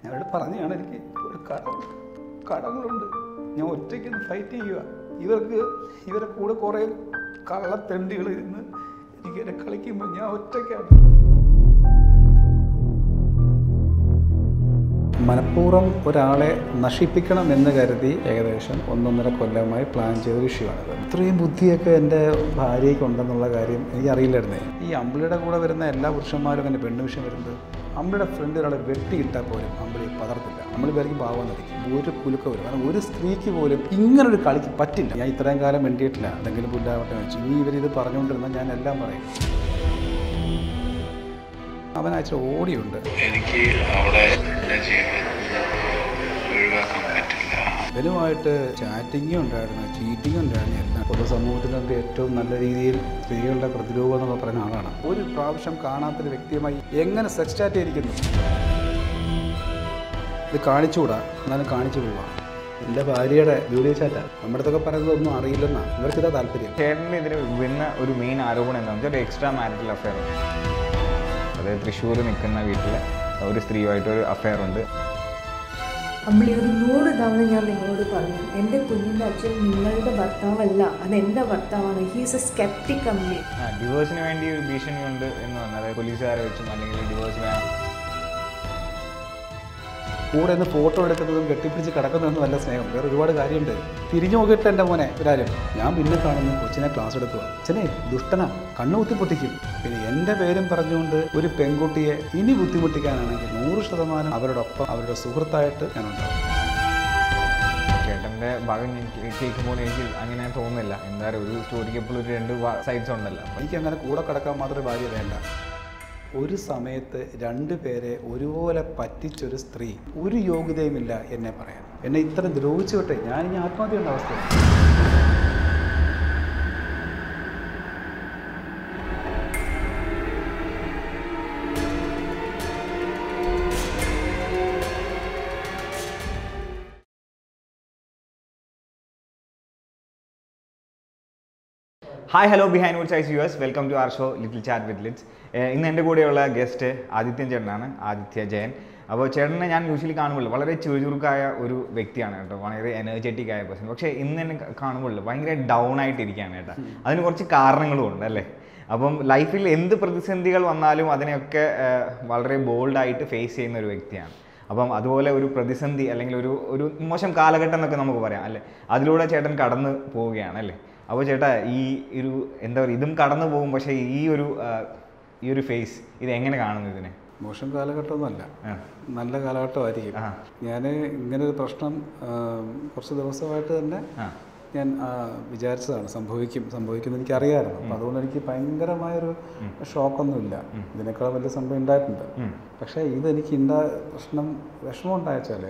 ഞാനോട് പറഞ്ഞാണ് എനിക്ക് ഒരു കട കടങ്ങളുണ്ട് ഞാൻ ഒറ്റയ്ക്ക് ഫൈറ്റ് ചെയ്യുക ഇവർക്ക് ഇവരെ കൂടെ കുറേ കള്ളത്തെണ്ടികൾ ഇരുന്ന് എനിക്ക് എന്നെ കളിക്കുമ്പോൾ ഞാൻ ഒറ്റയ്ക്കാണ് മനഃപൂർവ്വം ഒരാളെ നശിപ്പിക്കണം എന്ന് കരുതി ഏകദേശം ഒന്നൊന്നര കൊല്ലമായി പ്ലാൻ ചെയ്ത വിഷയമാണിത് ഇത്രയും ബുദ്ധിയൊക്കെ എൻ്റെ ഭാര്യയ്ക്ക് ഉണ്ടെന്നുള്ള കാര്യം എനിക്ക് അറിയില്ലായിരുന്നേ ഈ അമ്പിളിയുടെ കൂടെ വരുന്ന എല്ലാ പുരുഷന്മാരും അങ്ങനെ പെണ്ണു വിഷയം വരുന്നത് അമ്പിളിയുടെ ഫ്രണ്ട് ഒരാളെ വെട്ടിയിട്ടാൽ പോലും അമ്പിളി പതർത്തില്ല നമ്മൾ പേർക്ക് പാവം നടിക്കും ഒരു കുലുക്ക വരും കാരണം ഒരു സ്ത്രീക്ക് പോലും ഇങ്ങനൊരു കളിക്ക് പറ്റില്ല ഞാൻ ഇത്രയും കാലം വേണ്ടിയിട്ടില്ല എന്തെങ്കിലും പുല്ലാവട്ടെ വെച്ചു ഇനി ഇവരിത് പറഞ്ഞുകൊണ്ടിരുന്നാൽ ഞാൻ എല്ലാം പറയും അവനാഴ്ച ഓടിയുണ്ട് എനിക്ക് അവളെ എൻ്റെ ജീവിതത്തിൽ ഒഴിവാക്കാൻ പറ്റില്ല ഇവനുമായിട്ട് ചാറ്റിങ്ങും ഉണ്ടായിരുന്നു ചീറ്റിങ്ങും ഉണ്ടായിരുന്നു എല്ലാം പൊതുസമൂഹത്തിനകത്ത് ഏറ്റവും നല്ല രീതിയിൽ സ്ത്രീകളുടെ പ്രതിരൂപം എന്നൊക്കെ പറയുന്ന ആളാണ് ഒരു പ്രാവശ്യം കാണാത്തൊരു വ്യക്തിയുമായി എങ്ങനെ സെക്സ് ചാറ്റ് ചെയ്തിരിക്കുന്നു ഇത് കാണിച്ചുകൂടാ എന്നാലും കാണിച്ചു പോവാം എൻ്റെ ഭാര്യയുടെ വീഡിയോ ചാറ്റാ നമ്മുടെ അടുത്തൊക്കെ പറയുന്നത് ഒന്നും അറിയില്ലെന്നാണ് ഇവർക്കിതാ താല്പര്യം ചേട്ടന് ഇതിന് വരുന്ന ഒരു മെയിൻ ആരോപണം എന്താണെന്ന് വെച്ചാൽ ഒരു എക്സ്ട്രാ മാരിറ്റൽ അഫെയർ ഉണ്ട് അതായത് തൃശ്ശൂർ നിൽക്കുന്ന വീട്ടിൽ ഒരു സ്ത്രീയുമായിട്ട് ഒരു അഫെയർ ഉണ്ട് അമ്പിളി ഒരു നൂറ് തവണ ഞാൻ നിങ്ങളോട് പറഞ്ഞു എൻ്റെ കുഞ്ഞിൻ്റെ അച്ഛൻ നിങ്ങളുടെ ഭർത്താവല്ല അത് എൻ്റെ ഭർത്താവാണ് ഹീസ് എ സ്കെപ്റ്റിക് അമ്പിളി ഡിവോഴ്സിന് വേണ്ടി ഒരു ഭീഷണിയുണ്ട് എന്ന് പറഞ്ഞു അതായത് പോലീസുകാരെ വെച്ചും അല്ലെങ്കിൽ ഡിവോഴ്സ് വേണം കൂടെ നിന്ന് ഫോട്ടോ എടുക്കുന്നതും കെട്ടിപ്പിടിച്ച് കിടക്കുന്നതൊന്നും അല്ല സ്നേഹം വേറെ ഒരുപാട് കാര്യമുണ്ട് തിരിഞ്ഞു നോക്കിയിട്ട് എൻ്റെ മോനെ ഒരാരും ഞാൻ പിന്നെ കാണുന്നു കൊച്ചിനെ ക്ലാസ് എടുക്കുക അച്ഛനെ ദുഷ്ടനാ കണ്ണു കുത്തി പൊട്ടിക്കും പിന്നെ എൻ്റെ പേരും പറഞ്ഞുകൊണ്ട് ഒരു പെൺകുട്ടിയെ ഇനി ബുദ്ധിമുട്ടിക്കാനാണെങ്കിൽ നൂറ് ശതമാനം അവരോടൊപ്പം അവരുടെ സുഹൃത്തായിട്ട് ഞാനുണ്ടാവും ചേട്ടൻ്റെ ഭാഗം ഞാൻ കേ- കേൾക്കുമ്പോൾ എനിക്ക് അങ്ങനെ തോന്നുന്നില്ല എന്താ പറയുക ഒരു സ്റ്റോറിക്ക് എപ്പോഴും ഒരു രണ്ട് സൈഡ്സ് ഉണ്ടല്ലോ അപ്പം എനിക്ക് അങ്ങനെ കൂടെ കിടക്കാൻ മാത്രമേ ഭാര്യ വേണ്ട ഒരു സമയത്ത് രണ്ടു പേരെ ഒരുപോലെ പറ്റിച്ചൊരു സ്ത്രീ ഒരു യോഗ്യതയുമില്ല എന്നെ പറയാൻ എന്നെ ഇത്ര ദ്രോഹിച്ചു വിട്ടെ ഞാൻ ഇനി ആത്മഹത്യയുടെ അവസ്ഥ hi hello Behindwoods Ice U S welcome to our show little chat with Lits ഇന്ന് എൻ്റെ കൂടെയുള്ള ഗസ്റ്റ് ആദിത്യൻ ചേട്ടനാണ് ആദിത്യ ജയൻ അപ്പോൾ ചേട്ടനെ ഞാൻ യൂഷ്വലി കാണുമ്പോൾ വളരെ ചുറുചുറുക്കായ ഒരു വ്യക്തിയാണ് കേട്ടോ വളരെ എനർജറ്റിക് ആയ പേഴ്സൺ പക്ഷേ ഇന്ന് എന്നെ കാണുമ്പോൾ ഭയങ്കര ഡൗൺ ആയിട്ടിരിക്കുകയാണ് കേട്ടോ അതിന് കുറച്ച് കാരണങ്ങളും ഉണ്ട് അല്ലേ അപ്പം ലൈഫിൽ എന്ത് പ്രതിസന്ധികൾ വന്നാലും അതിനെയൊക്കെ ആ, വളരെ ബോൾഡായിട്ട് ഫേസ് ചെയ്യുന്ന ഒരു വ്യക്തിയാണ് അപ്പം അതുപോലെ ഒരു പ്രതിസന്ധി അല്ലെങ്കിൽ ഒരു ഒരു മോശം കാലഘട്ടം എന്നൊക്കെ നമുക്ക് പറയാം അല്ലേ അതിലൂടെ ചേട്ടൻ കടന്നു പോവുകയാണ് അല്ലേ അപ്പോൾ ചേട്ടാ ഈ ഒരു എന്താ പറയുക ഇതും കടന്നു പോകും പക്ഷേ ഈ ഒരു ആ, ഈ ഒരു ഫേസ് ഇത് എങ്ങനെ കാണുന്നു ഇതിനെ മോശം കാലഘട്ടമൊന്നുമല്ല ആ. നല്ല കാലഘട്ടമായിരിക്കും ആ. ഞാൻ ഇങ്ങനൊരു പ്രശ്നം ആ, കുറച്ച് ദിവസമായിട്ട് തന്നെ ആ ഞാൻ ആ, വിചാരിച്ചതാണ് സംഭവിക്കും സംഭവിക്കുമെന്ന് എനിക്കറിയാമായിരുന്നു അപ്പോൾ അതുകൊണ്ട് എനിക്ക് ഭയങ്കരമായൊരു ഷോക്കൊന്നുമില്ല ഇതിനേക്കാൾ വലിയ സംഭവം ഉണ്ടായിട്ടുണ്ട് ഉം. പക്ഷേ ഇതെനിക്ക് ഉണ്ടായ പ്രശ്നം വിഷമം ഉണ്ടായച്ചാൽ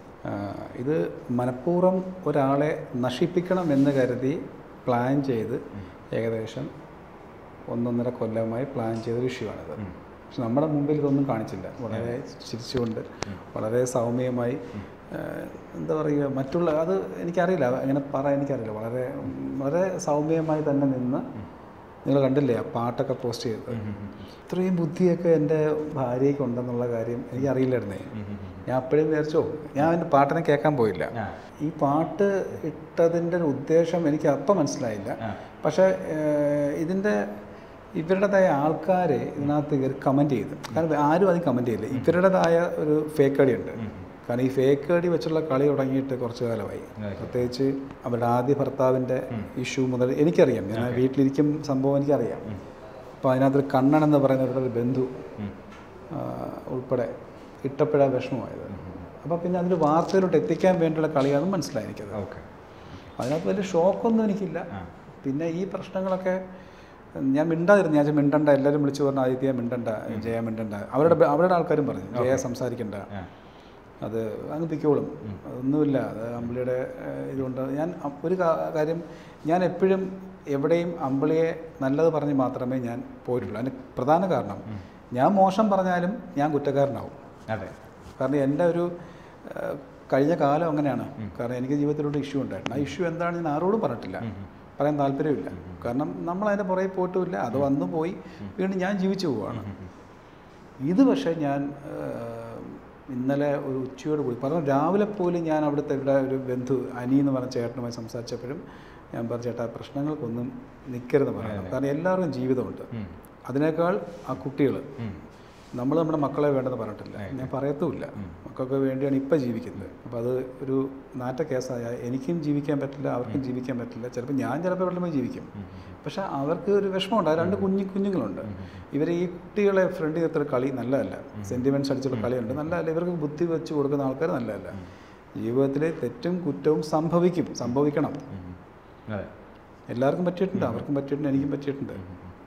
ഇത് മനഃപൂർവ്വം ഒരാളെ നശിപ്പിക്കണം എന്ന് കരുതി പ്ലാൻ ചെയ്ത് ഏകദേശം ഒന്നൊന്നര കൊല്ലമായി പ്ലാൻ ചെയ്ത വിഷയമാണിത് പക്ഷെ നമ്മുടെ മുമ്പിൽ ഇതൊന്നും കാണിച്ചില്ല വളരെ ചിരിച്ചുകൊണ്ട് വളരെ സൗമ്യമായി ആ, എന്താ പറയുക മറ്റുള്ള അത് എനിക്കറിയില്ല അങ്ങനെ പറയാൻ എനിക്കറിയില്ല വളരെ വളരെ സൗമ്യമായി തന്നെ നിന്ന് നിങ്ങൾ കണ്ടില്ലേ ആ പാട്ടൊക്കെ പോസ്റ്റ് ചെയ്തത് ഇത്രയും ബുദ്ധിയൊക്കെ എൻ്റെ ഭാര്യയ്ക്ക് ഉണ്ടെന്നുള്ള കാര്യം എനിക്കറിയില്ലായിരുന്നേ ഞാൻ അപ്പോഴും വിചാരിച്ചോ ഞാൻ എൻ്റെ പാട്ടിനെ കേൾക്കാൻ പോയില്ല ആ. ഈ പാട്ട് ഇട്ടതിൻ്റെ ഒരു ഉദ്ദേശം എനിക്ക് അപ്പം മനസ്സിലായില്ല ആ. പക്ഷേ ഏഹ്, ഇതിൻ്റെ ഇവരുടേതായ ആൾക്കാർ ഇതിനകത്ത് കയറി കമൻറ്റ് ചെയ്തു കാരണം ആരും അത് കമൻറ്റ് ചെയ്യില്ല ഇവരുടേതായ ഒരു ഫേക്ക് കളി ഉണ്ട് കാരണം ഈ ഫേക്ക് കളി വെച്ചുള്ള കളി തുടങ്ങിയിട്ട് കുറച്ച് കാലമായി പ്രത്യേകിച്ച് അവരുടെ ആദ്യ ഭർത്താവിൻ്റെ ഇഷ്യൂ മുതൽ എനിക്കറിയാം ഞാൻ വീട്ടിലിരിക്കും സംഭവം എനിക്കറിയാം അപ്പോൾ അതിനകത്തൊരു കണ്ണൻ എന്ന് പറയുന്നവരുടെ ഒരു ബന്ധു ആ, ഉൾപ്പെടെ ഇട്ടപ്പോഴാണ് വിഷമമായത് അപ്പോൾ പിന്നെ അതിൻ്റെ വാർത്തയിലോട്ട് എത്തിക്കാൻ വേണ്ടിയുള്ള കളിയാണെന്ന് മനസ്സിലായി എനിക്കത് ഓക്കെ അതിനകത്ത് വലിയ ഷോക്കൊന്നും എനിക്കില്ല പിന്നെ ഈ പ്രശ്നങ്ങളൊക്കെ ഞാൻ മിണ്ടാതിരുന്നു ഞാൻ വിചാരിച്ചു മിണ്ടണ്ട എല്ലാവരും വിളിച്ചു പറഞ്ഞു ആദിത്യ മിണ്ടണ്ട ജയ മിണ്ടണ്ട അവരുടെ അവരുടെ ആൾക്കാരും പറഞ്ഞു ജയ സംസാരിക്കണ്ട അത് അങ്ങ് പിക്കോളും അതൊന്നുമില്ല അത് അമ്പിളിയുടെ ഏഹ്, ഇതുകൊണ്ട് ഞാൻ അ- ഒരു കാ- കാര്യം ഞാൻ എപ്പോഴും എവിടെയും അമ്പിളിയെ നല്ലത് പറഞ്ഞ് മാത്രമേ ഞാൻ പോയിട്ടുള്ളൂ അതിന് പ്രധാന കാരണം ഞാൻ മോശം പറഞ്ഞാലും ഞാൻ കുറ്റക്കാരനാവും അതെ കാരണം എൻ്റെ ഒരു ഏഹ്, കഴിഞ്ഞ കാലം അങ്ങനെയാണ് കാരണം എനിക്ക് ജീവിതത്തിലൊരു ഇഷ്യൂ ഉണ്ടായിരുന്നു ആ ഇഷ്യൂ എന്താണ് ഞാൻ ആരോടും പറഞ്ഞിട്ടില്ല പറയാൻ താല്പര്യമില്ല കാരണം നമ്മൾ അതിൻ്റെ പുറകെ പോയിട്ടുമില്ല അത് വന്നു പോയി വീണ്ടും ഞാൻ ജീവിച്ചു പോവാണ് ഇത് പക്ഷേ ഞാൻ ഏഹ്, ഇന്നലെ ഒരു ഉച്ചയോട് കൂടി പറഞ്ഞു രാവിലെ പോലും ഞാൻ അവിടുത്തെ ഇവിടെ ഒരു ബന്ധു അനി എന്ന് പറഞ്ഞ ചേട്ടനുമായി സംസാരിച്ചപ്പോഴും ഞാൻ പറഞ്ഞു ചേട്ടാ പ്രശ്നങ്ങൾക്കൊന്നും നിൽക്കരുത് പറയണം കാരണം എല്ലാവർക്കും ജീവിതമുണ്ട് അതിനേക്കാൾ ആ കുട്ടികൾ നമ്മൾ നമ്മുടെ മക്കളെ വേണ്ടെന്ന് പറഞ്ഞിട്ടില്ല ഞാൻ പറയത്തുമില്ല മക്കൾക്ക് വേണ്ടിയാണ് ഇപ്പം ജീവിക്കുന്നത് അപ്പോൾ അത് ഒരു നാറ്റ കേസായ എനിക്കും ജീവിക്കാൻ പറ്റില്ല അവർക്കും ജീവിക്കാൻ പറ്റില്ല ചിലപ്പോൾ ഞാൻ ചിലപ്പോൾ എവിടെ പോയി ജീവിക്കും പക്ഷെ അവർക്ക് ഒരു വിഷമമുണ്ട് ആ രണ്ട് കുഞ്ഞു കുഞ്ഞുങ്ങളുണ്ട് ഇവർ ഈ കുട്ടികളെ ഫ്രണ്ട് ചെയ്തൊരു കളി നല്ലതല്ല സെൻറ്റിമെൻറ്റ്സ് അടിച്ചുള്ള കളിയുണ്ട് നല്ലതല്ല ഇവർക്ക് ബുദ്ധി വെച്ച് കൊടുക്കുന്ന ആൾക്കാർ നല്ലതല്ല ജീവിതത്തിൽ തെറ്റും കുറ്റവും സംഭവിക്കും സംഭവിക്കണം അതെ എല്ലാവർക്കും പറ്റിയിട്ടുണ്ട് അവർക്കും പറ്റിയിട്ടുണ്ട് എനിക്കും പറ്റിയിട്ടുണ്ട്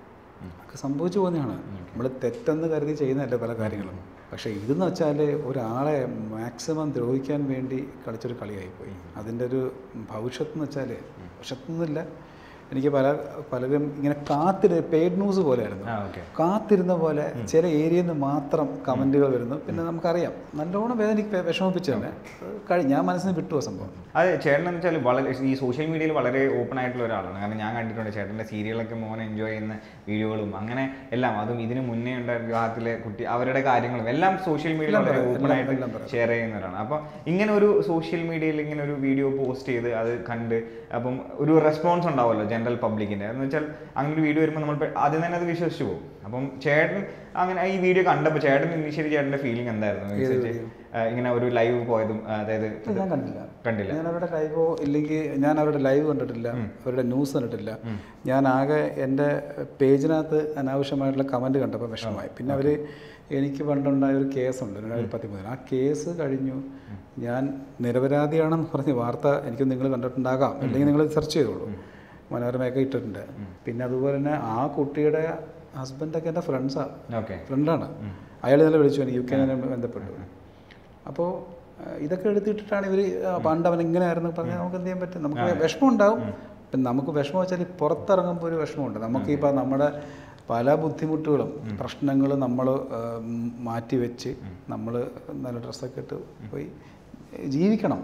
ഒക്കെ സംഭവിച്ചു പോകുന്നതാണ് നമ്മൾ തെറ്റെന്ന് കരുതി ചെയ്യുന്നതല്ല പല കാര്യങ്ങളും പക്ഷേ ഇതെന്ന് വെച്ചാൽ ഒരാളെ മാക്സിമം ദ്രോഹിക്കാൻ വേണ്ടി കളിച്ചൊരു കളിയായിപ്പോയി അതിൻ്റെ ഒരു ഭവിഷ്യത്ത് എന്ന് വെച്ചാൽ ഭവിഷ്യത്തൊന്നുമില്ല എനിക്ക് പല പലരും ഇങ്ങനെ കാത്തിരുന്ന് പെയ്ഡ് ന്യൂസ് പോലെയായിരുന്നു ആ ഓക്കെ കാത്തിരുന്ന പോലെ ചില ഏരിയയിൽ നിന്ന് മാത്രം കമൻറ്റുകൾ വരുന്നു പിന്നെ നമുക്കറിയാം നല്ലോണം വേദനിക്ക് വിഷമിപ്പിച്ചു തന്നെ അത് കഴിഞ്ഞ് ഞാൻ മനസ്സിന് വിട്ടു ആ സംഭവം അതെ ചേട്ടൻ എന്ന് വെച്ചാൽ വളരെ ഈ സോഷ്യൽ മീഡിയയിൽ വളരെ ഓപ്പൺ ആയിട്ടുള്ള ഒരാളാണ് കാരണം ഞാൻ കണ്ടിട്ടുണ്ട് ചേട്ടൻ്റെ സീരിയലൊക്കെ മോൻ എൻജോയ് ചെയ്യുന്ന വീഡിയോകളും അങ്ങനെ എല്ലാം അതും ഇതിന് മുന്നേ ഉണ്ട വിവാഹത്തിലെ കുട്ടി അവരുടെ കാര്യങ്ങളും എല്ലാം സോഷ്യൽ മീഡിയയിൽ എല്ലാം വളരെ പറയാം, ഓപ്പൺ എല്ലാം- ആയിട്ട് എല്ലാം പറയാം. ഷെയർ ചെയ്യുന്നവരാണ് അപ്പം ഇങ്ങനെ ഒരു സോഷ്യൽ മീഡിയയിൽ ഇങ്ങനെ ഒരു വീഡിയോ പോസ്റ്റ് ചെയ്ത് അത് കണ്ട് അപ്പം ഒരു റെസ്പോൺസ് ഉണ്ടാവുമല്ലോ ജനറൽ പബ്ലിക്കിൻ്റെ എന്ന് വെച്ചാൽ അങ്ങനെ ഒരു വീഡിയോ വരുമ്പോൾ നമ്മൾ പെ- ആദ്യം തന്നെ അത് വിശ്വസിച്ച് പോകും അപ്പം ചേട്ടൻ അങ്ങനെ ഈ വീഡിയോ കണ്ടപ്പോൾ ചേട്ടൻ ഇനീഷ്യലി ചേട്ടൻ്റെ ഫീലിംഗ് എന്തായിരുന്നു ഏത് എന്ന് വെച്ചാൽ, ആ, ഇങ്ങനെ ഒരു ലൈവ് പോയതും ആ, അതായത് ഇത് ഞാൻ കണ്ടില്ല കണ്ടില്ല ഞാൻ അവരുടെ ലൈവോ ഇല്ലെങ്കിൽ ഞാൻ അവരുടെ ലൈവ് കണ്ടിട്ടില്ല അവരുടെ ന്യൂസ് കണ്ടിട്ടില്ല ഞാൻ ആകെ എൻ്റെ പേജിനകത്ത് അനാവശ്യമായിട്ടുള്ള കമൻറ്റ് കണ്ടപ്പോൾ വിഷമമായി പിന്നെ അവർ എനിക്ക് പണ്ടുണ്ടായ ഒരു കേസുണ്ട് രണ്ടായിരത്തി പത്തിമൂന്നിൽ ആ കേസ് കഴിഞ്ഞു ഞാൻ നിരപരാധിയാണെന്ന് പറഞ്ഞ് വാർത്ത എനിക്ക് നിങ്ങൾ കണ്ടിട്ടുണ്ടാകാം അല്ലെങ്കിൽ നിങ്ങൾ സെർച്ച് ചെയ്തോളൂ മനോരമയൊക്കെ ഇട്ടിട്ടുണ്ട് പിന്നെ അതുപോലെ തന്നെ ആ കുട്ടിയുടെ ഹസ്ബൻഡൊക്കെ എൻ്റെ ഫ്രണ്ട്സാണ് ഓക്കെ ഫ്രണ്ടാണ് അയാൾ ഇന്നലെ വിളിച്ചു എനിക്ക് യു കെ ബന്ധപ്പെട്ടു അപ്പോൾ ഇതൊക്കെ എടുത്തിട്ടിട്ടാണ് ഇവർ പണ്ട് അവൻ ഇങ്ങനെയായിരുന്നു പറഞ്ഞാൽ നമുക്ക് എന്ത് ചെയ്യാൻ പറ്റും നമുക്ക് വിഷമം ഉണ്ടാവും പിന്നെ നമുക്ക് വിഷമം വെച്ചാൽ ഈ പുറത്തിറങ്ങുമ്പോൾ ഒരു വിഷമമുണ്ട് നമുക്കിപ്പോൾ നമ്മുടെ പല ബുദ്ധിമുട്ടുകളും പ്രശ്നങ്ങളും നമ്മൾ മാറ്റി വെച്ച് നമ്മൾ നല്ല ഡ്രസ്സൊക്കെ ഇട്ട് പോയി ജീവിക്കണം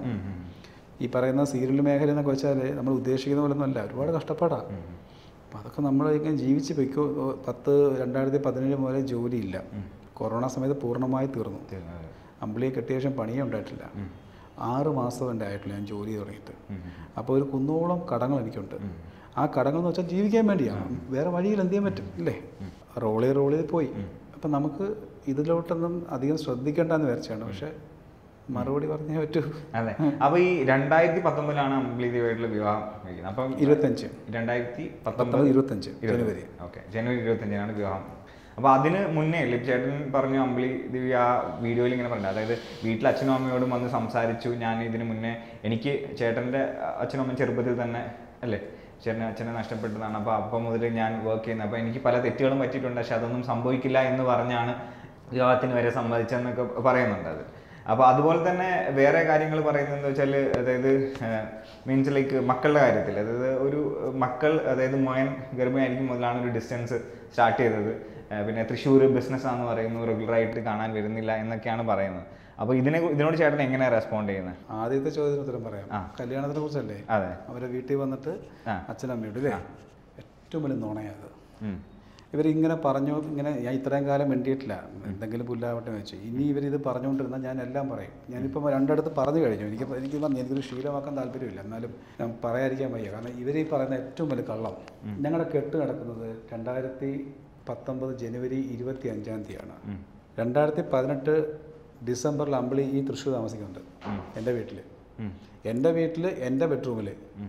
ഈ പറയുന്ന സീരിയൽ മേഖല എന്നൊക്കെ വെച്ചാൽ നമ്മൾ ഉദ്ദേശിക്കുന്ന പോലെ ഒന്നുമല്ല ഒരുപാട് കഷ്ടപ്പാടാണ് അപ്പോൾ അതൊക്കെ നമ്മൾ ഇങ്ങനെ ജീവിച്ച് പൊയ്ക്കോ ഓ, പത്ത് രണ്ടായിരത്തി പതിനേഴ് മുതലേ ജോലിയില്ല കൊറോണ സമയത്ത് പൂർണ്ണമായി തീർന്നു അമ്പിളിയെ കെട്ടിയ ശേഷം പണിയേ ഉണ്ടായിട്ടില്ല ആറ് മാസം എൻ്റെ ആയിട്ടില്ല ഞാൻ ജോലി തുടങ്ങിയിട്ട് അപ്പോൾ ഒരു കുന്നോളം കടങ്ങൾ എനിക്കുണ്ട് ആ കടങ്ങൾ എന്ന് വെച്ചാൽ ജീവിക്കാൻ വേണ്ടിയാണ് വേറെ വഴിയിൽ എന്ത് ചെയ്യാൻ പറ്റും ഇല്ലേ റോളിൽ റോളിൽ പോയി അപ്പം നമുക്ക് ഇതിലോട്ടൊന്നും അധികം ശ്രദ്ധിക്കേണ്ടെന്ന് വിചാരിച്ചാണ് പക്ഷേ മറുപടി പറഞ്ഞേ പറ്റൂ അതെ അപ്പൊ ഈ രണ്ടായിരത്തി പത്തൊമ്പതിലാണ് അമ്പിളി ദേവിയായിട്ടുള്ള വിവാഹം കഴിക്കുന്നത് അപ്പം ഇരുപത്തഞ്ച് രണ്ടായിരത്തി പത്തൊമ്പത് പത്തൊമ്പത് ഇരുപത്തഞ്ച് ജനുവരി ഓക്കെ ജനുവരി ഇരുപത്തഞ്ചിനാണ് വിവാഹം അപ്പോൾ അതിന് മുന്നേ ലിപ് ചേട്ടൻ പറഞ്ഞു അമ്പിളി ദിവ്യ ആ വീഡിയോയിൽ ഇങ്ങനെ പറഞ്ഞു അതായത് വീട്ടിൽ അച്ഛനും അമ്മയോടും വന്ന് സംസാരിച്ചു ഞാൻ ഇതിന് മുന്നേ എനിക്ക് ചേട്ടൻ്റെ അച്ഛനും അമ്മയും ചെറുപ്പത്തിൽ തന്നെ അല്ലേ ചേട്ടന് അച്ഛനെ നഷ്ടപ്പെട്ടതാണ് അപ്പോൾ അപ്പം മുതൽ ഞാൻ വർക്ക് ചെയ്യുന്നത് അപ്പോൾ എനിക്ക് പല തെറ്റുകളും പറ്റിയിട്ടുണ്ട് പക്ഷെ അതൊന്നും സംഭവിക്കില്ല എന്ന് പറഞ്ഞാണ് വിവാഹത്തിന് വരെ സമ്മതിച്ചെന്നൊക്കെ പറയുന്നുണ്ട് അത് അപ്പോൾ അതുപോലെ തന്നെ വേറെ കാര്യങ്ങൾ പറയുന്നത് എന്താ വെച്ചാൽ അതായത് മീൻസ് ലൈക്ക് മക്കളുടെ കാര്യത്തിൽ അതായത് ഒരു മക്കൾ അതായത് മോയൻ ഗർഭിണിയായിരിക്കും മുതലാണ് ഒരു ഡിസ്റ്റൻസ് സ്റ്റാർട്ട് ചെയ്തത് ആ, പിന്നെ തൃശ്ശൂർ ബിസിനസ് ആണെന്ന് പറയുന്നു റെഗുലറായിട്ട് കാണാൻ വരുന്നില്ല എന്നൊക്കെയാണ് പറയുന്നത് അപ്പോൾ ഇതിനെ ഇതിനോട് ചേട്ടൻ എങ്ങനെയാണ് റെസ്പോണ്ട് ചെയ്യുന്നത് ആദ്യത്തെ ചോദ്യത്തിന് ഉത്തരം പറയാം ആ. കല്യാണത്തിനെ കുറിച്ചല്ലേ അതെ അവരെ വീട്ടിൽ വന്നിട്ട് ആ. അച്ഛനമ്മയോട് അല്ലേ ഏറ്റവും വലിയ നുണയത് ഉം. ഇവരിങ്ങനെ പറഞ്ഞു ഇങ്ങനെ ഞാൻ ഇത്രയും കാലം വേണ്ടിയിട്ടില്ല എന്തെങ്കിലും പുല്ലാവട്ടെ എന്ന് വെച്ച് ഇനി ഇവരിത് പറഞ്ഞുകൊണ്ടിരുന്നാൽ ഞാൻ എല്ലാം പറയും ഞാനിപ്പോൾ രണ്ടിടത്ത് പറഞ്ഞു കഴിഞ്ഞു എനിക്ക് എനിക്ക് പറഞ്ഞു എനിക്കൊരു ശീലമാക്കാൻ താല്പര്യമില്ല എന്നാലും ഞാൻ പറയാതിരിക്കാൻ വയ്യ കാരണം ഇവർ ഈ പറയുന്ന ഏറ്റവും വലിയ കള്ളം ഞങ്ങളുടെ കെട്ട് നടക്കുന്നത് രണ്ടായിരത്തി പത്തൊമ്പത് ജനുവരി ഇരുപത്തി അഞ്ചാം തീയതിയാണ് രണ്ടായിരത്തി പതിനെട്ട് ഡിസംബറിൽ അമ്പിളി ഈ തൃശ്ശൂർ താമസിക്കുന്നുണ്ട് എൻ്റെ വീട്ടിൽ എൻ്റെ വീട്ടിൽ എൻ്റെ ബെഡ്റൂമിൽ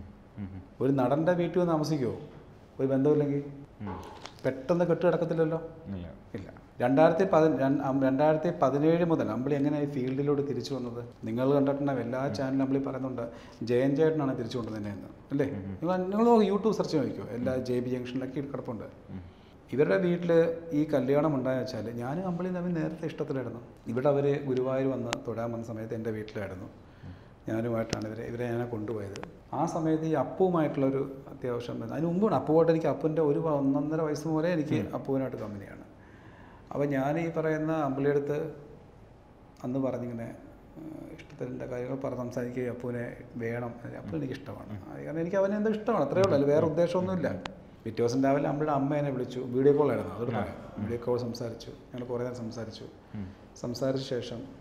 ഒരു നടൻ്റെ വീട്ടിൽ വന്ന് താമസിക്കുമോ ഒരു ബന്ധമില്ലെങ്കിൽ പെട്ടെന്ന് കെട്ട് കിടക്കത്തില്ലല്ലോ ഇല്ല ഇല്ല രണ്ടായിരത്തി പതി രണ്ടായിരത്തി പതിനേഴ് മുതൽ അമ്പിളി എങ്ങനെയാണ് ഈ ഫീൽഡിലോട്ട് തിരിച്ചു വന്നത് നിങ്ങൾ കണ്ടിട്ടുണ്ടാവും എല്ലാ ചാനലും അമ്പിളി പറയുന്നുണ്ട് ജയൻ ചേട്ടനാണ് തിരിച്ചു കൊണ്ടുവന്നതെന്ന് അല്ലേ നിങ്ങൾ നിങ്ങൾ നോക്ക് യൂട്യൂബ് സെർച്ച് നോക്കിയോ എല്ലാ ജെ ബി ജംഗ്ഷനിലൊക്കെ കിടപ്പുണ്ട് ഇവരുടെ വീട്ടിൽ ഈ കല്യാണം ഉണ്ടായെന്ന് വെച്ചാൽ ഞാനും അമ്പിളി തമ്മിൽ നേരത്തെ ഇഷ്ടത്തിലായിരുന്നു ഇവിടെ അവർ ഗുരുവായൂർ വന്ന് തൊഴാൻ വന്ന സമയത്ത് എൻ്റെ വീട്ടിലായിരുന്നു ഞാനുമായിട്ടാണ് ഇവരെ ഇവരെ ഞാൻ കൊണ്ടുപോയത് ആ സമയത്ത് ഈ അപ്പുവുമായിട്ടുള്ളൊരു അത്യാവശ്യം ബന്ധം. അതിന് മുമ്പാണ് അപ്പുവായിട്ട് എനിക്ക് അപ്പുവിൻ്റെ ഒരു വ- ഒന്നൊന്നര വയസ്സ് മുതലേ എനിക്ക് അപ്പുവിനായിട്ട് കമ്പനിയാണ് അപ്പോൾ ഞാൻ ഈ പറയുന്ന അമ്പിളിയെടുത്ത് അന്ന് പറഞ്ഞിങ്ങനെ ഏഹ്, ഇഷ്ടത്തിൻ്റെ കാര്യങ്ങൾ പറഞ്ഞ് സംസാരിക്കുകയും അപ്പുവിനെ വേണം അപ്പു എനിക്ക് ഇഷ്ടമാണ് അത് കാരണം എനിക്ക് അവനെ എന്തോ ഇഷ്ടമാണ് അത്രയേ ഉള്ളൂ അല്ല വേറെ ഉദ്ദേശമൊന്നുമില്ല പിറ്റേ ദിവസം രാവിലെ അമ്മയുടെ അമ്മ എന്നെ വിളിച്ചു വീഡിയോ കോളായിരുന്നു അതോട് പറയാം വീഡിയോ കോൾ സംസാരിച്ചു ഞങ്ങൾ കുറേ നേരം സംസാരിച്ചു സംസാരിച്ച ശേഷം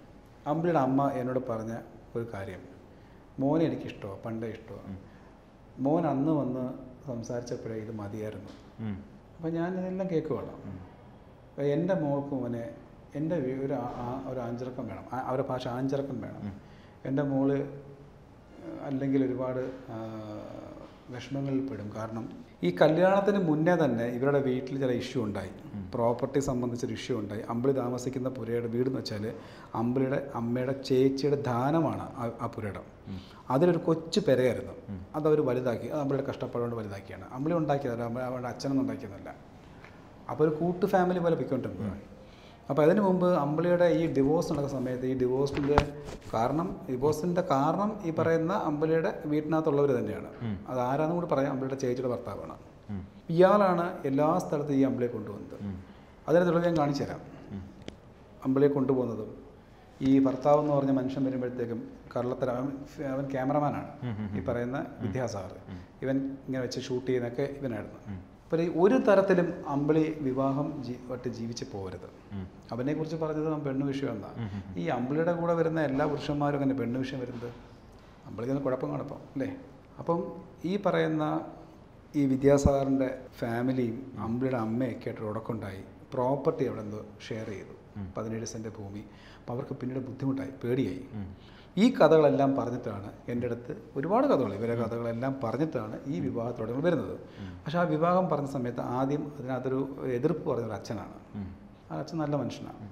അമ്പിളിയുടെ അമ്മ എന്നോട് പറഞ്ഞ ഒരു കാര്യം മോനെ എനിക്കിഷ്ടമാണ് പണ്ടേ ഇഷ്ടമാണ് മോൻ അന്ന് വന്ന് സംസാരിച്ചപ്പോഴേ ഇത് മതിയായിരുന്നു ഉം. അപ്പോൾ ഞാൻ ഇതെല്ലാം കേൾക്കുവാണ് അപ്പോൾ എൻ്റെ മോൾക്ക് മോനെ എൻ്റെ വീ- ഒരു ആ- ആ- ഒരു ആഞ്ചിറക്കം വേണം ആ- അവരുടെ ഭാഷ ആഞ്ചിറക്കം വേണം എൻ്റെ മോള് അല്ലെങ്കിൽ ഒരുപാട് ആ, വിഷമങ്ങളിൽ പെടും കാരണം ഈ കല്യാണത്തിന് മുന്നേ തന്നെ ഇവരുടെ വീട്ടിൽ ചില ഇഷ്യൂ ഉണ്ടായി പ്രോപ്പർട്ടി സംബന്ധിച്ചൊരു ഇഷ്യൂ ഉണ്ടായി അമ്പിളി താമസിക്കുന്ന പുരയുടെ വീട് എന്ന് വെച്ചാൽ അമ്പിളിയുടെ അമ്മയുടെ ചേച്ചിയുടെ ദാനമാണ് ആ- ആ പുരയിടം അതിലൊരു കൊച്ചു പെരയായിരുന്നു അതവർ വലുതാക്കി അത് അമ്പിളിയുടെ കഷ്ടപ്പാടുകൊണ്ട് വലുതാക്കിയാണ് അമ്പിളി ഉണ്ടാക്കിയതല്ല അമ്മ- അവരുടെ അച്ഛനൊന്നും ഉണ്ടാക്കിയതല്ല അപ്പോൾ ഒരു കൂട്ടു ഫാമിലി പോലെ പൊയ്ക്കൊണ്ടിരുന്നത് അപ്പോൾ അതിന് മുമ്പ് അമ്പിളിയുടെ ഈ ഡിവോഴ്സ് നടക്കുന്ന സമയത്ത് ഈ ഡിവോഴ്സിൻ്റെ കാരണം ഡിവോഴ്സിൻ്റെ കാരണം ഈ പറയുന്ന അമ്പിളിയുടെ വീട്ടിനകത്തുള്ളവർ തന്നെയാണ് അത് ആരാന്നും കൂടി പറയാം അമ്പിളിയുടെ ചേച്ചിയുടെ ഭർത്താവാണ് ഇയാളാണ് എല്ലാ സ്ഥലത്തും ഈ അമ്പിളിയെ കൊണ്ടുവന്നത് അതിനെ തെളിവ് ഞാൻ കാണിച്ചു തരാം അമ്പിളിയെ കൊണ്ടുപോകുന്നതും ഈ ഭർത്താവ് എന്ന് പറഞ്ഞ മനുഷ്യൻ വരുമ്പോഴത്തേക്കും കള്ളത്തര അവൻ അവൻ ക്യാമറമാനാണ് ഈ പറയുന്ന വിദ്യാസാഗർ ഇവൻ ഇങ്ങനെ വെച്ച് ഷൂട്ട് ചെയ്യുന്നതൊക്കെ ഇവനായിരുന്നു അപ്പോൾ ഈ ഒരു തരത്തിലും അമ്പിളി വിവാഹം ജീ ആയിട്ട് ജീവിച്ച് പോകരുത് അവനെക്കുറിച്ച് പറഞ്ഞത് അവൻ പെണ്ണ് വിഷയം എന്താ ഈ അമ്പിളിയുടെ കൂടെ വരുന്ന എല്ലാ പുരുഷന്മാരും അങ്ങനെ പെണ്ണ് വിഷയം വരുന്നത് അമ്പിളിക്ക് ഒന്ന് കുഴപ്പം കുഴപ്പം അല്ലേ അപ്പം ഈ പറയുന്ന ഈ വിദ്യാസാഗറിൻ്റെ ഫാമിലിയും അമ്പിളിയുടെ അമ്മയൊക്കെ ആയിട്ട് ഉടക്കുണ്ടായി പ്രോപ്പർട്ടി അവിടെ എന്തോ ഷെയർ ചെയ്തു പതിനേഴ് സെൻറ്റ് ഭൂമി അപ്പോൾ അവർക്ക് പിന്നീട് ബുദ്ധിമുട്ടായി പേടിയായി ഈ കഥകളെല്ലാം പറഞ്ഞിട്ടാണ് എൻ്റെ അടുത്ത് ഒരുപാട് കഥകൾ ഇവരെ കഥകളെല്ലാം പറഞ്ഞിട്ടാണ് ഈ വിവാഹത്തോടെ വരുന്നത് പക്ഷേ ആ വിവാഹം പറഞ്ഞ സമയത്ത് ആദ്യം അതിനകത്തൊരു എതിർപ്പ് പറഞ്ഞൊരു അച്ഛനാണ് ആ അച്ഛൻ നല്ല മനുഷ്യനാണ്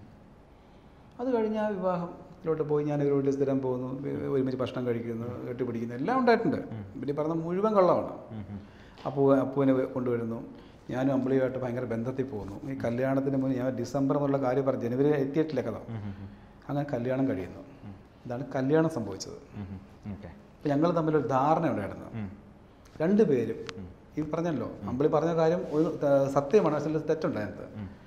അത് കഴിഞ്ഞ് ആ വിവാഹത്തിലോട്ട് പോയി ഞാൻ ഇവരോട് സ്ഥിരം പോകുന്നു വി- ഒരുമിച്ച് ഭക്ഷണം കഴിക്കുന്നു കെട്ടിപ്പിടിക്കുന്നു എല്ലാം ഉണ്ടായിട്ടുണ്ട് പിന്നെ ഈ പറഞ്ഞ മുഴുവൻ കള്ളമാണ് അപ്പൂ അപ്പൂവിനെ കൊണ്ടുവരുന്നു ഞാനും അമ്പിളിയുമായിട്ട് ഭയങ്കര ബന്ധത്തിൽ പോകുന്നു ഈ കല്യാണത്തിന് മുന്നേ ഞാൻ ഡിസംബർ എന്നുള്ള കാര്യം പറഞ്ഞു ജനുവരി എത്തിയിട്ടില്ല കഥ അങ്ങനെ കല്യാണം കഴിയുന്നു ഇതാണ് കല്യാണം സംഭവിച്ചത് ഓക്കെ അപ്പോൾ ഞങ്ങൾ തമ്മിലൊരു ധാരണ ഉണ്ടായിരുന്നു രണ്ടുപേരും ഈ പറഞ്ഞല്ലോ അമ്പിളി പറഞ്ഞ കാര്യം ഒരു ത- സത്യമാണ് പക്ഷേ അതിൽ തെറ്റുണ്ടായത്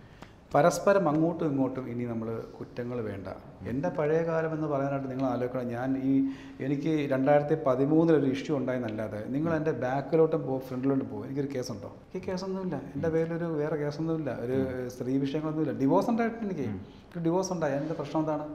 പരസ്പരം അങ്ങോട്ടും ഇങ്ങോട്ടും ഇനി നമ്മൾ കുറ്റങ്ങൾ വേണ്ട എൻ്റെ പഴയ കാലം എന്ന് പറയാനായിട്ട് നിങ്ങൾ ആലോചിക്കണം ഞാൻ ഈ എനിക്ക് രണ്ടായിരത്തി പതിമൂന്നിലൊരു ഇഷ്യൂ ഉണ്ടായെന്നല്ലാതെ നിങ്ങൾ എൻ്റെ ബാക്കിലോട്ടും പോകും ഫ്രണ്ടിലോട്ടും പോകും എനിക്കൊരു കേസുണ്ടോ ഈ കേസൊന്നുമില്ല എൻ്റെ പേരിലൊരു വേറെ കേസൊന്നുമില്ല ഒരു സ്ത്രീ വിഷയങ്ങളൊന്നുമില്ല ഡിവോഴ്സ് ഉണ്ടായിട്ടുണ്ട് എനിക്ക് ഒരു ഡിവോഴ്സ് ഉണ്ടായി എൻ്റെ പ്രശ്നം എന്താണ്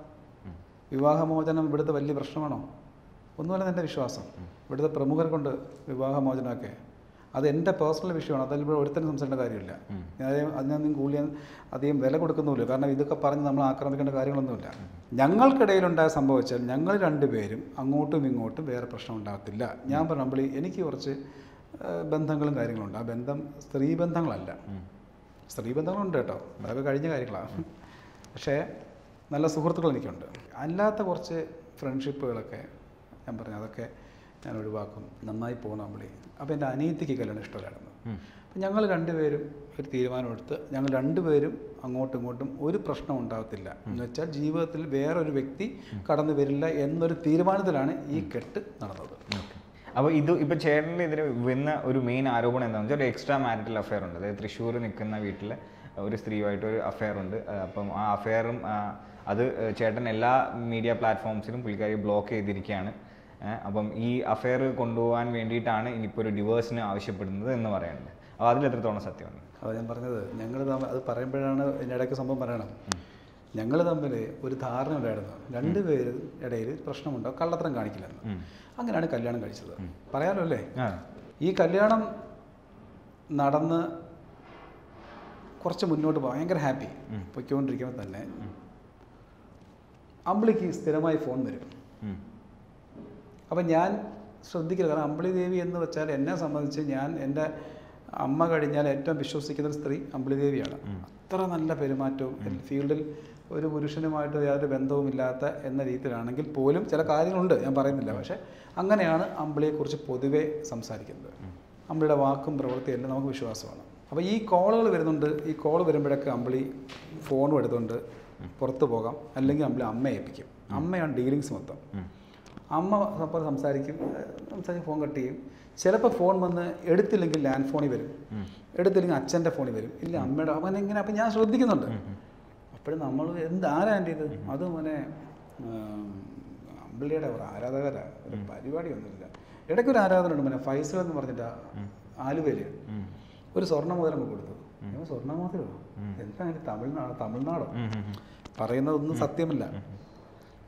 വിവാഹമോചനം ഇവിടുത്തെ വലിയ പ്രശ്നമാണോ ഒന്നുമല്ല എൻ്റെ വിശ്വാസം ഇവിടുത്തെ പ്രമുഖർ കൊണ്ട് വിവാഹമോചനമൊക്കെ അത് എൻ്റെ പേഴ്സണൽ വിഷയമാണ് അതിൽ ഇവിടെ ഒരുത്തരും സംസാരിക്കേണ്ട കാര്യമില്ല ഞാൻ അധികം- അതിനൊന്നും കൂലിയാൻ അധികം വില കൊടുക്കുന്നുമില്ല കാരണം ഇതൊക്കെ പറഞ്ഞ് നമ്മൾ ആക്രമിക്കേണ്ട കാര്യങ്ങളൊന്നുമില്ല ഞങ്ങൾക്കിടയിലുണ്ടായ സംഭവിച്ചാൽ ഞങ്ങൾ രണ്ടുപേരും അങ്ങോട്ടും ഇങ്ങോട്ടും വേറെ പ്രശ്നം ഉണ്ടാകത്തില്ല ഞാൻ പറഞ്ഞു അമ്പിളി എനിക്ക് കുറച്ച് ആ, ബന്ധങ്ങളും കാര്യങ്ങളുണ്ട് ആ ബന്ധം സ്ത്രീ ബന്ധങ്ങളല്ല സ്ത്രീ ബന്ധങ്ങളുണ്ട് കേട്ടോ അതൊക്കെ കഴിഞ്ഞ കാര്യങ്ങളാണ് പക്ഷേ നല്ല സുഹൃത്തുക്കൾ എനിക്കുണ്ട് അല്ലാത്ത കുറച്ച് ഫ്രണ്ട്ഷിപ്പുകളൊക്കെ ഞാൻ പറഞ്ഞു അതൊക്കെ ഞാൻ ഒഴിവാക്കും നന്നായി പോകണം അമ്പിളി അപ്പോൾ എൻ്റെ അനിയത്തിക്ക് കല്യാണം ഇഷ്ടമല്ലായിരുന്നു അപ്പം ഞങ്ങൾ രണ്ടുപേരും ഒരു തീരുമാനമെടുത്ത് ഞങ്ങൾ രണ്ടുപേരും അങ്ങോട്ടും ഇങ്ങോട്ടും ഒരു പ്രശ്നം ഉണ്ടാകത്തില്ല എന്ന് വെച്ചാൽ ജീവിതത്തിൽ വേറൊരു വ്യക്തി കടന്നു വരില്ല എന്നൊരു തീരുമാനത്തിലാണ് ഈ കെട്ട് നടന്നത് അപ്പോൾ ഇത് ഇപ്പോൾ ചേട്ടനെതിരെ വന്ന ഒരു മെയിൻ ആരോപണം എന്താണെന്ന് വെച്ചാൽ ഒരു എക്സ്ട്രാ മാരിറ്റൽ അഫെയർ ഉണ്ട് അതായത് തൃശ്ശൂർ നിൽക്കുന്ന വീട്ടിൽ ഒരു സ്ത്രീയുമായിട്ട് ഒരു അഫെയർ ഉണ്ട് ആ, അപ്പം ആ അഫെയറും അത് ചേട്ടൻ എല്ലാ മീഡിയ പ്ലാറ്റ്ഫോംസിലും പുള്ളിക്കാരി ബ്ലോക്ക് ചെയ്തിരിക്കുകയാണ് ഏ, അപ്പം ഈ അഫെയർ കൊണ്ടുപോകാൻ വേണ്ടിയിട്ടാണ് ഇനിയിപ്പോൾ ഒരു ഡിവോഴ്സിന് ആവശ്യപ്പെടുന്നത് എന്ന് പറയുന്നത് അപ്പോൾ അതിൽ എത്രത്തോളം സത്യമുണ്ട് അത് ഞാൻ പറഞ്ഞത് ഞങ്ങൾ തമ്മിൽ അത് പറയുമ്പോഴാണ് ഇതിൻ്റെ ഇടയ്ക്ക് സംഭവം പറയണം ഞങ്ങൾ തമ്മിൽ ഒരു ധാരണ ഉണ്ടായിരുന്നു രണ്ടുപേരും ഇടയിൽ പ്രശ്നമുണ്ടോ കള്ളത്തരം കാണിക്കില്ലെന്ന് അങ്ങനെയാണ് കല്യാണം കഴിച്ചത് പറയാലോ അല്ലേ ആ ഈ കല്യാണം നടന്ന് കുറച്ച് മുന്നോട്ട് ഭയങ്കര ഹാപ്പി പൊയ്ക്കൊണ്ടിരിക്കുമ്പോൾ തന്നെ അമ്പിളിക്ക് സ്ഥിരമായി ഫോൺ വരും ഉം. അപ്പം ഞാൻ ശ്രദ്ധിക്കില്ല കാരണം അമ്പിളി ദേവി എന്ന് വെച്ചാൽ എന്നെ സംബന്ധിച്ച് ഞാൻ എൻ്റെ അമ്മ കഴിഞ്ഞാൽ ഏറ്റവും വിശ്വസിക്കുന്ന ഒരു സ്ത്രീ അമ്പിളി ദേവിയാണ് അത്ര നല്ല പെരുമാറ്റവും ഫീൽഡിൽ ഒരു പുരുഷനുമായിട്ട് യാതൊരു ബന്ധവുമില്ലാത്ത എന്ന രീതിയിലാണെങ്കിൽ പോലും ചില കാര്യങ്ങളുണ്ട് ഞാൻ പറയുന്നില്ല പക്ഷേ അങ്ങനെയാണ് അമ്പിളിയെക്കുറിച്ച് പൊതുവെ സംസാരിക്കുന്നത് അമ്പിളിയുടെ വാക്കും പ്രവൃത്തിയും എല്ലാം നമുക്ക് വിശ്വാസമാണ് അപ്പോൾ ഈ കോളുകൾ വരുന്നുണ്ട് ഈ കോൾ വരുമ്പോഴൊക്കെ അമ്പിളി ഫോണും എടുത്തുകൊണ്ട് പുറത്ത് പോകാം അല്ലെങ്കിൽ അമ്പിളി അമ്മയെ ഏൽപ്പിക്കും അമ്മയാണ് ഡീലിങ്സ് മൊത്തം അമ്മ അപ്പോൾ സംസാരിക്കും ഏഹ് സംസാരിക്കും ഫോൺ കട്ട് ചെയ്യും ചിലപ്പോൾ ഫോൺ വന്ന് എടുത്തില്ലെങ്കിൽ ലാൻഡ് ഫോണിൽ വരും എടുത്തില്ലെങ്കിൽ അച്ഛൻ്റെ ഫോണിൽ വരും ഇല്ല അമ്മയുടെ അവൻ എങ്ങനെ അപ്പം ഞാൻ ശ്രദ്ധിക്കുന്നുണ്ട് അപ്പോഴും നമ്മൾ എന്ത് ആരാ എൻ്റെ ഇത് അത് മോനെ ഉം, അമ്പിളിയുടെ ഒരു ആരാധകരാ ഒരു പരിപാടിയൊന്നുമില്ല ഇടയ്ക്ക് ഒരു ആരാധന മോനെ ഫൈസൽ എന്ന് പറഞ്ഞിട്ട് ആലുവയിൽ ഒരു സ്വർണ്ണമോതിരം കൊടുത്തു ഞാൻ സ്വർണ്ണമോതിരമോ എന്താണ് തമിഴ്നാട് തമിഴ്നാടോ പറയുന്നതൊന്നും സത്യമല്ല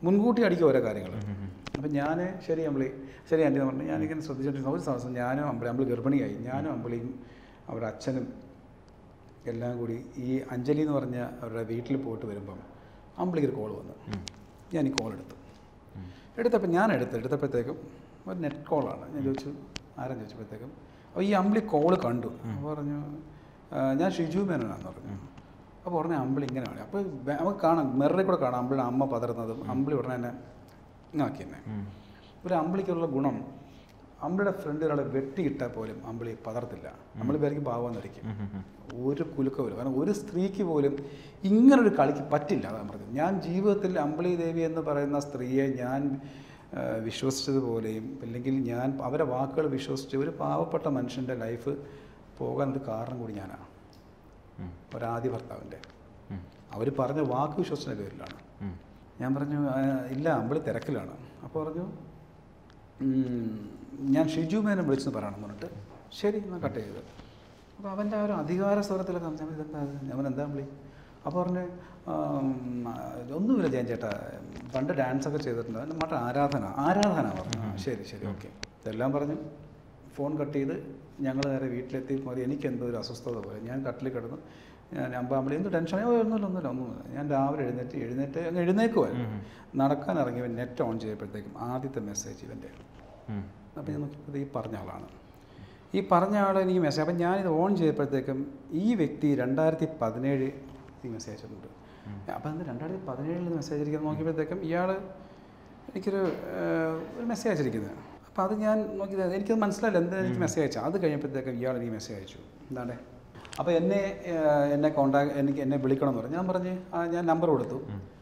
മുൻകൂട്ടി അടിക്കും ഓരോ കാര്യങ്ങൾ അപ്പം ഞാൻ ശരി അമ്പിളി ശരി ആൻറ്റി എന്ന് പറഞ്ഞു ഞാനിങ്ങനെ ശ്രദ്ധിച്ചിട്ടിരുന്ന ഒരു ദിവസം ഞാനും അമ്പിളി അമ്പിളി ഗർഭിണിയായി ഞാനും അമ്പിളിയും അവരുടെ അച്ഛനും എല്ലാം കൂടി ഈ അഞ്ജലി എന്ന് പറഞ്ഞ അവരുടെ വീട്ടിൽ പോയിട്ട് വരുമ്പം അമ്പിളിക്ക് ഒരു കോൾ വന്നു ഞാൻ ഈ കോൾ എടുത്തു എടുത്തപ്പോൾ ഞാൻ എടുത്തു എടുത്തപ്പോഴത്തേക്കും ഒരു നെറ്റ് കോളാണ് ഞാൻ ചോദിച്ചു ആരാ ചോദിച്ചപ്പോഴത്തേക്കും അപ്പോൾ ഈ അമ്പിളി കോൾ കണ്ടു അപ്പോൾ പറഞ്ഞു "ആ, ഞാൻ ഷിജു മേനോനാന്ന് പറഞ്ഞു അപ്പോൾ ഉടനെ അമ്പിളി ഇങ്ങനെ പറഞ്ഞു അപ്പോൾ ബെ- നമുക്ക് കാണാം മെറിൽ കൂടെ കാണാം അമ്പിളിയുടെ അമ്മ പതറുന്നതും അമ്പിളി ഉടനെ തന്നെ ഇങ്ങാക്കി തന്നെ ഒരു അമ്പിളിക്കുള്ള ഗുണം അമ്പിളിയുടെ ഫ്രണ്ട് ഒരാളെ വെട്ടിയിട്ടാൽ പോലും അമ്പിളി പതർത്തില്ല അമ്പിളി പേർക്ക് ഭാവമെന്നിരിക്കും ഒരു കുലുക്കവും കാരണം ഒരു സ്ത്രീക്ക് പോലും ഇങ്ങനൊരു കളിക്ക് പറ്റില്ല അതാണ് പറഞ്ഞത് ഞാൻ ജീവിതത്തിൽ അമ്പിളി ദേവി എന്ന് പറയുന്ന സ്ത്രീയെ ഞാൻ ആ, വിശ്വസിച്ചതുപോലെയും അല്ലെങ്കിൽ ഞാൻ അവരെ വാക്കുകൾ വിശ്വസിച്ച് ഒരു പാവപ്പെട്ട മനുഷ്യൻ്റെ ലൈഫ് പോകാൻ ഒരു കാരണം കൂടി ഞാനാണ് ഒരാദ്യ ഭർത്താവിൻ്റെ അവർ പറഞ്ഞ വാക്ക് വിശ്വസിച്ചതിൻ്റെ പേരിലാണ് ഞാൻ പറഞ്ഞു "ആ, ഇല്ല അമ്പിളി തിരക്കിലാണ് അപ്പോൾ പറഞ്ഞു "ഉം, ഞാൻ ഷിജു മേനെ വിളിച്ചെന്ന് പറയണം പറഞ്ഞിട്ട് ശരി എന്നാൽ കട്ട് ചെയ്ത് അപ്പോൾ അവൻ്റെ ആ ഒരു അധികാര സ്വരത്തിലൊക്കെ സംസാരിച്ചു ഇതെന്താ ഇത്? ഞാൻ പറഞ്ഞു, എന്താ വിളി അപ്പോൾ പറഞ്ഞ് "ആം, ആ, ഒന്നുമില്ല ജയൻ ചേട്ടാ പണ്ട് ഡാൻസ് ഒക്കെ ചെയ്തിട്ടുണ്ട് അതിന് മറ്റേ ആരാധന ആരാധന പറഞ്ഞു "ആ, ശരി ശരി ഓക്കെ ഇതെല്ലാം പറഞ്ഞു ഫോൺ കട്ട് ചെയ്ത് ഞങ്ങൾ നേരെ വീട്ടിലെത്തി മതി എനിക്ക് എന്തോ ഒരു അസ്വസ്ഥത പോലെ ഞാൻ കട്ടിൽ കിടന്നു ഞാൻ അമ്പാമ്പളി എന്ത് ടെൻഷൻ ഒന്നുമില്ല ഒന്നുമില്ല ഒന്നുമില്ല ഞാൻ രാവിലെ എഴുന്നേറ്റ് എഴുന്നേറ്റ് അങ്ങ് എഴുന്നേക്കുമായിരുന്നു നടക്കാൻ ഇറങ്ങി നെറ്റ് ഓൺ ചെയ്തപ്പോഴത്തേക്കും ആദ്യത്തെ മെസ്സേജ് ഇവൻ്റെ അപ്പോൾ ഞാൻ നോക്കിയപ്പോൾ ഈ പറഞ്ഞ ആളാണ് ഈ പറഞ്ഞ ആൾ എനിക്ക് മെസ്സേജ് അപ്പം ഞാനിത് ഓൺ ചെയ്തപ്പോഴത്തേക്കും ഈ വ്യക്തി രണ്ടായിരത്തി പതിനേഴ് ഈ മെസ്സേജ് അയച്ചിട്ടുണ്ട് അപ്പം അന്ന് രണ്ടായിരത്തി പതിനേഴിൽ മെസ്സേജ് അയച്ചിരിക്കുന്നത് നോക്കിയപ്പോഴത്തേക്കും ഇയാൾ എനിക്കൊരു ഏഹ്, ഒരു മെസ്സേജ് അയച്ചിരിക്കുന്നത് അപ്പോൾ അത് ഞാൻ നോക്കി എനിക്കത് മനസ്സിലായില്ല എന്താ എനിക്ക് മെസ്സേജ് അയച്ചു അത് കഴിഞ്ഞപ്പോഴത്തേക്കും ഇയാൾ എനിക്ക് മെസ്സേജ് അയച്ചു എന്താണ് അപ്പോൾ എന്നെ ഏഹ്, എന്നെ കോണ്ടാക്ട് എനിക്ക് എന്നെ വിളിക്കണം എന്ന് പറഞ്ഞു ഞാൻ പറഞ്ഞ് ആ, ഞാൻ നമ്പർ കൊടുത്തു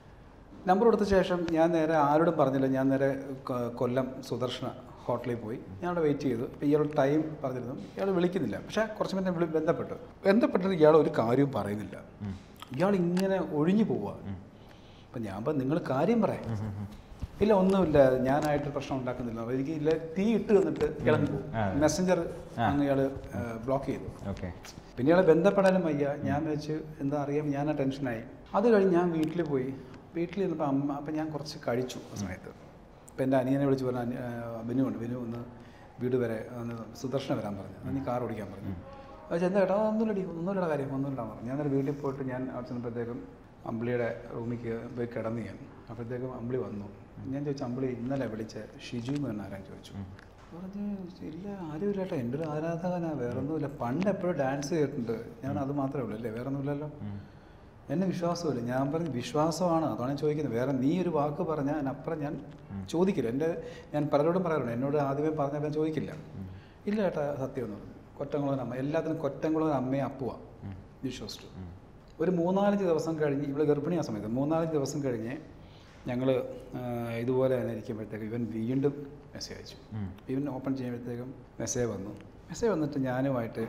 നമ്പർ കൊടുത്ത ശേഷം ഞാൻ നേരെ ആരോടും പറഞ്ഞില്ല ഞാൻ നേരെ കൊ- കൊല്ലം സുദർശന ഹോട്ടലിൽ പോയി ഞാൻ അവിടെ വെയിറ്റ് ചെയ്തു അപ്പോൾ ഇയാൾ ടൈം പറഞ്ഞിരുന്നു ഇയാൾ വിളിക്കുന്നില്ല പക്ഷേ കുറച്ച് മുന്നേ വിളി ബന്ധപ്പെട്ടു ബന്ധപ്പെട്ടിട്ട് ഇയാൾ ഒരു കാര്യവും പറയുന്നില്ല ഇയാൾ ഇങ്ങനെ ഒഴിഞ്ഞു പോവുക അപ്പം ഞാൻ പറഞ്ഞു നിങ്ങൾ കാര്യം പറയാം ഇല്ല ഒന്നുമില്ല ഞാനായിട്ട് പ്രശ്നം ഉണ്ടാക്കുന്നില്ല എനിക്ക് ഇല്ല തീ ഇട്ട് തന്നിട്ട് കിളങ്ങി പോകും ആ. മെസ്സഞ്ചർ അങ്ങ് ഇയാൾ ബ്ലോക്ക് ചെയ്തു ഓക്കെ പിന്നെ ഇയാളെ ബന്ധപ്പെടാനും വയ്യ ഞാൻ വെച്ച് എന്താ അറിയാം ഞാൻ ആ ടെൻഷനായി അത് കഴിഞ്ഞ് ഞാൻ വീട്ടിൽ പോയി വീട്ടിൽ ഇരുന്നപ്പോൾ അമ്മ അപ്പം ഞാൻ കുറച്ച് കഴിച്ചു ആ സമയത്ത് അപ്പം എൻ്റെ അനിയനെ വിളിച്ച് പറഞ്ഞു "അനി- ആ, ബിനു ഉണ്ട് ബിനു ഒന്ന് വീട് വരെ ഒന്ന് സുദർശന വരാൻ പറഞ്ഞു നീ കാർ ഓടിക്കാൻ പറഞ്ഞു അത് എന്താ ചേട്ടാ ഒന്നുമില്ലടി ഒന്നുമില്ല കാര്യം ഒന്നുമില്ല പറഞ്ഞു ഞാൻ നേരെ വീട്ടിൽ പോയിട്ട് ഞാൻ അവിടെ ചെന്നപ്പോഴത്തേക്കും അമ്പിളിയുടെ റൂമിൽ പോയി കിടന്ന് ഞാൻ അപ്പോഴത്തേക്കും അമ്പിളി വന്നു ഞാൻ ചോദിച്ചു അമ്പിളി ഇന്നലെ വിളിച്ച ഷിജു എന്ന് തന്നെ ആരാൻ ചോദിച്ചു പറഞ്ഞു ഇല്ല ആരും ഇല്ല കേട്ടോ എൻ്റെ ഒരു ആരാധകനാ വേറെ ഒന്നുമില്ല പണ്ട് എപ്പോഴും ഡാൻസ് ചെയ്തിട്ടുണ്ട് ഞാൻ അത് മാത്രമേ ഉള്ളൂ അല്ലേ വേറെ ഒന്നുമില്ലല്ലോ എന്നെ വിശ്വാസമില്ല ഞാൻ പറഞ്ഞു വിശ്വാസമാണ് അതാണ് ഞാൻ ചോദിക്കുന്നത് വേറെ നീ ഒരു വാക്ക് പറഞ്ഞാൽ അതിനപ്പുറം ഞാൻ ചോദിക്കില്ല എൻ്റെ ഞാൻ പലരോടും പറയാറുണ്ട് എന്നോട് ആദ്യമേ പറഞ്ഞാൽ ഞാൻ ചോദിക്കില്ല ഇല്ല ചേട്ടാ സത്യം എന്ന് പറഞ്ഞു കൊറ്റംകുളം അമ്മ എല്ലാത്തിനും കൊറ്റംകുളം അമ്മയെ അപ്പുവ വിശ്വസിച്ചു ഒരു മൂന്നാലഞ്ച് ദിവസം കഴിഞ്ഞ് ഇവിടെ ഗർഭിണിയാ സമയത്ത് മൂന്നാലഞ്ച് ദിവസം കഴിഞ്ഞ് ഞങ്ങൾ ഇതുപോലെ തന്നെ ഇരിക്കുമ്പോഴത്തേക്ക് ഇവൻ വീണ്ടും മെസ്സേജ് അയച്ചു ഇവൻ ഓപ്പൺ ചെയ്യുമ്പോഴത്തേക്കും മെസ്സേജ് വന്നു മെസ്സേജ് വന്നിട്ട് ഞാനുമായിട്ട്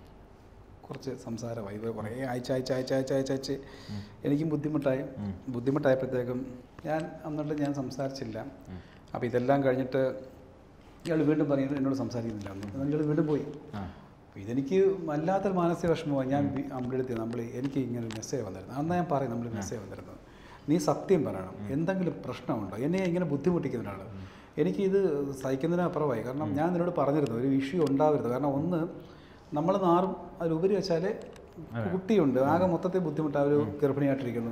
കുറച്ച് സംസാരമായി ഇവർ കുറേ അയച്ച് അയച്ച് അയച്ച് അയച്ച് അയച്ച് അയച്ച് എനിക്കും ബുദ്ധിമുട്ടായി ബുദ്ധിമുട്ടായപ്പോഴത്തേക്കും ഞാൻ എന്നിട്ട് ഞാൻ സംസാരിച്ചില്ല അപ്പോൾ ഇതെല്ലാം കഴിഞ്ഞിട്ട് ഇയാൾ വീണ്ടും പറയുന്നത് എന്നോട് സംസാരിക്കുന്നില്ല എന്ന് ഇയാൾ വീണ്ടും പോയി അപ്പോൾ ഇതെനിക്ക് വല്ലാത്തൊരു മാനസിക വിഷമമായി ഞാൻ അമ്പിളെടുത്ത് നമ്മൾ എനിക്ക് ഇങ്ങനെ ഒരു മെസ്സേജ് വന്നിരുന്നു അന്ന് ഞാൻ പറയും നമ്മൾ മെസ്സേജ് വന്നിരുന്നത് നീ സത്യം പറയണം എന്തെങ്കിലും പ്രശ്നമുണ്ടോ എന്നെ ഇങ്ങനെ ബുദ്ധിമുട്ടിക്കുന്ന ഒരാൾ എനിക്ക് ഇത് സഹിക്കുന്നതിന് അപ്പുറമായി കാരണം ഞാൻ നിന്നോട് പറഞ്ഞിരുന്നു ഒരു ഇഷ്യൂ ഉണ്ടാവരുത് കാരണം ഒന്ന് നമ്മൾ നാറും അതിലുപരി വെച്ചാൽ കുട്ടിയുണ്ട് ആകെ മൊത്തത്തിൽ ബുദ്ധിമുട്ടാണ് ഒരു ഗർഭിണിയായിട്ടിരിക്കുന്നു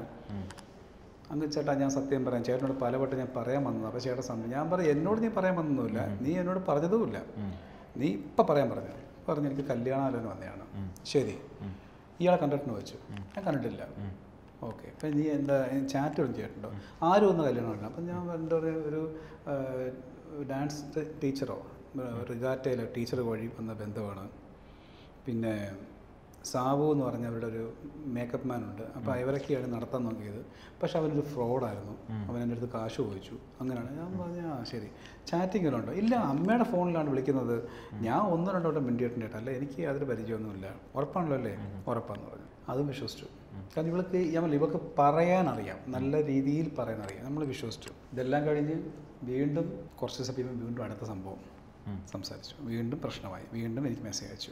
അങ്ങ് ചേട്ടാ ഞാൻ സത്യം പറയാം ചേട്ടനോട് പലവട്ടം ഞാൻ പറയാൻ വന്നത് അപ്പോൾ ചേട്ടൻ സംഭവം ഞാൻ പറയും എന്നോട് നീ പറയാൻ വന്നതുമില്ല നീ എന്നോട് പറഞ്ഞതുമില്ല നീ ഇപ്പം പറയാൻ പറഞ്ഞു പറഞ്ഞു എനിക്ക് കല്യാണാലോചന വന്നതാണ് ശരി ഇയാളെ കണ്ടിട്ടുണ്ടോ വെച്ചു ഞാൻ കണ്ടിട്ടില്ല ഓക്കെ അപ്പം നീ എന്താ ചാറ്റ് ഒന്നും ചെയ്തിട്ടുണ്ടോ ആരും ഒന്ന് കല്യാണമില്ല അപ്പം ഞാൻ എന്താ പറയുക ഒരു ഡാൻസ് ടീച്ചറോ റിഗാറ്റയിലെ ടീച്ചർ വഴി വന്ന ബന്ധമാണ് പിന്നെ സാബു എന്ന് പറഞ്ഞ അവരുടെ ഒരു മേക്കപ്പ് മാൻ ഉണ്ട് അപ്പോൾ ഇവരൊക്കെയാണ് നടത്താൻ നോക്കിയത് പക്ഷെ അവനൊരു ഫ്രോഡായിരുന്നു അവൻ എൻ്റെ അടുത്ത് കാശ് ചോദിച്ചു അങ്ങനെയാണ് ഞാൻ പറഞ്ഞു ആ ശരി ചാറ്റിംഗ് ഉണ്ടോ ഇല്ല അമ്മയുടെ ഫോണിലാണ് വിളിക്കുന്നത് ഞാൻ ഒന്നോ രണ്ടോ വട്ടം മിണ്ടിയിട്ടുണ്ട് അല്ല എനിക്ക് യാതൊരു പരിചയമൊന്നുമില്ല ഉറപ്പാണല്ലോ അല്ലേ ഉറപ്പാന്ന് പറഞ്ഞു അതും വിശ്വസിച്ചു കാരണം ഇവൾക്ക് ഞാൻ ഇവൾക്ക് പറയാനറിയാം നല്ല രീതിയിൽ പറയാനറിയാം നമ്മൾ വിശ്വസിച്ചു ഇതെല്ലാം കഴിഞ്ഞ് വീണ്ടും കുറച്ച് ദിവസം കഴിയുമ്പോൾ വീണ്ടും അടുത്ത സംഭവം സംസാരിച്ചു വീണ്ടും പ്രശ്നമായി വീണ്ടും എനിക്ക് മെസ്സേജ് അയച്ചു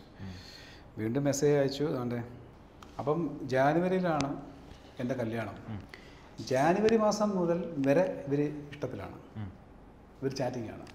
വീണ്ടും മെസ്സേജ് അയച്ചു അതുകൊണ്ട് അപ്പം ജാനുവരിയിലാണ് എൻ്റെ കല്യാണം ജാനുവരി മാസം മുതൽ വരെ ഇവർ ഇഷ്ടത്തിലാണ് ഉം. ഇവർ ചാറ്റിംഗ് ആണ്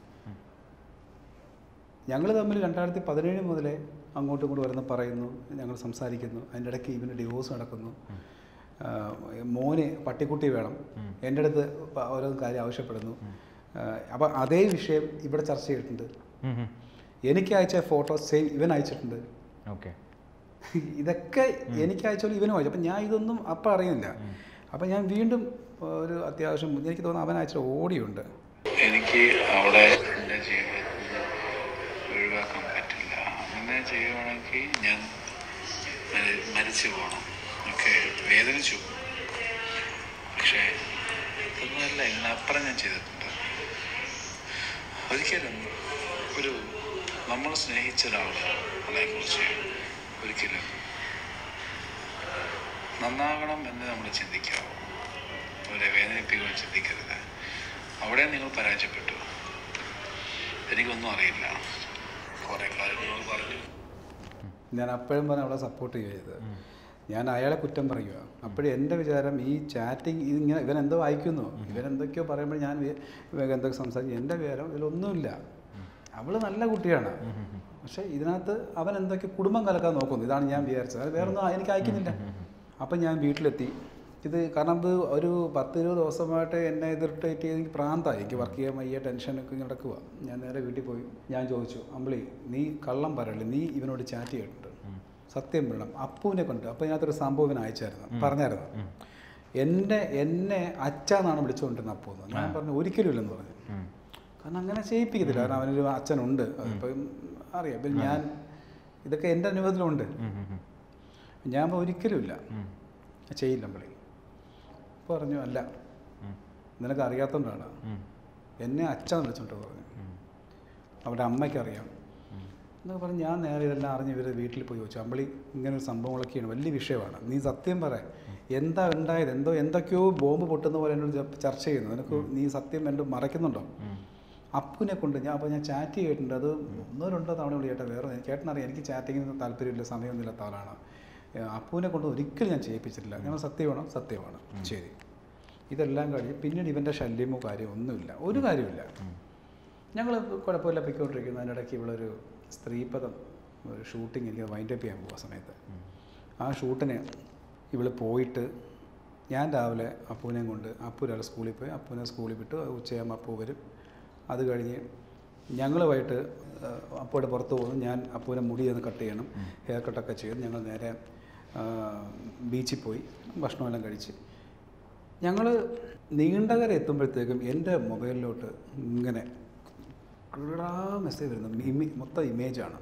ഞങ്ങൾ തമ്മിൽ രണ്ടായിരത്തി പതിനേഴ് മുതലേ അങ്ങോട്ടും ഇങ്ങോട്ടും വരുന്ന പറയുന്നു ഞങ്ങൾ സംസാരിക്കുന്നു അതിൻ്റെ ഇടയ്ക്ക് ഇവന് ഡിവോഴ്സ് നടക്കുന്നു ആ, മോന് പട്ടിക്കുട്ടി വേണം എൻ്റെ അടുത്ത് പ- ഓരോ കാര്യം ആവശ്യപ്പെടുന്നു അപ്പോൾ അതേ വിഷയം ഇവിടെ ചർച്ച ചെയ്തിട്ടുണ്ട് ഉം, ഉം. എനിക്ക് അയച്ച ഫോട്ടോ സെയിം ഇവൻ അയച്ചിട്ടുണ്ട് ഓക്കെ ഇതൊക്കെ എനിക്ക് അയച്ചോളൂ ഇവനും അയച്ചു അപ്പം ഞാൻ ഇതൊന്നും അപ്പം അറിയുന്നില്ല അപ്പം ഞാൻ വീണ്ടും ഒരു അത്യാവശ്യം എനിക്ക് തോന്നുന്നു അവൻ അയച്ച ഓഡിയോ ഉണ്ട് എനിക്ക് അവിടെ എൻ്റെ ജീവിതത്തിൽ നിന്ന് ഒഴിവാക്കാൻ പറ്റില്ല അങ്ങനെ ചെയ്യുവാണെങ്കിൽ ഞാൻ മരി- മരിച്ചു പോകണം ഒക്കെ വേദനിച്ചു പക്ഷേ ഒന്നുമല്ല ഇതിനപ്പുറം ഞാൻ ചെയ്തിട്ടുണ്ട് ഒരിക്കലും ഒരു നമ്മൾ സ്നേഹിച്ച ഒരാളെ കുറിച്ച് ഒരിക്കലും നന്നാകണം എന്ന് നമ്മൾ ചിന്തിക്കാവൂ അവരെ വേദനിപ്പിക്കുവാൻ ചിന്തിക്കരുത് അവിടെ നിങ്ങൾ പരാജയപ്പെട്ടു എനിക്കൊന്നും അറിയില്ല കുറേ കാര്യങ്ങൾ പറഞ്ഞു ഞാൻ അപ്പോഴും പറഞ്ഞ അവളെ സപ്പോർട്ട് ചെയ്തത് ഞാൻ അയാളെ കുറ്റം പറയുക അപ്പോഴും എൻ്റെ വിചാരം ഈ ചാറ്റിങ് ഇതിങ്ങനെ ഇവൻ എന്തോ വായിക്കുന്നു ഇവൻ എന്തൊക്കെയോ പറയുമ്പോൾ ഞാൻ വി- ഇവൻ എന്തൊക്കെ സംസാരിക്കും എൻ്റെ വിചാരം ഇതിലൊന്നുമില്ല അവൾ നല്ല കുട്ടിയാണ് പക്ഷേ ഇതിനകത്ത് അവൻ എന്തൊക്കെ കുടുംബം കലക്കാൻ നോക്കുന്നു ഇതാണ് ഞാൻ വിചാരിച്ചത് അത് വേറൊന്നും എനിക്ക് അയക്കുന്നില്ല അപ്പം ഞാൻ വീട്ടിലെത്തി ഇത് കാരണം ഇത് ഒരു പത്ത് ഇരുപത് ദിവസമായിട്ട് എന്നെ ഇത് ഇറിറ്റേറ്റ് ചെയ്ത് എനിക്ക് പ്രാന്തായി എനിക്ക് വർക്ക് ചെയ്യാൻ വയ്യ ടെൻഷനൊക്കെ ഇങ്ങനെ നടക്കുക ഞാൻ നേരെ വീട്ടിൽ പോയി ഞാൻ ചോദിച്ചു അമ്പിളി നീ കള്ളം പറയല്ലേ നീ ഇവനോട് ചാറ്റ് ചെയ്തിട്ടുണ്ട് സത്യം പറയണം അപ്പുവിനെ കൊണ്ട് അപ്പോൾ ഇതിനകത്തൊരു സംഭവം ഇവൻ അയച്ചായിരുന്നു പറഞ്ഞായിരുന്നു എൻ്റെ എന്നെ അച്ഛനാണ് വിളിച്ചുകൊണ്ടിരുന്നത് അപ്പു എന്ന് ഞാൻ പറഞ്ഞു ഒരിക്കലും ഇല്ലെന്ന് പറഞ്ഞു ഉം. കാരണം അങ്ങനെ ചെയ്യിപ്പിക്കത്തില്ല കാരണം അവനൊരു അച്ഛനുണ്ട് അതിപ്പം അറിയാം ഇപ്പം ഞാൻ ഇതൊക്കെ എൻ്റെ അനുഭവത്തിലുണ്ട് ഉം, ഉം, ഉം. ഞാൻ പറഞ്ഞു, ഒരിക്കലുമില്ല ഉം. ചെയ്യില്ല അമ്പിളി പറഞ്ഞു അല്ല ഉം. നിനക്ക് അറിയാത്തതുകൊണ്ടാണ് ഉം. എന്നെ അച്ഛൻ വിളിച്ചോണ്ട് പറഞ്ഞു അവരുടെ അമ്മയ്ക്ക് അറിയാം എന്നൊക്കെ പറഞ്ഞ് ഞാൻ നേരെ ഇതെല്ലാം അറിഞ്ഞ് ഇവരെ വീട്ടിൽ പോയി ചോദിച്ചു അമ്പളി ഇങ്ങനെ ഒരു സംഭവങ്ങളൊക്കെയാണ് വലിയ വിഷയമാണ് നീ സത്യം പറ എന്താ ഉണ്ടായത് എന്തോ എന്തൊക്കെയോ ബോംബ് പൊട്ടുന്ന പോലെ എന്നോട് ച- ചർച്ച ചെയ്യുന്നു നിനക്ക് നീ സത്യം എൻ്റെ മറയ്ക്കുന്നുണ്ടോ അപ്പുവിനെ കൊണ്ട് ഞാൻ അപ്പോൾ ഞാൻ ചാറ്റ് ചെയ്തിട്ടുണ്ട് അത് ഒന്നോ രണ്ടോ തവണ വിളി ചേട്ടാ വേറെ ചേട്ടനറിയാം എനിക്ക് ചാറ്റിങ്ങിന് താല്പര്യമില്ല സമയമൊന്നുമില്ലാത്ത ആളാണ് ഏ, അപ്പുവിനെ കൊണ്ട് ഒരിക്കലും ഞാൻ ചെയ്യിപ്പിച്ചിട്ടില്ല ഞാൻ സത്യമാണോ സത്യമാണ് ശരി ഇതെല്ലാം കഴിഞ്ഞ് പിന്നീട് ഇവൻ്റെ ശല്യമോ കാര്യമോ ഒന്നുമില്ല ഒരു കാര്യമില്ല ഞങ്ങൾ കുഴപ്പമില്ല പൊയ്ക്കൊണ്ടിരിക്കുന്നു അതിനിടയ്ക്ക് ഇവളൊരു സ്ത്രീപദം ഒരു ഷൂട്ടിംഗ് എനിക്ക് വൈൻഡപ്പ് ചെയ്യാൻ പോകുന്ന സമയത്ത് ആ ഷൂട്ടിന് ഇവൾ പോയിട്ട് ഞാൻ രാവിലെ അപ്പൂനെയും കൊണ്ട് അപ്പു രാവിലെ സ്കൂളിൽ പോയി അപ്പൂനെ സ്കൂളിൽ വിട്ടു ഉച്ചയാകുമ്പോൾ അപ്പു വരും അത് കഴിഞ്ഞ് ഞങ്ങൾ വൈകിട്ട് അപ്പൂടെ പുറത്ത് പോകുന്നു ഞാൻ അപ്പൂനെ മുടി ഒന്ന് കട്ട് ചെയ്യണം ഹെയർ കട്ടൊക്കെ ചെയ്ത് ഞങ്ങൾ നേരെ ആ, ബീച്ചിൽ പോയി ഭക്ഷണമെല്ലാം കഴിച്ച് ഞങ്ങൾ നീണ്ടകര എത്തുമ്പോഴത്തേക്കും എൻ്റെ മൊബൈലിലോട്ട് ഇങ്ങനെ ക്രിടാ മെസ്സേജ് വരുന്നു ഇമി- മൊത്തം ഇമേജാണ്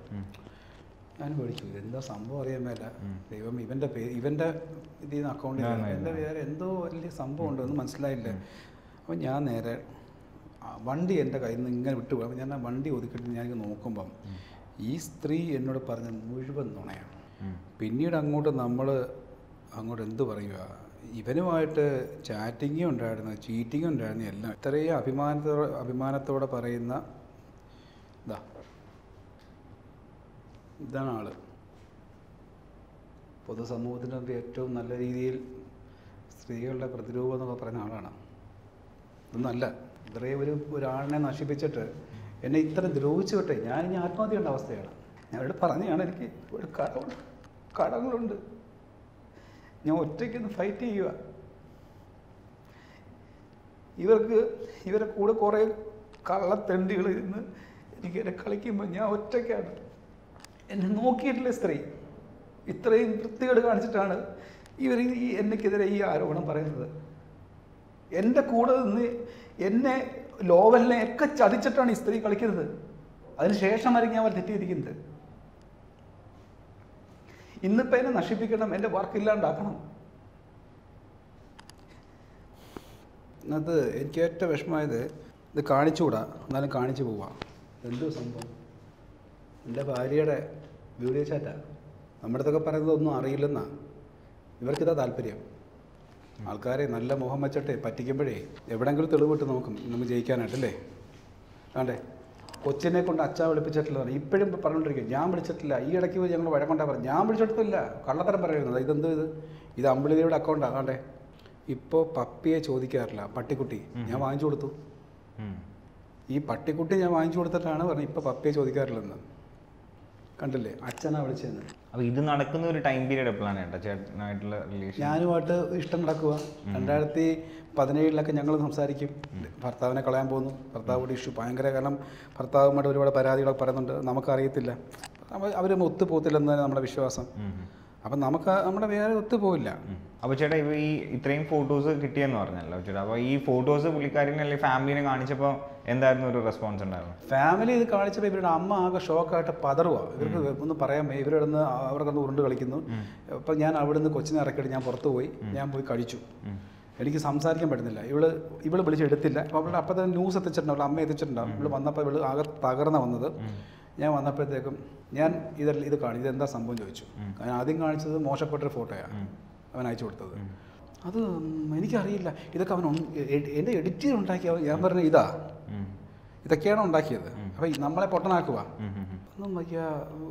ഞാൻ പേടിച്ചു എന്താ സംഭവം അറിയാൻ മേല ദൈവം ഇവൻ്റെ പേര് ഇവൻ്റെ ഇതിൽ നിന്ന് അക്കൗണ്ടിൽ ആ, ആ, എൻ്റെ പേര് എന്തോ വലിയ സംഭവം ഉണ്ടെന്ന് മനസ്സിലായില്ല അപ്പോൾ ഞാൻ നേരെ ആ വണ്ടി എൻ്റെ കയ്യിൽ നിന്ന് ഇങ്ങനെ വിട്ടുപോയി അപ്പോൾ ഞാൻ ആ വണ്ടി ഒതുക്കിയിട്ട് ഞാൻ നോക്കുമ്പം ഈ സ്ത്രീ എന്നോട് പറഞ്ഞ മുഴുവൻ നുണയാണ് പിന്നീട് അങ്ങോട്ട് നമ്മൾ അങ്ങോട്ട് എന്ത് പറയുക ഇവനുമായിട്ട് ചാറ്റിങ്ങും ഉണ്ടായിരുന്നു ചീറ്റിങ്ങും ഉണ്ടായിരുന്നു എല്ലാം ഇത്രയും അഭിമാനത്തോടെ അഭിമാനത്തോടെ പറയുന്ന ഇതാ ഇതാണ് ആള് പൊതുസമൂഹത്തിൻ്റെ അകത്ത് ഏറ്റവും നല്ല രീതിയിൽ സ്ത്രീകളുടെ പ്രതിരൂപം എന്നൊക്കെ പറയുന്ന ആളാണ് ഇതൊന്നല്ല ഇത്രയും ഒരു ഒരാളിനെ നശിപ്പിച്ചിട്ട് എന്നെ ഇത്ര ദ്രോഹിച്ചു വിട്ടെ ഞാൻ ഇനി ആത്മഹത്യ ചെയ്യേണ്ട അവസ്ഥയാണ് ഞാനോട് പറഞ്ഞാണ് എനിക്ക് ഒരു കടമുണ്ട് കടങ്ങളുണ്ട് ഞാൻ ഒറ്റയ്ക്കൊന്ന് ഫൈറ്റ് ചെയ്യുക ഇവർക്ക് ഇവരെ കൂടെ കുറേ കള്ളത്തെണ്ടികൾ ഇരുന്ന് എനിക്ക് എന്നെ കളിക്കുമ്പോൾ ഞാൻ ഒറ്റയ്ക്കാണ് എന്നെ നോക്കിയിട്ടില്ല സ്ത്രീ ഇത്രയും വൃത്തികേട് കാണിച്ചിട്ടാണ് ഇവർ ഈ എന്നെക്കെതിരെ ഈ ആരോപണം പറയുന്നത് എൻ്റെ കൂടെ നിന്ന് എന്നെ ലോവലിനെ ഒക്കെ ചതിച്ചിട്ടാണ് ഈ സ്ത്രീ കളിക്കുന്നത് അതിന് ശേഷമായിരിക്കും ഞാൻ അവർ തെറ്റിയിരിക്കുന്നത് ഇന്നിപ്പോൾ എന്നെ നശിപ്പിക്കണം എൻ്റെ വർക്ക് ഇല്ലാണ്ടാക്കണം അത് എനിക്ക് ഏറ്റവും വിഷമമായത് ഇത് കാണിച്ചുകൂടാ എന്നാലും കാണിച്ചു പോവാം എന്തോ സംഭവം എൻ്റെ ഭാര്യയുടെ വീഡിയോ ചാറ്റാ നമ്മുടെ അടുത്തൊക്കെ പറയുന്നത് ഒന്നും അറിയില്ലെന്നാ ഇവർക്കിതാ താല്പര്യം ആൾക്കാരെ നല്ല മുഖം വെച്ചിട്ട് പറ്റിക്കുമ്പോഴേ എവിടെങ്കിലും തെളിവിട്ട് നോക്കും നമുക്ക് ജയിക്കാനായിട്ടല്ലേ ആണ്ടേ കൊച്ചിനെ കൊണ്ട് അച്ഛ വിളിപ്പിച്ചിട്ടില്ല ഇപ്പോഴും പറഞ്ഞുകൊണ്ടിരിക്കും ഞാൻ വിളിച്ചിട്ടില്ല ഈ ഇടയ്ക്ക് പോയി ഞങ്ങൾ വഴക്കൊണ്ടാ പറഞ്ഞു ഞാൻ വിളിച്ചിട്ടില്ല കള്ളത്തരം പറയുന്നത് ഇതെന്തോ ഇത് ഇത് അമ്പിളിയുടെ അക്കൗണ്ടാണ് ആണ്ടേ ഇപ്പോൾ പപ്പിയെ ചോദിക്കാറില്ല പട്ടിക്കുട്ടി ഞാൻ വാങ്ങിച്ചു കൊടുത്തു ഉം. ഈ പട്ടിക്കുട്ടി ഞാൻ വാങ്ങിച്ചു കൊടുത്തിട്ടാണ് പറഞ്ഞത് ഇപ്പോൾ പപ്പിയെ ചോദിക്കാറില്ലെന്ന് കണ്ടില്ലേ അച്ഛനാ വിളിച്ചതെന്ന് അപ്പൊ ഇത് നടക്കുന്ന ഒരു ടൈം പീരീഡ് എപ്പോഴാണ് ചേട്ടാ ചേട്ടനായിട്ടുള്ള റിലേഷൻ ഞാനുമായിട്ട് ഇഷ്ടം നടക്കുക രണ്ടായിരത്തി പതിനേഴിലൊക്കെ ഞങ്ങൾ സംസാരിക്കും ഭർത്താവിനെ കളയാൻ പോകുന്നു ഭർത്താവോട് ഇഷ്യൂ ഭയങ്കര കാരണം ഭർത്താവുമായിട്ട് ഒരുപാട് പരാതികളൊക്കെ പറയുന്നുണ്ട് നമുക്കറിയത്തില്ല അവർ ഒത്തു പോകത്തില്ലെന്ന് തന്നെ നമ്മുടെ വിശ്വാസം അപ്പം നമുക്ക് നമ്മുടെ വേറെ ഒത്തുപോയില്ല അപ്പോൾ ചേട്ടാ ഇവ ഈ ഇത്രയും ഫോട്ടോസ് കിട്ടിയെന്ന് പറഞ്ഞല്ലോ ചേട്ടാ അപ്പോൾ ഈ ഫോട്ടോസ് പുള്ളിക്കാരനെ അല്ലെങ്കിൽ ഫാമിലിനെ കാണിച്ചപ്പോൾ എന്തായിരുന്നു ഒരു റെസ്പോൺസ് ഉണ്ടായിരുന്നത് ഫാമിലി ഇത് കാണിച്ചപ്പോൾ ഇവരുടെ അമ്മ ആകെ ഷോക്കായിട്ട് പതറുക ഇവർക്ക് ഒന്ന് പറയാൻ വയ്യ. ഇവരിവിടുന്ന് അവർക്കൊന്ന് ഉരുണ്ട് കളിക്കുന്നു അപ്പം ഞാൻ അവിടുന്ന് കൊച്ചിനെ ഇറക്കിയിട്ട് ഞാൻ പുറത്ത് പോയി ഞാൻ പോയി കഴിച്ചു എനിക്ക് സംസാരിക്കാൻ പറ്റുന്നില്ല ഇവള് ഇവള് വിളിച്ചെടുത്തില്ല അപ്പോൾ അവളുടെ അപ്പം തന്നെ ന്യൂസ് എത്തിച്ചിട്ടുണ്ടാവും അവളുടെ അമ്മ എത്തിച്ചിട്ടുണ്ടാവും ഇവള് വന്നപ്പോൾ ഇവള് ആകെ തകർന്ന വന്നത് ഞാൻ വന്നപ്പോഴത്തേക്കും ഞാൻ ഇതല്ല ഇത് കാണി ഇതെന്താ സംഭവം ചോദിച്ചു ഞാൻ ആദ്യം കാണിച്ചത് മോശപ്പെട്ടൊരു ഫോട്ടോയാണ് അവൻ അയച്ചു കൊടുത്തത് അത് ഉം, എനിക്കറിയില്ല ഇതൊക്കെ അവൻ ഉൺ- എ- എൻ്റെ എഡിറ്റ് ചെയ്ത് ഉണ്ടാക്കിയ ഞാൻ പറഞ്ഞ ഇതാ ഇതൊക്കെയാണ് ഉണ്ടാക്കിയത് അപ്പം നമ്മളെ പൊട്ടനാക്കുക ഒന്നും വയ്യ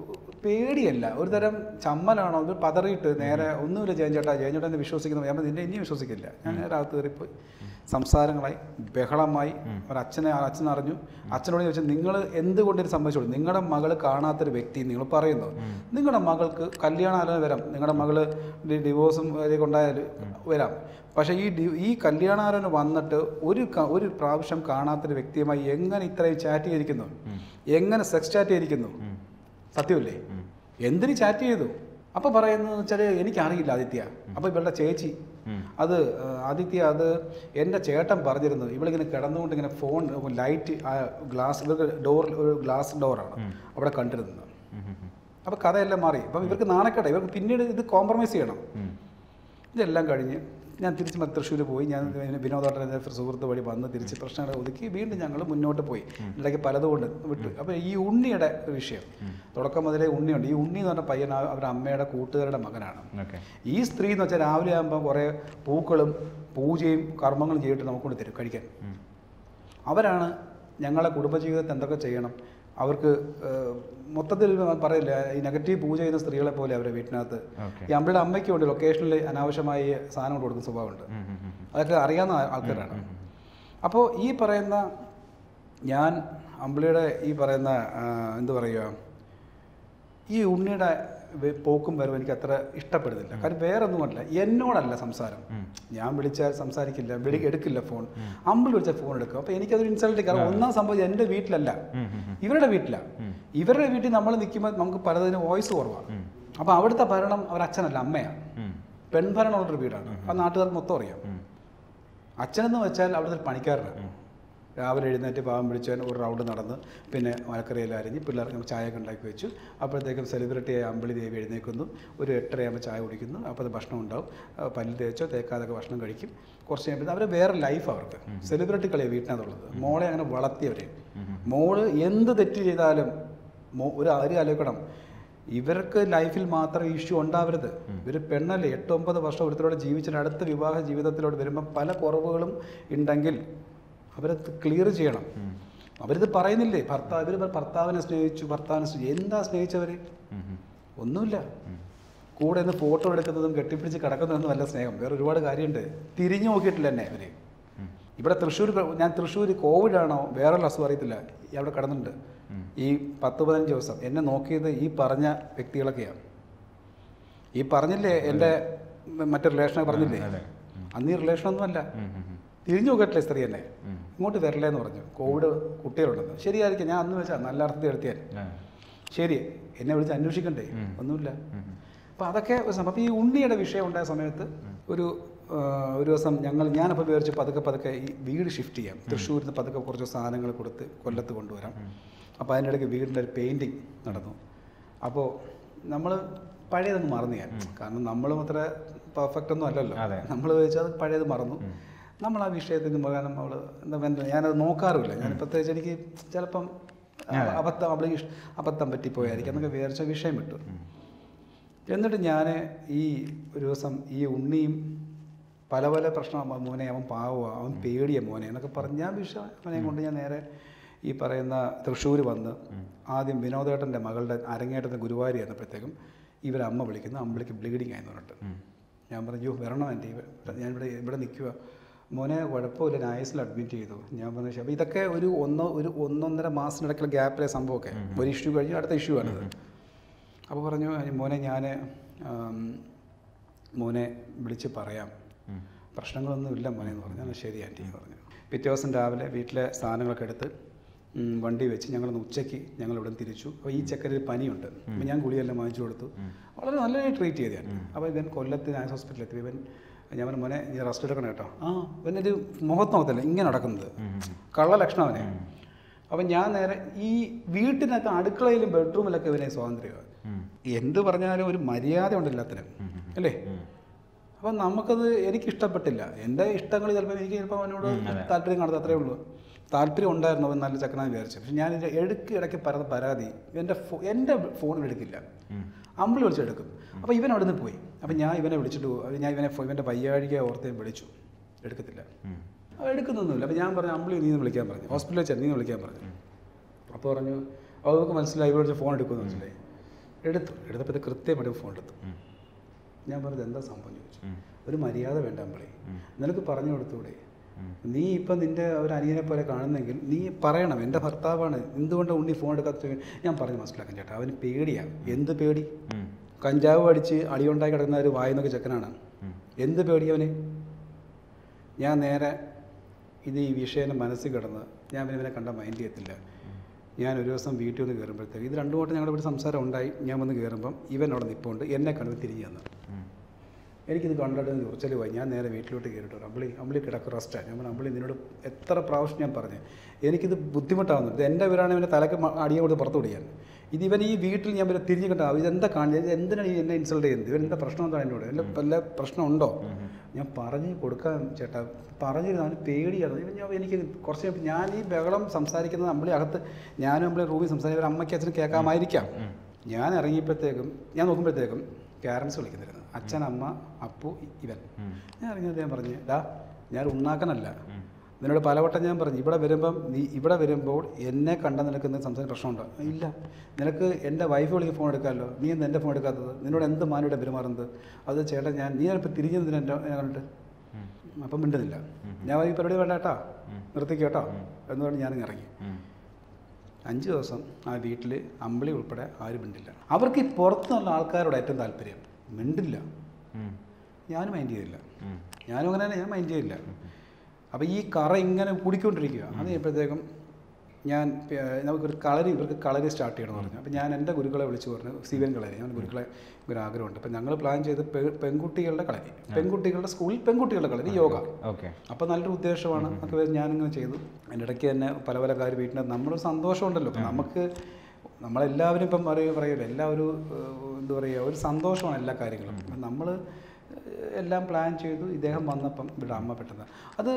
പേടിയല്ല ഒരു തരം ചമ്മലാണോ ഇത് പതറിയിട്ട് നേരെ ഒന്നുമില്ല ജയൻചേട്ടാ ജയൻചേട്ടാ എന്നെ വിശ്വസിക്കുന്നു ഞാൻ പറഞ്ഞു, നിന്നെ ഇനിയും വിശ്വസിക്കില്ല ഞാൻ നേരെ അകത്ത് കയറിപ്പോയി സംസാരങ്ങളായി ബഹളമായി ഒരു അച്ഛനെ അച്ഛൻ അറിഞ്ഞു അച്ഛനോട് ചോദിച്ചാൽ നിങ്ങൾ എന്തുകൊണ്ട് ഇത് സംഭവിച്ചോളൂ നിങ്ങളുടെ മകൾ കാണാത്തൊരു വ്യക്തി നിങ്ങൾ പറയുന്നു നിങ്ങളുടെ മകൾക്ക് കല്യാണാലോചന വരാം നിങ്ങളുടെ മകള് ഡി- ഡിവോഴ്സും വരെയൊക്കെ ഉണ്ടായാൽ വരാം പക്ഷേ ഈ ഡി ഈ കല്യാണാലോചന വന്നിട്ട് ഒരു ക- ഒരു പ്രാവശ്യം കാണാത്തൊരു വ്യക്തിയുമായി എങ്ങനെ ഇത്രയും ചാറ്റ് ചെയ്തിരിക്കുന്നു എങ്ങനെ സെക്സ് ചാറ്റ് ചെയ്തിരിക്കുന്നു സത്യമല്ലേ എന്തിന് ചാറ്റ് ചെയ്തു അപ്പോൾ പറയുന്നത് വെച്ചാൽ എനിക്കറിയില്ല ആദിത്യ അപ്പോൾ ഇവളുടെ ചേച്ചി അത് ആ, ആദിത്യ അത് എൻ്റെ ചേട്ടൻ പറഞ്ഞിരുന്നു ഇവളിങ്ങനെ കിടന്നുകൊണ്ട് ഇങ്ങനെ ഫോൺ ലൈറ്റ് ആ ഗ്ലാസ് ഇവർക്ക് ഡോർ ഒരു ഗ്ലാസ് ഡോറാണ് അവിടെ കണ്ടിരുന്നത് അപ്പോൾ കഥയെല്ലാം മാറി അപ്പം ഇവർക്ക് നാണക്കേട്ടെ ഇവർക്ക് പിന്നീട് ഇത് കോംപ്രമൈസ് ചെയ്യണം ഇതെല്ലാം കഴിഞ്ഞ് ഞാൻ തിരിച്ച് മ- തൃശ്ശൂർ പോയി ഞാൻ വിനോദോട്ടൻ്റെ സുഹൃത്ത് വഴി വന്ന് തിരിച്ച് പ്രശ്നങ്ങൾ ഒതുക്കി വീണ്ടും ഞങ്ങൾ മുന്നോട്ട് പോയി ഇടയ്ക്ക് പലതുകൊണ്ട് വിട്ടു അപ്പോൾ ഈ ഉണ്ണിയുടെ ഒരു വിഷയം തുടക്കം മുതലേ ഉണ്ണിയുണ്ട് ഈ ഉണ്ണി എന്ന് പറഞ്ഞ പയ്യൻ ആ- അവരുടെ അമ്മയുടെ കൂട്ടുകാരുടെ മകനാണ് ഓക്കെ ഈ സ്ത്രീ എന്ന് വെച്ചാൽ രാവിലെ ആകുമ്പോൾ കുറേ പൂക്കളും പൂജയും കർമ്മങ്ങളും ചെയ്തിട്ട് നമുക്ക് കൊണ്ട് തരും കഴിക്കാൻ അവരാണ് ഞങ്ങളെ കുടുംബജീവിതത്തിൽ എന്തൊക്കെ ചെയ്യണം അവർക്ക് ഏഹ്, മൊത്തത്തിൽ പറയില്ല ഈ നെഗറ്റീവ് പൂജ ചെയ്യുന്ന സ്ത്രീകളെ പോലെ അവരുടെ വീട്ടിനകത്ത് ഓക്കെ ഈ അമ്പിളിയുടെ അമ്മയ്ക്കും ഉണ്ട് ലൊക്കേഷനിൽ അനാവശ്യമായി സാധനം കൊടുക്കുന്ന സ്വഭാവമുണ്ട് അതൊക്കെ അറിയാവുന്ന ആ- ആൾക്കാരാണ് അപ്പോൾ ഈ പറയുന്ന ഞാൻ അമ്പിളിയുടെ ഈ പറയുന്ന ആ, എന്ത് പറയുക ഈ ഉണ്ണിയുടെ വെ- പോക്കും വരവും എനിക്ക് അത്ര ഇഷ്ടപ്പെടുന്നില്ല കാരണം വേറെ ഒന്നുമല്ല എന്നോടല്ല സംസാരം ഞാൻ വിളിച്ചാൽ സംസാരിക്കില്ല വിളി എടുക്കില്ല ഫോൺ അമ്പിളി വിളിച്ചാൽ ഫോൺ എടുക്കും അപ്പോൾ എനിക്കതൊരു ഇൻസൾട്ട് കാരണം ഒന്നാം സംഭവം എൻ്റെ വീട്ടിലല്ല ഇവരുടെ വീട്ടിലാണ് ഇവരുടെ വീട്ടിൽ നമ്മൾ നിൽക്കുമ്പോൾ നമുക്ക് പലതിനും വോയിസ് കുറവാണ് അപ്പോൾ അവിടുത്തെ ഭരണം അവരച്ഛനല്ല അമ്മയാണ് പെൺഭരണമുള്ളൊരു വീടാണ് ആ നാട്ടുകാർക്ക് മൊത്തം അറിയാം അച്ഛനെന്ന് വെച്ചാൽ അവിടുത്തെ ഒരു പണിക്കാരനാണ് രാവിലെ എഴുന്നേറ്റ് പാവം പിടിച്ചവൻ ഒരു റൗണ്ട് നടന്ന് പിന്നെ മലക്കറിയിൽ അരിഞ്ഞ് പിള്ളേർക്ക് ചായയൊക്കെ ഉണ്ടാക്കി വെച്ചു അപ്പോഴത്തേക്കും സെലിബ്രിറ്റിയായ അമ്പിളി ദേവി എഴുന്നേൽക്കുന്നു ഒരു എട്ടരയാകുമ്പോൾ ചായ കുടിക്കുന്നു അപ്പോൾ അത് ഭക്ഷണം ഉണ്ടാവും ആ, പല്ല് തേച്ചോ തേക്കാതൊക്കെ ഭക്ഷണം കഴിക്കും കുറച്ച് കഴിയുമ്പോൾ അവർ വേറെ ലൈഫ് അവർക്ക് സെലിബ്രിറ്റി കളിയാണ് വീട്ടിനകത്തുള്ളത് മോളെ അങ്ങനെ വളർത്തിയവർ മോള് എന്ത് തെറ്റ് ചെയ്താലും മോ ഒരു ഒരു ആലോചിക്കണം ഇവർക്ക് ലൈഫിൽ മാത്രം ഇഷ്യൂ ഉണ്ടാവരുത് ഇവർ പെണ്ണല്ലേ എട്ട് ഒമ്പത് വർഷം ഒരുത്തരോട് ജീവിച്ചിട്ട് അടുത്ത വിവാഹ ജീവിതത്തിലോട്ട് വരുമ്പോൾ പല കുറവുകളും ഉണ്ടെങ്കിൽ അവരത് ക്ലിയർ ചെയ്യണം അവരിത് പറയുന്നില്ലേ ഭർത്താവ് ഇവർ ഭർത്താവിനെ സ്നേഹിച്ചു ഭർത്താവിനെ സ്നേഹിച്ചു എന്താ സ്നേഹിച്ചവർ ഒന്നുമില്ല കൂടെ നിന്ന് ഫോട്ടോ എടുക്കുന്നതും കെട്ടിപ്പിടിച്ച് കിടക്കുന്നതൊന്നും അല്ല സ്നേഹം വേറെ ഒരുപാട് കാര്യമുണ്ട് തിരിഞ്ഞു നോക്കിയിട്ടില്ല എന്നെ അവർ ഇവിടെ തൃശ്ശൂർ ഞാൻ തൃശ്ശൂർ കോവിഡാണോ വേറെ അസുഖം അറിയത്തില്ല ഈ അവിടെ കിടന്നുണ്ട് ഈ പത്ത് പതിനഞ്ച് ദിവസം എന്നെ നോക്കിയത് ഈ പറഞ്ഞ വ്യക്തികളൊക്കെയാണ് ഈ പറഞ്ഞില്ലേ എൻ്റെ മറ്റേ റിലേഷനൊക്കെ പറഞ്ഞില്ലേ അതെ. അന്ന് ഈ റിലേഷനൊന്നും അല്ല തിരിഞ്ഞു നോക്കട്ടില്ലേ സ്ത്രീ എന്നെ ഇങ്ങോട്ട് വരല്ലേ എന്ന് പറഞ്ഞു കോവിഡ് കുട്ടികളുണ്ടെന്ന് ശരിയായിരിക്കും ഞാൻ അന്ന് വെച്ചാൽ നല്ല അർത്ഥത്തിൽ എടുത്തിയാൽ ശരി എന്നെ വിളിച്ച് അന്വേഷിക്കണ്ടേ ഒന്നുമില്ല അപ്പം അതൊക്കെ ഒരു സംഭവം അപ്പോൾ ഈ ഉണ്ണിയുടെ വിഷയം ഉണ്ടായ സമയത്ത് ഒരു ആ, ഒരു ദിവസം ഞങ്ങൾ ഞാനപ്പോൾ വിചാരിച്ചു പതുക്കെ പതുക്കെ ഈ വീട് ഷിഫ്റ്റ് ചെയ്യാം തൃശ്ശൂരിൽ നിന്ന് പതുക്കെ കുറച്ച് സാധനങ്ങൾ കൊടുത്ത് കൊല്ലത്ത് കൊണ്ടുവരാം അപ്പോൾ അതിൻ്റെ ഇടയ്ക്ക് വീടിൻ്റെ ഒരു പെയിൻറ്റിങ് നടന്നു അപ്പോൾ നമ്മൾ പഴയതൊന്ന് മറന്നു ഞാൻ കാരണം നമ്മളും അത്ര പെർഫെക്റ്റ് ഒന്നും അല്ലല്ലോ അതെ. നമ്മൾ വെച്ചാൽ അത് പഴയത് മറന്നു നമ്മൾ ആ വിഷയത്തിൽ നിന്ന് കാരണം നമ്മൾ എന്താ എന്താ ഞാനത് നോക്കാറുമില്ല ഞാൻ പ്രത്യേകിച്ച് എനിക്ക് ചിലപ്പം അതെ. അബദ്ധം അവളെ ഇഷ്- അബദ്ധം പറ്റിപ്പോയായിരിക്കും എന്നൊക്കെ വിചാരിച്ച വിഷയം വിട്ടു എന്നിട്ട് ഞാൻ ഈ ഒരു ദിവസം ഈ ഉണ്ണിയും പല പല പ്രശ്നം മോനെ അവൻ പാവമാണ് അവൻ പേടിയ മോനെ എന്നൊക്കെ പറഞ്ഞ് ഞാൻ വിഷ അവനെ കൊണ്ട് ഞാൻ നേരെ ഈ പറയുന്ന തൃശ്ശൂർ വന്ന് ആദ്യം വിനോദേട്ടൻ്റെ മകളുടെ അരങ്ങേറ്റത്തിന് ഗുരുവായൂർ ചെന്നപ്പോഴത്തേക്കും ഇവരമ്മ വിളിക്കുന്നു അമ്പിളിക്ക് ബ്ലീഡിങ് ആയെന്ന് പറഞ്ഞിട്ട് ഞാൻ പറഞ്ഞു വരണം ആൻറ്റി ഞാൻ ഇവിടെ ഇവിടെ നിൽക്കുക മോനെ കുഴപ്പമില്ല നായസിൽ അഡ്മിറ്റ് ചെയ്തു ഞാൻ പറഞ്ഞു ശരി അപ്പോൾ ഇതൊക്കെ ഒരു ഒന്നോ ഒരു ഒന്നൊന്നര മാസത്തിനിടയ്ക്കുള്ള ഗ്യാപ്പിലെ സംഭവമൊക്കെ ഒരു ഇഷ്യൂ കഴിഞ്ഞ് അടുത്ത ഇഷ്യൂ ആണിത് അപ്പോൾ പറഞ്ഞു മോനെ ഞാൻ മോനെ വിളിച്ച് പറയാം പ്രശ്നങ്ങളൊന്നും ഇല്ല മോനെ എന്ന് പറഞ്ഞു ഞാൻ ശരി ആൻറ്റി എന്ന് പറഞ്ഞു പിറ്റേ ദിവസം രാവിലെ വീട്ടിലെ സാധനങ്ങളൊക്കെ എടുത്ത് ഉം, വണ്ടി വെച്ച് ഞങ്ങളൊന്ന് ഉച്ചയ്ക്ക് ഞങ്ങൾ ഇവിടെ നിന്ന് തിരിച്ചു അപ്പോൾ ഈ ചെക്കന് പനിയുണ്ട് അപ്പോൾ ഞാൻ ഗുളിയെല്ലാം വാങ്ങിച്ചു കൊടുത്തു വളരെ നല്ലതായി ട്രീറ്റ് ചെയ്തതാണ് അപ്പോൾ ഇവൻ കൊല്ലത്ത് നായസ് ഹോസ്പിറ്റലിൽ എത്തി ഇവൻ ഞാൻ പറഞ്ഞു മോനെ നീ റെസ്റ്റ് എടുക്കണം കേട്ടോ ആ ഇവനൊരു മുഖത്ത് നോക്കത്തില്ല ഇങ്ങനെ നടക്കുന്നത് കള്ള ലക്ഷണം അവനെ അപ്പം ഞാൻ നേരെ ഈ വീട്ടിനകത്ത് അടുക്കളയിലും ബെഡ്റൂമിലൊക്കെ ഇവനെ സ്വാതന്ത്ര്യമാണ് എന്ത് പറഞ്ഞാലും ഒരു മര്യാദ ഉണ്ട് എല്ലാത്തിനും അല്ലേ അപ്പം നമുക്കത് എനിക്ക് ഇഷ്ടപ്പെട്ടില്ല എൻ്റെ ഇഷ്ടങ്ങൾ ചിലപ്പോൾ എനിക്ക് ചിലപ്പോൾ അവനോട് താല്പര്യം കാണാത്ത അത്രേ ഉള്ളൂ താല്പര്യം ഉണ്ടായിരുന്നു അവൻ നല്ല ചക്കനാന്ന് വിചാരിച്ചു പക്ഷെ ഞാൻ ഇതിൻ്റെ ഇടയ്ക്ക് ഇടയ്ക്ക് പറയുന്ന പരാതി എൻ്റെ ഫോ എൻ്റെ ഫോൺ എടുക്കില്ല അമ്പിളി വിളിച്ചെടുക്കും അപ്പോൾ ഇവൻ അവിടെ നിന്ന് പോയി അപ്പോൾ ഞാൻ ഇവനെ വിളിച്ചിട്ട് പോ- ഞാൻ ഇവനെ ഫോ- ഇവൻ്റെ വയ്യാഴിക ഓർത്തേം വിളിച്ചു എടുക്കത്തില്ല അവൻ എടുക്കുന്നൊന്നുമില്ല അപ്പോൾ ഞാൻ പറഞ്ഞു അമ്പിളി നീ ഒന്ന് വിളിക്കാൻ പറഞ്ഞു ഹോസ്പിറ്റലിൽ വെച്ചാൽ നീ ഒന്ന് വിളിക്കാൻ പറഞ്ഞു അപ്പോൾ പറഞ്ഞു അവർക്ക് മനസ്സിലായി ഇവിടെ ഫോൺ എടുക്കുമെന്ന് മനസ്സിലായി എടുത്തു എടുത്തപ്പോൾ ഇത് കൃത്യമായിട്ട് ഫോൺ എടുത്തു ഞാൻ പറഞ്ഞത് എന്താ സംഭവം ചോദിച്ചു ഒരു മര്യാദ വേണ്ട അമ്പിളി നിനക്ക് പറഞ്ഞു കൊടുത്തൂടെ നീ ഇപ്പം നിൻ്റെ ഒരു അനിയനെ പോലെ കാണുന്നെങ്കിൽ നീ പറയണം എൻ്റെ ഭർത്താവാണ് എന്തുകൊണ്ട് ഉണ്ണി ഫോൺ എടുക്കാത്ത ഞാൻ പറഞ്ഞു മനസ്സിലാക്കാൻ ചേട്ടാ അവന് പേടിയാണ് എന്ത് പേടി കഞ്ചാവ് അടിച്ച് അടിയുണ്ടാക്കി കിടക്കുന്ന ഒരു വായുന്നൊക്കെ ചെക്കനാണ് എന്ത് പേടി അവന് ഞാൻ നേരെ ഇത് ഈ വിഷയം മനസ്സിൽ കിടന്ന് ഞാൻ പിന്നെ ഇവനെ കണ്ട മൈൻഡ് ചെയ്യത്തില്ല ഞാൻ ഒരു ദിവസം വീട്ടിൽ വന്ന് കയറുമ്പോഴത്തേക്ക് ഇത് രണ്ടു വട്ടം ഞങ്ങളുടെ ഇവിടെ സംസാരം ഉണ്ടായി ഞാൻ വന്ന് കയറുമ്പം ഇവൻ അവിടെ നിൽപ്പുണ്ട് എന്നെ കണ്ടു തിരിഞ്ഞു തന്നു എനിക്കിത് കണ്ടിട്ട് ഉറച്ചല് പോയി ഞാൻ നേരെ വീട്ടിലോട്ട് കയറിയിട്ട് അമ്പിളി അമ്പിളി കിടക്കും റെസ്റ്റാണ് ഞാൻ പറഞ്ഞു അമ്പിളി നിന്നോട് എത്ര പ്രാവശ്യം ഞാൻ പറഞ്ഞു എനിക്കിത് ബുദ്ധിമുട്ടാവുന്നു ഇത് എൻ്റെ പേരാണ് ഇവൻ്റെ തലക്ക് മ- അടിയെ കൊടുത്ത് പുറത്തു പിടിക്കാൻ ഇത് ഇവൻ ഈ വീട്ടിൽ ഞാൻ പിന്നെ തിരിഞ്ഞു കണ്ടാ ഇതെന്താ കാണിച്ചത് ഇത് എന്തിനാണ് ഈ എന്നെ ഇൻസൾട്ട് ചെയ്യുന്നത് ഇവൻ എന്താ പ്രശ്നം എന്താണ് എന്നോട് എൻ്റെ വല്ല പ്രശ്നമുണ്ടോ ഞാൻ പറഞ്ഞു കൊടുക്കാൻ ചേട്ടാ പറഞ്ഞിരുന്നു അവന് പേടിയാണ് ഇവൻ ഞാൻ എനിക്ക് കുറച്ച് കഴിഞ്ഞപ്പോൾ ഞാൻ ഈ ബഹളം സംസാരിക്കുന്നത് അമ്പിളി അകത്ത് ഞാനും അമ്പിളി റൂമിൽ സംസാരിക്കുന്ന അമ്മയ്ക്ക് അച്ഛനും കേൾക്കാമായിരിക്കാം ഞാൻ ഇറങ്ങിയപ്പോഴത്തേക്കും ഞാൻ നോക്കുമ്പോഴത്തേക്കും ക്യാരൻസ് വിളിക്കുന്നിരുന്നു അച്ഛൻ അമ്മ അപ്പു ഇവൻ ഞാൻ ഇറങ്ങിയത് ഞാൻ പറഞ്ഞു ഡാ ഞാൻ ഉണ്ണാക്കനല്ല നിന്നോട് പലവട്ടം ഞാൻ പറഞ്ഞു ഇവിടെ വരുമ്പം നീ ഇവിടെ വരുമ്പോൾ എന്നെ കണ്ട നിനക്ക് എന്തെങ്കിലും സംസാരിച്ച പ്രശ്നമുണ്ടോ ഇല്ല നിനക്ക് എൻ്റെ വൈഫ് വിളിക്ക് ഫോൺ എടുക്കാമല്ലോ നീ എന്താ എൻ്റെ ഫോൺ എടുക്കാത്തത് നിന്നോട് എന്ത് മാനോടെ പെരുമാറുന്നത് അത് ചേട്ടാ ഞാൻ നീ ഇപ്പോൾ തിരിഞ്ഞതിന് എൻ്റെ എന്നെ കണ്ടിട്ട് അപ്പം മിണ്ടുന്നില്ല ഞാൻ ഈ പരിപാടി വേണ്ട കേട്ടോ നിർത്തിക്കോ കേട്ടോ എന്ന് പറഞ്ഞ് ഞാനിങ്ങ് ഇറങ്ങി അഞ്ച് ദിവസം ആ വീട്ടിൽ അമ്പിളി ഉൾപ്പെടെ ആരും മിണ്ടില്ല അവർക്ക് ഈ പുറത്തുനിന്നുള്ള ആൾക്കാരോട് ഏറ്റവും താല്പര്യം മിണ്ടില്ല ഞാനും മൈൻഡ് ചെയ്തില്ല ഞാനും അങ്ങനെ തന്നെ ഞാൻ മൈൻഡ് ചെയ്തില്ല അപ്പോൾ ഈ കറ ഇങ്ങനെ കൂടിക്കൊണ്ടിരിക്കുക അത് കഴിഞ്ഞപ്പോഴത്തേക്കും ഞാൻ പ- നമുക്കൊരു കളരി ഇവർക്ക് കളരി സ്റ്റാർട്ട് ചെയ്യണമെന്ന് പറഞ്ഞു അപ്പോൾ ഞാൻ എൻ്റെ ഗുരുക്കളെ വിളിച്ചു പറഞ്ഞു സിവൻ കളരി ഞാൻ ഗുരുക്കളെ ഒരു ആഗ്രഹമുണ്ട് അപ്പോൾ ഞങ്ങൾ പ്ലാൻ ചെയ്ത് പെ- പെൺകുട്ടികളുടെ കളരി പെൺകുട്ടികളുടെ സ്കൂളിൽ പെൺകുട്ടികളുടെ കളരി യോഗ ഓക്കെ അപ്പോൾ നല്ലൊരു ഉദ്ദേശമാണ് ഒക്കെ ഞാനിങ്ങനെ ചെയ്തു അതിൻ്റെ ഇടയ്ക്ക് തന്നെ പല പല കാര്യം വീട്ടിൽ നമ്മളൊരു സന്തോഷമുണ്ടല്ലോ ഇപ്പം നമുക്ക് നമ്മളെല്ലാവരും ഇപ്പം പറയും പറയില്ല എല്ലാ ഒരു ഏഹ്, എന്താ പറയുക ഒരു സന്തോഷമാണ് എല്ലാ കാര്യങ്ങളും അപ്പം നമ്മൾ എല്ലാം പ്ലാൻ ചെയ്തു ഇദ്ദേഹം വന്നപ്പം ഇവിടെ അമ്മ പെട്ടെന്ന് അത്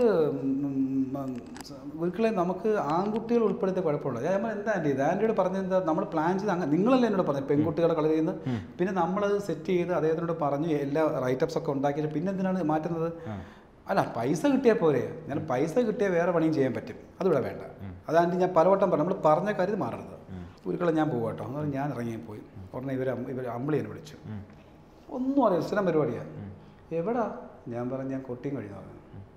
ഒരിക്കലും നമുക്ക് ആൺകുട്ടികൾ ഉൾപ്പെടുത്തിയ കുഴപ്പമുള്ളൂ ഞാൻ പറഞ്ഞു, എന്താ ആൻറ്റി ഇത് ആൻറ്റിയോട് പറഞ്ഞത് എന്താ നമ്മൾ പ്ലാൻ ചെയ്ത് അങ്ങനെ നിങ്ങളല്ലേ എന്നോട് പറഞ്ഞത് പെൺകുട്ടികളെ കളർ ചെയ്യുന്നത് പിന്നെ നമ്മളത് സെറ്റ് ചെയ്ത് അദ്ദേഹത്തിനോട് പറഞ്ഞു എല്ലാ റൈറ്റപ്സ് ഒക്കെ ഉണ്ടാക്കിയിട്ട് പിന്നെ എന്തിനാണ് മാറ്റുന്നത് അല്ല പൈസ കിട്ടിയാൽ പോരെ ഞാൻ പൈസ കിട്ടിയാൽ വേറെ പണിയും ചെയ്യാൻ പറ്റും അതിവിടെ വേണ്ട അതാണ്ട് ഞാൻ പലവട്ടം പറഞ്ഞു നമ്മൾ പറഞ്ഞ കാര്യം മാറരുത് ഒരിക്കലും ഞാൻ പോകും കേട്ടോ എന്ന് പറഞ്ഞ് ഞാൻ ഇറങ്ങി പോയി ഉടനെ ഇവർ ഇവർ അമ്പിളി എന്നെ വിളിച്ചു ഒന്നും അറിയാം സ്ഥിരം പരിപാടിയാണ് എവിടാ ഞാൻ പറഞ്ഞു ഞാൻ കൊട്ടിയും കഴിഞ്ഞു പറഞ്ഞു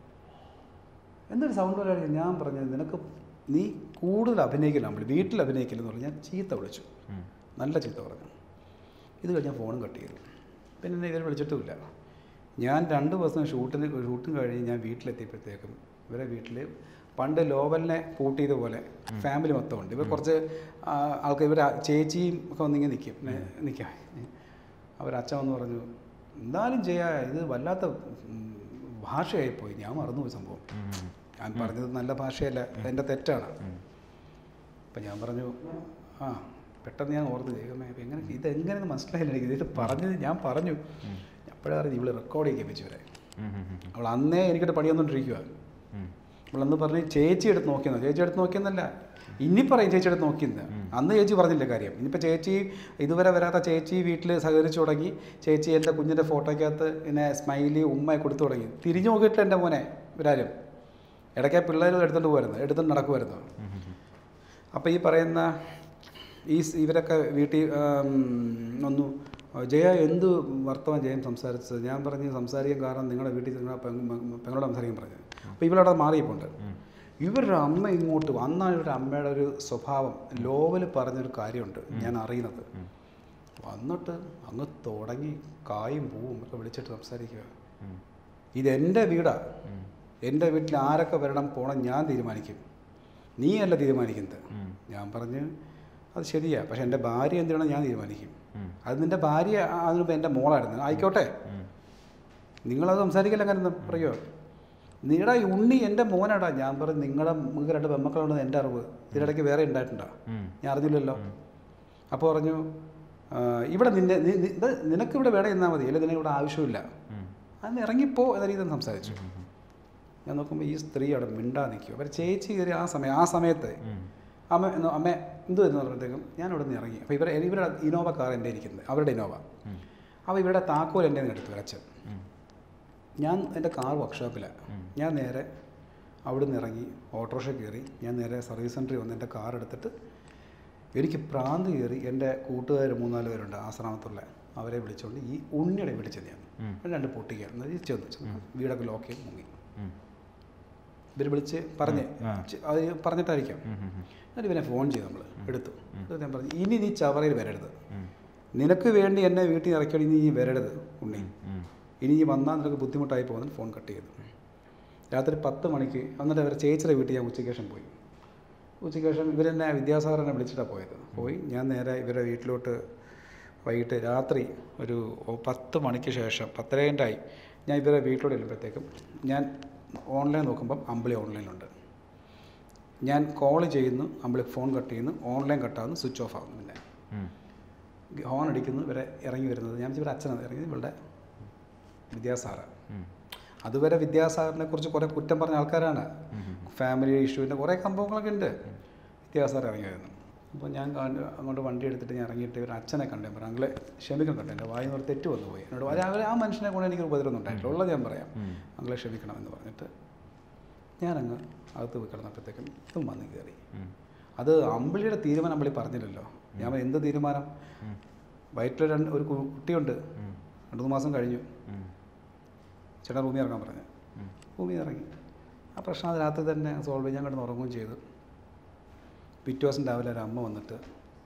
എന്തൊരു സൗണ്ട് പരിപാടി ഞാൻ പറഞ്ഞത് നിനക്ക് നീ കൂടുതൽ അഭിനയിക്കില്ല അമ്പിളി വീട്ടിൽ അഭിനയിക്കില്ല എന്ന് പറഞ്ഞ് ഞാൻ ചീത്ത വിളിച്ചു നല്ല ചീത്ത പറഞ്ഞു ഇത് കഴിഞ്ഞ് ഞാൻ ഫോണും കട്ട് ചെയ്തു പിന്നെ എന്നെ ഇവർ വിളിച്ചിട്ടുമില്ല ഞാൻ രണ്ട് ദിവസം ഷൂട്ടിന് ഷൂട്ടും കഴിഞ്ഞ് ഞാൻ വീട്ടിലെത്തിയപ്പോഴത്തേക്കും ഇവരെ വീട്ടിൽ പണ്ട് ലോവലിനെ പൂട്ടിയത് പോലെ ഫാമിലി മൊത്തം ഉണ്ട് ഇവർ കുറച്ച് ആ, ആൾക്കാർ ഇവർ ചേച്ചിയും ഒക്കെ വന്നിങ്ങനെ നിൽക്കും നിൽക്കാം അവരച്ഛൻ വന്ന് പറഞ്ഞു എന്തായാലും ചെയ്യാ ഇത് വല്ലാത്ത ഉം, ഭാഷയായിപ്പോയി ഞാൻ മറന്നുപോയി സംഭവം ഞാൻ പറഞ്ഞത് നല്ല ഭാഷയല്ല എൻ്റെ തെറ്റാണ് അപ്പം ഞാൻ പറഞ്ഞു ആ പെട്ടെന്ന് ഞാൻ ഓർത്ത് ദൈവമേ ഇപ്പം എങ്ങനെ ഇതെങ്ങനെ മനസ്സിലായില്ല എനിക്ക് ഇത് പറഞ്ഞത് ഞാൻ പറഞ്ഞു അപ്പോഴേ അറിഞ്ഞു ഇവള് റെക്കോർഡ് ചെയ്യിപ്പിച്ചു വരെ അവൾ അന്നേ എനിക്കിട്ട് പണിയൊന്നുകൊണ്ടിരിക്കുക അവളന്ന് പറഞ്ഞ് ചേച്ചി എടുത്ത് നോക്കിയെന്നോ ചേച്ചി എടുത്ത് നോക്കിയെന്നല്ല ഇനി പറയും ചേച്ചി എടുത്ത് നോക്കിയെന്ന് അന്ന് ചേച്ചി പറഞ്ഞില്ല കാര്യം ഇനിയിപ്പോൾ ചേച്ചി ഇതുവരെ വരാത്ത ചേച്ചി വീട്ടിൽ സഹകരിച്ചു തുടങ്ങി ചേച്ചി എൻ്റെ കുഞ്ഞിൻ്റെ ഫോട്ടോയ്ക്കകത്ത് ഇങ്ങനെ സ്മൈലി ഉമ്മയെ കൊടുത്തു തുടങ്ങി തിരിഞ്ഞു നോക്കിയിട്ടില്ല എൻ്റെ മോനെ ഇവരാരും ഇടയ്ക്ക് പിള്ളേർ എടുത്തുകൊണ്ട് പോരുന്നു എടുത്തുകൊണ്ട് നടക്കുമായിരുന്നു അപ്പോൾ ഈ പറയുന്ന ഈ സ് ഇവരൊക്കെ വീട്ടിൽ ആം, ഒന്ന് ജയ എന്ത് വർത്തമാനം ജയം സംസാരിച്ചത് ഞാൻ പറഞ്ഞ് സംസാരിക്കാൻ കാരണം നിങ്ങളുടെ വീട്ടിൽ നിങ്ങളുടെ പെങ്ങ- പെങ്ങളോട് സംസാരിക്കാൻ പറഞ്ഞു അപ്പോൾ ഇവളവിടെ മാറിയിപ്പോണ്ട് ഇവരുടെ അമ്മ ഇങ്ങോട്ട് അന്നാണ് ഇവരുടെ അമ്മയുടെ ഒരു സ്വഭാവം ലോവൽ പറഞ്ഞൊരു കാര്യമുണ്ട് ഞാൻ അറിയുന്നത് വന്നിട്ട് അങ്ങ് തുടങ്ങി കായും പൂവും ഒക്കെ വിളിച്ചിട്ട് സംസാരിക്കുക ഇതെൻ്റെ വീടാ എൻ്റെ വീട്ടിൽ ആരൊക്കെ വരണം പോകണം ഞാൻ തീരുമാനിക്കും നീയല്ല തീരുമാനിക്കുന്നത് ഞാൻ പറഞ്ഞ് അത് ശരിയാ പക്ഷെ എൻ്റെ ഭാര്യ എന്ത് ചെയ്യണം ഞാൻ തീരുമാനിക്കും അത് നിൻ്റെ ഭാര്യ അതിനിപ്പോൾ എൻ്റെ മോളായിരുന്നു ആയിക്കോട്ടെ നിങ്ങളത് സംസാരിക്കില്ല അങ്ങനെ ഒന്നും പറയുമോ നിങ്ങളുടെ ഈ ഉണ്ണി എൻ്റെ മോനാടാ ഞാൻ പറഞ്ഞു നിങ്ങളുടെ നിങ്ങൾക്ക് രണ്ട് പെമ്മക്കളുണ്ടെന്ന് എൻ്റെ അറിവ് ഇതിനിടയ്ക്ക് വേറെ ഉണ്ടായിട്ടുണ്ടോ ഞാൻ അറിഞ്ഞില്ലല്ലോ അപ്പോൾ പറഞ്ഞു "ആ, ഇവിടെ നിന്നെ നി- നി- ഇത് നിനക്കിവിടെ വേണം എന്നാൽ മതി അല്ലെങ്കിൽ നിനക്ക് ഇവിടെ ആവശ്യമില്ല അന്ന് ഇറങ്ങിപ്പോ എന്ന രീതിയിൽ സംസാരിച്ചു ഞാൻ നോക്കുമ്പോൾ ഈ സ്ത്രീ അവിടെ മിണ്ടാ നിൽക്കും അവർ ചേച്ചി കയറി ആ സമയം ആ സമയത്ത് അമ്മ എന്ന് അമ്മ എന്ത് എന്ന് പറഞ്ഞപ്പോഴത്തേക്കും ഞാൻ ഇവിടെ നിന്ന് ഇറങ്ങി അപ്പോൾ ഇവരെ ഇവരുടെ ഇനോവ കാർ എൻ്റെ ഇരിക്കുന്നത് അവരുടെ ഇനോവ അപ്പോൾ ഇവരുടെ താക്കോൽ എൻ്റെ നിന്ന് എടുത്തു അച്ഛൻ ഞാൻ എൻ്റെ കാർ വർക്ക്ഷോപ്പിലാണ് ഞാൻ നേരെ അവിടെ നിന്ന് ഇറങ്ങി ഓട്ടോറിക്ഷ കയറി ഞാൻ നേരെ സർവീസ് സെൻറ്ററിൽ വന്ന് എൻ്റെ കാർ എടുത്തിട്ട് എനിക്ക് പ്രാന്ത് കയറി എൻ്റെ കൂട്ടുകാർ മൂന്നാല് പേരുണ്ട് ആശ്രമത്തുള്ള അവരെ വിളിച്ചുകൊണ്ട് ഈ ഉണ്ണിയുടെ വിളിച്ചത് ഞാൻ രണ്ട് പൊട്ടിക്കുക എന്നാൽ ചെന്ന് ചെന്ന് വീടൊക്കെ ലോക്ക് ചെയ്ത് മുങ്ങി ഇവർ വിളിച്ച് പറഞ്ഞ് ചെ- അത് പറഞ്ഞിട്ടായിരിക്കാം എന്നിട്ട് ഇവനെ ഫോൺ ചെയ്തു നമ്മൾ എടുത്തു എന്നിട്ട് ഞാൻ പറഞ്ഞു ഇനി നീ ചവറയിൽ വരരുത് നിനക്ക് വേണ്ടി എന്നെ വീട്ടിൽ നിന്ന് ഇറക്കിയാൽ ഇനി നീ വരരുത് ഉണ്ണി ഇനി നീ വന്നാൽ നിനക്ക് ബുദ്ധിമുട്ടായി പോകുന്നത് ഫോൺ കട്ട് ചെയ്തു രാത്രി പത്ത് മണിക്ക് എന്നിട്ട് അവരെ ചേച്ചിയുടെ വീട്ടിൽ ഞാൻ ഉച്ചയ്ക്ക് ശേഷം പോയി ഉച്ചയ്ക്ക് ശേഷം ഇവരെന്നെ വിദ്യാസാഗറിനെ വിളിച്ചിട്ടാണ് പോയത് പോയി ഞാൻ നേരെ ഇവരുടെ വീട്ടിലോട്ട് വൈകിട്ട് രാത്രി ഒരു ഒ- പത്ത് മണിക്ക് ശേഷം പത്തരേൻ്റായി ഞാൻ ഇവരെ വീട്ടിലോട്ട് ചെല്ലുമ്പോഴത്തേക്കും ഞാൻ ഓൺലൈൻ നോക്കുമ്പം അമ്പിളി ഓൺലൈനിലുണ്ട് ഞാൻ കോൾ ചെയ്യുന്നു അമ്പിളി ഫോൺ കട്ട് ചെയ്യുന്നു ഓൺലൈൻ കട്ടാകുന്നു സ്വിച്ച് ഓഫ് ആകുന്നു പിന്നെ ഹോൺ അടിക്കുന്നു ഇവരെ ഇറങ്ങി വരുന്നത് ഞാൻ ഇവരുടെ അച്ഛനാണ് ഇറങ്ങി ഇവരുടെ വിദ്യാസാറ് അതുവരെ വിദ്യാസാഗറിനെ കുറിച്ച് കുറേ കുറ്റം പറഞ്ഞ ആൾക്കാരാണ് ഫാമിലി ഇഷ്യൂവിൻ്റെ കുറേ സംഭവങ്ങളൊക്കെ ഉണ്ട് വിദ്യാസാഗർ ഇറങ്ങി വരുന്നു അപ്പോൾ ഞാൻ കണ്ട് അങ്ങോട്ട് വണ്ടി എടുത്തിട്ട് ഞാൻ ഇറങ്ങിയിട്ട് ഇവരുടെ അച്ഛനെ കണ്ടു ഞാൻ പറഞ്ഞു അങ്ങളെ ക്ഷമിക്കണം കേട്ടോ എൻ്റെ വായി നിന്ന് തെറ്റ് വന്നു പോയി എന്നോട് അവർ ആ മനുഷ്യനെ കൊണ്ട് എനിക്ക് ഉപദ്രവം ഉണ്ടായിട്ടില്ല ഉള്ളത് ഞാൻ പറയാം അങ്ങളെ ക്ഷമിക്കണം എന്ന് പറഞ്ഞിട്ട് ഞാനങ്ങ് അകത്ത് പോയി കിടന്നപ്പോഴത്തേക്കും ഇതും വന്ന് കയറി അത് അമ്പിളിയുടെ തീരുമാനം അമ്പിളി പറഞ്ഞില്ലല്ലോ ഞാൻ പറഞ്ഞു, എന്ത് തീരുമാനം വയറ്റിൽ രണ്ട് ഒരു കു- കുട്ടിയുണ്ട് രണ്ട് മൂന്ന് മാസം കഴിഞ്ഞു ചേട്ടാ റൂമിൽ ഇറങ്ങാൻ പറഞ്ഞു റൂമിൽ ഇറങ്ങി ആ പ്രശ്നം അത് രാത്രി തന്നെ സോൾവ് ചെയ്ത് ഞാൻ കിടന്ന് ഉറങ്ങുകയും ചെയ്തു പിറ്റേ ദിവസം രാവിലെ ഒരു അമ്മ വന്നിട്ട്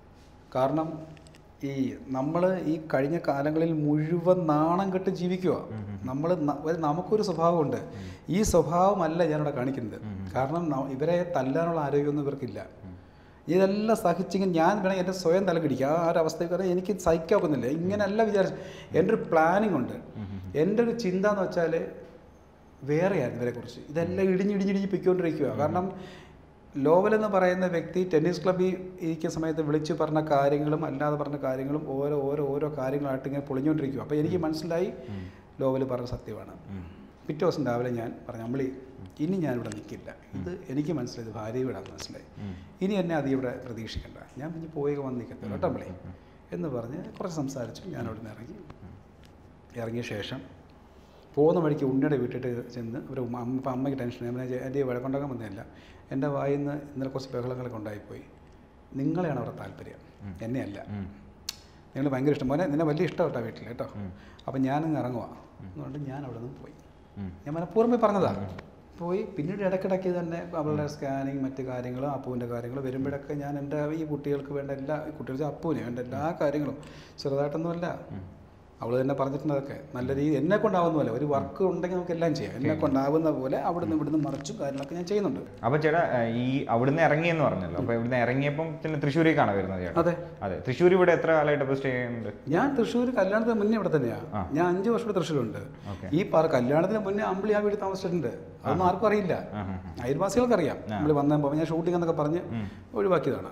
കാരണം ഈ നമ്മൾ ഈ കഴിഞ്ഞ കാലങ്ങളിൽ മുഴുവൻ നാണം കെട്ട് ജീവിക്കുക നമ്മൾ നമുക്കൊരു സ്വഭാവമുണ്ട് ഈ സ്വഭാവമല്ല ഞാനിവിടെ കാണിക്കുന്നത് കാരണം ന- ഇവരെ തല്ലാനുള്ള ആരോഗ്യമൊന്നും ഇവർക്കില്ല ഇതെല്ലാം സഹിച്ചെങ്കിൽ ഞാൻ വേണമെങ്കിൽ എൻ്റെ സ്വയം തലക്കിടിക്കുക ആ ഒരു അവസ്ഥയിൽ കാരണം എനിക്ക് സഹിക്കാവുന്നില്ല ഇങ്ങനെയല്ല വിചാരിച്ചു എൻ്റെ ഒരു പ്ലാനിങ് ഉണ്ട് എൻ്റെ ഒരു ചിന്ത എന്ന് വെച്ചാൽ വേറെയായിരുന്നു ഇവരെക്കുറിച്ച് ഇതെല്ലാം ഇടിഞ്ഞിടിഞ്ഞിടിഞ്ഞ് പൊയ്ക്കൊണ്ടിരിക്കുക കാരണം ലോവൽ എന്ന് പറയുന്ന വ്യക്തി ടെന്നീസ് ക്ലബ്ബിൽ ഇരിക്കുന്ന സമയത്ത് വിളിച്ച് പറഞ്ഞ കാര്യങ്ങളും അല്ലാതെ പറഞ്ഞ കാര്യങ്ങളും ഓരോ ഓരോ ഓരോ കാര്യങ്ങളായിട്ട് ഇങ്ങനെ പൊളിഞ്ഞുകൊണ്ടിരിക്കുക അപ്പോൾ എനിക്ക് മനസ്സിലായി ലോവൽ പറഞ്ഞ സത്യമാണ് പിറ്റേ ദിവസം രാവിലെ ഞാൻ പറഞ്ഞു അമ്പിളി ഇനി ഞാനിവിടെ നിൽക്കില്ല ഇത് എനിക്ക് മനസ്സിലായത് ഭാര്യ വീടാന്ന് മനസ്സിലായി ഇനി എന്നെ അധികം ഇവിടെ പ്രതീക്ഷിക്കണ്ട ഞാൻ ഇനി പോയി വന്ന് നിൽക്കത്തില്ല കേട്ടോ അമ്പിളി എന്ന് പറഞ്ഞ് കുറച്ച് സംസാരിച്ചു ഞാൻ അവിടെ നിന്ന് ഇറങ്ങി ഇറങ്ങിയ ശേഷം പോകുന്ന വഴിക്ക് ഉണ്ണിയുടെ വീട്ടിട്ട് ചെന്ന് ഒരു ഉമ്മ അമ്മ ഇപ്പം അമ്മയ്ക്ക് ടെൻഷൻ ഞാൻ പിന്നെ എൻ്റെ വഴക്കുണ്ടാക്കാൻ വന്നതല്ല എൻ്റെ വായിൽ നിന്ന് ഇന്നലെ കുറച്ച് ബഹളങ്ങളൊക്കെ ഉണ്ടായിപ്പോയി നിങ്ങളെയാണ് അവരുടെ താല്പര്യം എന്നെയല്ല നിങ്ങൾ ഭയങ്കര ഇഷ്ടം മോനെ നിന്നെ വലിയ ഇഷ്ടം കേട്ടോ വീട്ടിൽ കേട്ടോ അപ്പം ഞാനങ്ങ് ഇറങ്ങുക അതുകൊണ്ട് ഞാൻ അവിടെ നിന്ന് പോയി ഞാൻ മനഃപൂർവ്വം പോയി പറഞ്ഞതാ പോയി പിന്നീട് ഇടയ്ക്കിടയ്ക്ക് തന്നെ അവളുടെ സ്കാനിങ് മറ്റു കാര്യങ്ങളും അപ്പുവിൻ്റെ കാര്യങ്ങൾ വരുമ്പോഴൊക്കെ ഞാൻ എൻ്റെ ഈ കുട്ടികൾക്ക് വേണ്ട എല്ലാ ഈ കുട്ടികൾക്ക് അപ്പുവിന് വേണ്ട എല്ലാ കാര്യങ്ങളും ചെറുതായിട്ടൊന്നുമല്ല അവൾ തന്നെ പറഞ്ഞിട്ടുണ്ട് അതൊക്കെ നല്ല രീതി എന്നെ കൊണ്ടാവുന്നതല്ല ഒരു വർക്ക് ഉണ്ടെങ്കിൽ നമുക്ക് എല്ലാം ചെയ്യാം എന്നെ കൊണ്ടാവുന്ന പോലെ അവിടുന്ന് ഇവിടുന്ന് മറിച്ചും കാര്യങ്ങളൊക്കെ ഞാൻ ചെയ്യുന്നുണ്ട് അപ്പൊ ചേട്ടാ ഏഹ്, ഈ അവിടുന്ന് ഇറങ്ങിയെന്ന് പറഞ്ഞല്ലോ അപ്പൊ ഇവിടുന്ന് ഇറങ്ങിയപ്പം പിന്നെ തൃശ്ശൂരേക്കാണ് വരുന്നത് ചേട്ടാ അതെ അതെ തൃശ്ശൂർ ഇവിടെ എത്ര കാലമായിട്ട് ഇപ്പോൾ സ്റ്റേ ചെയ്യുന്നുണ്ട് ഞാൻ തൃശ്ശൂർ കല്യാണത്തിന് മുന്നേ ഇവിടെ തന്നെയാണ് ആ. ഞാൻ അഞ്ച് വർഷം ഇവിടെ തൃശ്ശൂരുണ്ട് ഓക്കെ ഈ പറ കല്യാണത്തിന് മുന്നേ അമ്പിളി ആ വീട്ടിൽ താമസിച്ചിട്ടുണ്ട് അതൊന്നും ആർക്കും അറിയില്ല ആ, ആ, അയൽവാസികൾക്ക് അറിയാം നമ്മൾ വന്നപ്പോൾ ഞാൻ ഷൂട്ടിംഗ് എന്നൊക്കെ പറഞ്ഞ് ഒഴിവാക്കിയതാണ്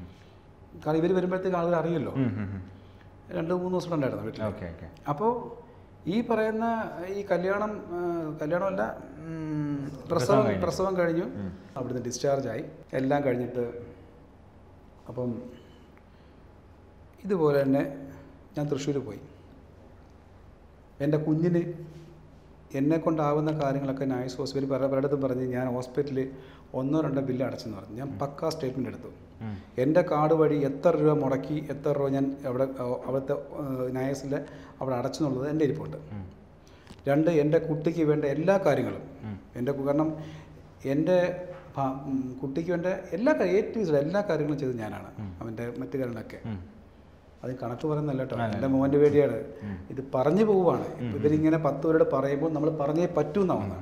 കാരണം ഇവർ വരുമ്പോഴത്തേക്ക് ആളുകൾ അറിയല്ലോ രണ്ട് മൂന്ന് ദിവസം ഉണ്ടായിരുന്നു വീട്ടിൽ ഓക്കെ ഓക്കെ അപ്പോൾ ഈ പറയുന്ന ഈ കല്യാണം ആ, കല്യാണമല്ല ഉം, പ്രസവം പ്രസവം കഴിഞ്ഞു അവിടുന്ന് ഡിസ്ചാർജ് ആയി എല്ലാം കഴിഞ്ഞിട്ട് അപ്പം ഇതുപോലെ തന്നെ ഞാൻ തൃശ്ശൂർ പോയി എൻ്റെ കുഞ്ഞിന് എന്നെ കൊണ്ടാവുന്ന കാര്യങ്ങളൊക്കെ നൈസ് ഹോസ്പിറ്റൽ പല പലയിടത്തും പറഞ്ഞ് ഞാൻ ഹോസ്പിറ്റലിൽ ഒന്നോ രണ്ടോ ബില്ല് അടച്ചെന്ന് പറഞ്ഞു ഞാൻ പക്കാ സ്റ്റേറ്റ്മെൻറ്റ് എടുത്തു എൻ്റെ കാർഡ് വഴി എത്ര രൂപ മുടക്കി എത്ര രൂപ ഞാൻ അവിടെ അഹ് അവിടുത്തെ നയസിൽ അവിടെ അടച്ചു എന്നുള്ളത് എൻ്റെ ഇരിപ്പുണ്ട് രണ്ട് എൻ്റെ കുട്ടിക്ക് വേണ്ട എല്ലാ കാര്യങ്ങളും എൻ്റെ കു- കാരണം എൻ്റെ ഭ- ഉം, കുട്ടിക്ക് വേണ്ട എല്ലാ കാര്യം എ ടു Z എല്ലാ കാര്യങ്ങളും ചെയ്തത് ഞാനാണ് അവൻ്റെ മറ്റു കാര്യങ്ങളൊക്കെ അത് കണക്ക് പറയുന്നല്ല കേട്ടോ എൻ്റെ മോൻ്റെ വേണ്ടിയാണ് ഇത് പറഞ്ഞു പോവുകയാണ് ഇവരിങ്ങനെ പത്ത് പേരോട് പറയുമ്പോൾ നമ്മൾ പറഞ്ഞേ പറ്റൂ എന്നാവുന്നതാണ്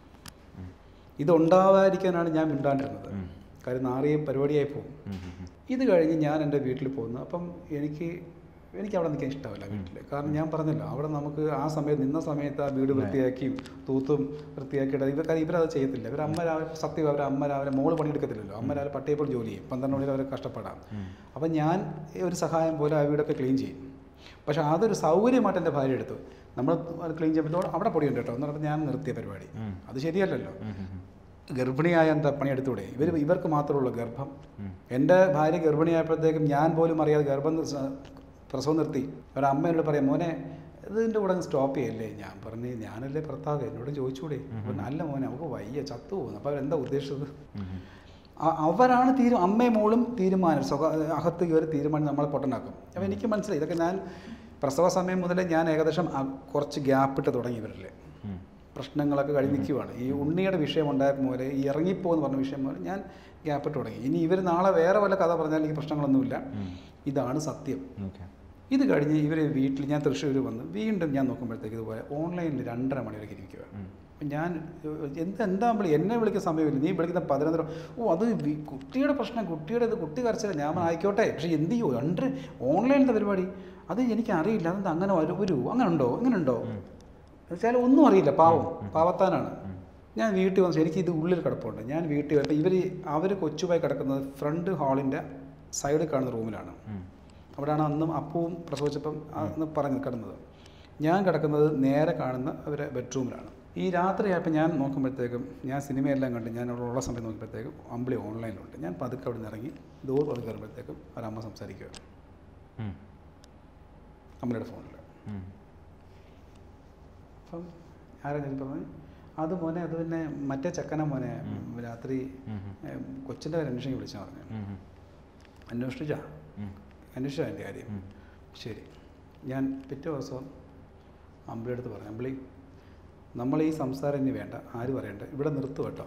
ഇതുണ്ടാവാതിരിക്കാനാണ് ഞാൻ മിണ്ടാണ്ടിരുന്നത് കാര്യം നാറിയ പരിപാടിയായി പോകും ഇത് കഴിഞ്ഞ് ഞാൻ എൻ്റെ വീട്ടിൽ പോകുന്നു അപ്പം എനിക്ക് എനിക്ക് അവിടെ നിൽക്കാൻ ഇഷ്ടമല്ല വീട്ടിൽ കാരണം ഞാൻ പറഞ്ഞല്ലോ അവിടെ നമുക്ക് ആ സമയത്ത് നിന്ന സമയത്ത് ആ വീട് വൃത്തിയാക്കിയും തൂത്തും വൃത്തിയാക്കിയിട്ട് ഇവർ കാര്യം ഇവരത് ചെയ്യത്തില്ല ഇവർ അമ്മ രാവിലെ സത്യം അവരെ അമ്മ രാവിലെ മോള് പണിയെടുക്കത്തില്ലല്ലോ അമ്മ രാവിലെ പട്ടിയപ്പോൾ ജോലി ചെയ്യും പന്ത്രണ്ട് മണിയിൽ അവർ കഷ്ടപ്പെടാം അപ്പം ഞാൻ ഒരു സഹായം പോലെ ആ വീടൊക്കെ ക്ലീൻ ചെയ്യും പക്ഷേ അതൊരു സൗകര്യമായിട്ട് എൻ്റെ ഭാര്യ എടുത്തു നമ്മൾ അത് ക്ലീൻ ചെയ്യുമ്പോൾ അവിടെ പൊടിയുണ്ട് കേട്ടോ എന്ന് പറഞ്ഞാൽ ഞാൻ നിർത്തിയ പരിപാടി അത് ശരിയല്ലല്ലോ ഗർഭിണിയായ എന്താ പണിയെടുത്തൂടെ ഇവർ ഇവർക്ക് മാത്രമുള്ള ഗർഭം എൻ്റെ ഭാര്യ ഗർഭിണിയായപ്പോഴത്തേക്കും ഞാൻ പോലും അറിയാതെ ഗർഭം സ- പ്രസവം നിർത്തി ഒരു അമ്മ എന്നോട് പറയാം മോനെ ഇതിൻ്റെ കൂടെ സ്റ്റോപ്പ് ചെയ്യല്ലേ ഞാൻ പറഞ്ഞു ഞാനല്ലേ ഭർത്താവ് എന്നോട് ചോദിച്ചൂടെ അപ്പോൾ നല്ല മോനെ നമുക്ക് വയ്യ ചത്തു പോകുന്നു അപ്പോൾ അവരെന്താ ഉദ്ദേശിച്ചത് അ- അവരാണ് തീരു അമ്മയും മോളും തീരുമാനം സ്വക അകത്ത് കയറി തീരുമാനം നമ്മളെ പൊട്ടനാക്കും അപ്പോൾ എനിക്ക് മനസ്സിലായി ഇതൊക്കെ ഞാൻ പ്രസവ സമയം മുതലേ ഞാൻ ഏകദേശം അ- കുറച്ച് ഗ്യാപ്പിട്ട് തുടങ്ങി ഇവരിൽ പ്രശ്നങ്ങളൊക്കെ കഴിഞ്ഞ് നിൽക്കുവാണ് ഈ ഉണ്ണിയുടെ വിഷയം ഉണ്ടായപ്പോൾ മുതലേ ഈ ഇറങ്ങിപ്പോന്ന് പറഞ്ഞ വിഷയം മുതൽ ഞാൻ ഗ്യാപ്പിട്ട് തുടങ്ങി ഇനി ഇവർ നാളെ വേറെ വല്ല കഥ പറഞ്ഞാൽ ഈ പ്രശ്നങ്ങളൊന്നുമില്ല ഇതാണ് സത്യം ഓക്കെ ഇത് കഴിഞ്ഞ് ഇവർ വീട്ടിൽ ഞാൻ തൃശ്ശൂർ വന്ന് വീണ്ടും ഞാൻ നോക്കുമ്പോഴത്തേക്ക് ഇതുപോലെ ഓൺലൈനിൽ രണ്ടര മണിവരെയൊക്കെ ഇരിക്കുക അപ്പം ഞാൻ എന്ത് എന്താ വിളി എന്നെ വിളിക്കുന്ന സമയമില്ല നീ വിളിക്കുന്ന പതിനൊന്നര ഓ അത് വി- കുട്ടിയുടെ പ്രശ്നം കുട്ടിയുടെ ഇത് കുട്ടി കരച്ചില്ല ഞാൻ പറഞ്ഞു, ആയിക്കോട്ടെ പക്ഷേ എന്ത് ചെയ്യോ രണ്ട് ഓൺലൈനിലത്തെ പരിപാടി അത് എനിക്ക് അറിയില്ല അതെന്താ അങ്ങനെ വരു വരൂ അങ്ങനെ ഉണ്ടോ അങ്ങനെ ഉണ്ടോ വെച്ചാൽ ഒന്നും അറിയില്ല പാവം പാവത്താനാണ് ഞാൻ വീട്ടിൽ വന്നു എനിക്ക് ഇത് ഉള്ളിൽ കിടപ്പുണ്ട് ഞാൻ വീട്ടിൽ വന്നപ്പോൾ ഇവർ അവർ കൊച്ചുമായി കിടക്കുന്നത് ഫ്രണ്ട് ഹാളിൻ്റെ സൈഡിൽ കാണുന്ന റൂമിലാണ് അവിടെയാണ് അന്നും അപ്പവും പ്രസവിച്ചപ്പം അന്ന് പറഞ്ഞ് കിടന്നത് ഞാൻ കിടക്കുന്നത് നേരെ കാണുന്ന അവരെ ബെഡ്റൂമിലാണ് ഈ രാത്രിയായപ്പോൾ ഞാൻ നോക്കുമ്പോഴത്തേക്കും ഞാൻ സിനിമയെല്ലാം കണ്ട് ഞാൻ അവിടെ ഉള്ള സമയം നോക്കുമ്പോഴത്തേക്കും അമ്പിളി ഓൺലൈനിലുണ്ട് ഞാൻ പതുക്കെ അവിടെ നിന്ന് ഇറങ്ങി ഡോർ പതുക്കെ കയറുമ്പോഴത്തേക്കും ഒരമ്മ സംസാരിക്കുക അമ്മയുടെ ഫോണിൽ അപ്പം ആരാ ഞാൻ പറഞ്ഞു അത് മോനെ അത് പിന്നെ മറ്റേ ചക്കന മോനെ രാത്രി കൊച്ചിൻ്റെ ഒരു അന്വേഷണം വിളിച്ചാൽ പറഞ്ഞു അന്വേഷിച്ചാ അന്വേഷിച്ചാ എൻ്റെ കാര്യം ശരി ഞാൻ പിറ്റേ ദിവസം അമ്പിളി അടുത്ത് പറഞ്ഞു അമ്പിളി നമ്മൾ ഈ സംസാരം ഇനി വേണ്ട ആര് പറയണ്ട ഇവിടെ നിർത്തും കേട്ടോ